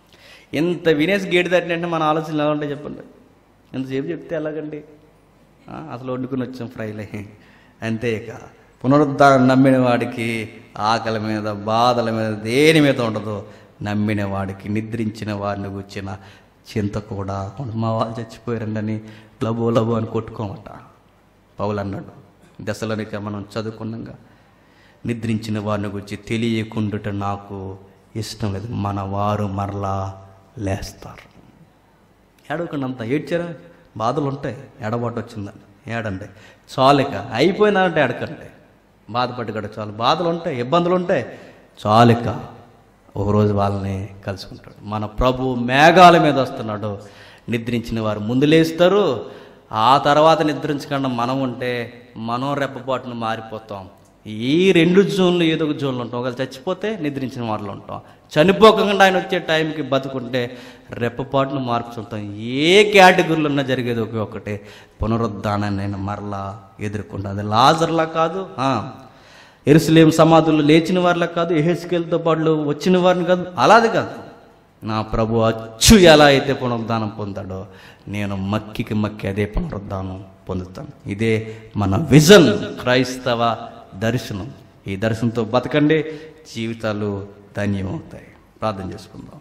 ఎంత వినేసి గేటు దాటినంటే మన ఆలోచనలు ఎలా ఉంటాయి చెప్పండి ఎంతసేపు చెప్తే ఎలాగండి ఆ, అసలు వండుకుని వచ్చాం ఫ్రైలే అంతే ఇక పునరుద్ధానం నమ్మిన వాడికి ఆకలి మీద బాధల మీద దేని మీద ఉండదు నమ్మిన వాడికి నిద్రించిన వాడిని కూర్చిన చింత కూడా ఉండదు. మా వాళ్ళు చచ్చిపోయారండి లబో లబో అని కొట్టుకోమట పౌలు అన్నాడు దశలోనిక మనం చదువుకున్నాగా నిద్రించిన వారిని గురించి తెలియకుండుట నాకు ఇష్టం లేదు మన వారు మరలా లేస్తారు ఏడవకుండా అంత ఏడ్చారా బాధలు ఉంటాయి ఏడబాటు వచ్చిందని ఏడండి చాలిక అయిపోయిందంటే ఏడకండి బాధపడి కూడా చాలు బాధలు ఉంటాయి ఇబ్బందులు ఉంటాయి చాలిక ఒకరోజు వాళ్ళని కలుసుకుంటాడు మన ప్రభు మేఘాల మీద వస్తున్నాడు నిద్రించిన వారు ముందు లేస్తారు ఆ తర్వాత నిద్రించకుండా మనం ఉంటే మనం రెప్పపాటును మారిపోతాం ఈ రెండు జోన్లు ఏదో ఒక జోన్లు ఉంటాం ఒకవేళ చచ్చిపోతే నిద్రించిన వారిలో ఉంటాం చనిపోకుండా ఆయన వచ్చే టైంకి బతుకుంటే రెప్పపాటును మార్చుంటాం ఏ కేటగిరీలో ఉన్నా జరిగేది ఒకే ఒకటే పునరుద్ధానాన్ని ఆయన మరలా ఎదుర్కొంటాం అది లాజర్లా కాదు ఆ, ఎరుసలేం సమాధులు లేచిన వారిలా కాదు ఎహెస్కేల్తో పాటు వచ్చిన వారిని కాదు అలాది కాదు నా ప్రభు అచ్చు ఎలా అయితే పునరుద్ధానం పొందాడో నేను మక్కికి మక్కి అదే పునరుద్ధానం పొందుతాను ఇదే మన విజన్ క్రైస్తవ దర్శనం ఈ దర్శనంతో బతకండి జీవితాలు ధన్యమవుతాయి ప్రార్థన చేసుకుందాం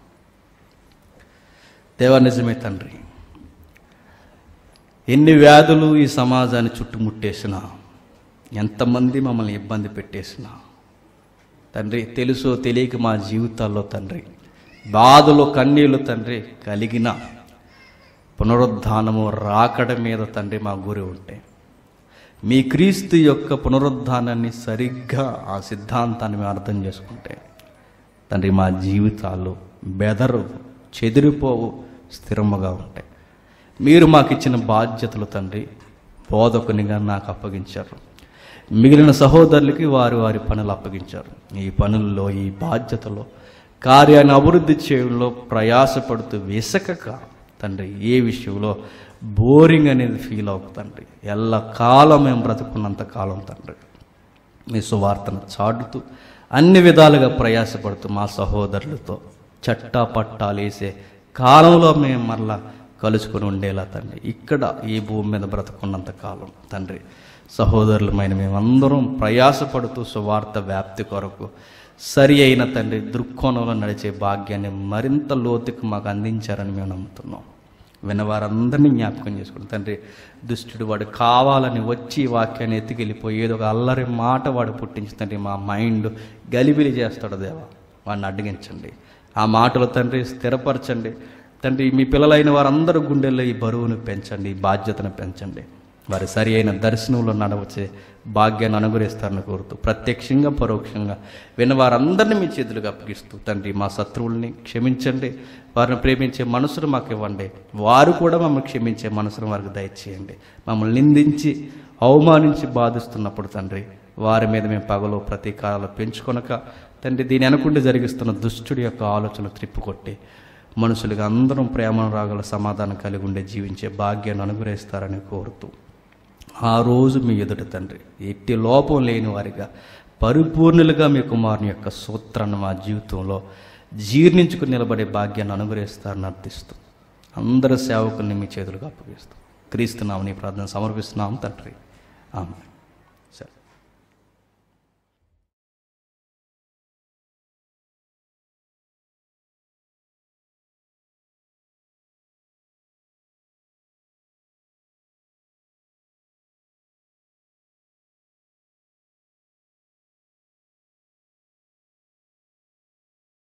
దేవా నిజమే తండ్రి ఎన్ని వ్యాధులు ఈ సమాజాన్ని చుట్టుముట్టేసినా ఎంతమంది మమ్మల్ని ఇబ్బంది పెట్టేసినా తండ్రి తెలుసో తెలియక మా జీవితాల్లో తండ్రి బాధలు కన్నీళ్ళు తండ్రి కలిగిన పునరుద్ధానము రాకడ మీద తండ్రి మా గురి ఉంటే మీ క్రీస్తు యొక్క పునరుద్ధానాన్ని సరిగ్గా ఆ సిద్ధాంతాన్ని మేము అర్థం చేసుకుంటే తండ్రి మా జీవితాలు బెదరు చెదిరిపోవు స్థిరముగా ఉంటాయి మీరు మాకు ఇచ్చిన బాధ్యతలు తండ్రి బోధకునిగా నాకు అప్పగించారు మిగిలిన సహోదరులకి వారి వారి పనులు అప్పగించారు ఈ పనుల్లో ఈ బాధ్యతలో కార్యాన్ని అభివృద్ధి చేయడంలో ప్రయాసపడుతూ విసకక తండ్రి ఏ విషయంలో బోరింగ్ అనేది ఫీల్ అవ్వకు తండ్రి ఎల్ల కాలం మేము బ్రతుకున్నంత కాలం తండ్రి మీ సువార్తను చాటుతూ అన్ని విధాలుగా ప్రయాసపడుతూ మా సహోదరులతో చట్టా పట్టాలు వేసే కాలంలో మేము మరలా కలుసుకొని ఉండేలా తండ్రి ఇక్కడ ఈ భూమి మీద బ్రతుకున్నంత కాలం తండ్రి సహోదరులమైన మేమందరం ప్రయాసపడుతూ సువార్త వ్యాప్తి కొరకు సరి అయిన తండ్రి దృక్కోణంలో నడిచే భాగ్యాన్ని మరింత లోతుకు మాకు అందించారని మేము నమ్ముతున్నాం విన్నవారందరినీ జ్ఞాపకం చేసుకుంటాం తండ్రి దుష్టుడు వాడు కావాలని వచ్చి ఈ వాక్యాన్ని ఎత్తుకెళ్ళిపోయి ఏదో ఒక అల్లరి మాట వాడు పుట్టించి తండ్రి మా మైండ్ గలిబిలి చేస్తాడు దేవా వాడిని అడ్డగించండి ఆ మాటలు తండ్రి స్థిరపరచండి తండ్రి మీ పిల్లలైన వారందరూ గుండెల్లో ఈ బరువును పెంచండి ఈ బాధ్యతను పెంచండి వారి సరి అయిన దర్శనంలో నడవచ్చే భాగ్యాన్ని అనుగ్రహిస్తారని కోరుతూ ప్రత్యక్షంగా పరోక్షంగా విన్న వారందరినీ మీ చేతులకు అప్పగిస్తూ తండ్రి మా శత్రువుల్ని క్షమించండి వారిని ప్రేమించే మనసును మాకు ఇవ్వండి వారు కూడా మమ్మల్ని క్షమించే మనసును వారికి దయచేయండి మమ్మల్ని నిందించి అవమానించి బాధిస్తున్నప్పుడు తండ్రి వారి మీద మేము పగలు ప్రతీకారాలు పెంచుకొనక తండ్రి దీని అనుకుంటే జరిగిస్తున్న దుష్టుడి యొక్క ఆలోచన త్రిప్పుకొట్టి మనుషులుగా అందరం ప్రేమను రాగల సమాధానం కలిగి ఉండే జీవించే భాగ్యాన్ని అనుగ్రహిస్తారని కోరుతూ ఆ రోజు మీ ఎదుట తండ్రి ఎట్టి లోపం లేని వారిగా పరిపూర్ణులుగా మీ కుమారుని యొక్క సూత్రాన్ని మా జీవితంలో జీర్ణించుకుని నిలబడే భాగ్యాన్ని అనుగ్రహిస్తారని అర్థిస్తూ అందరి సేవకుల్ని మీ చేతులకు అప్పగిస్తూ క్రీస్తున్నామని ప్రార్థన సమర్పిస్తున్నాం తండ్రి ఆమె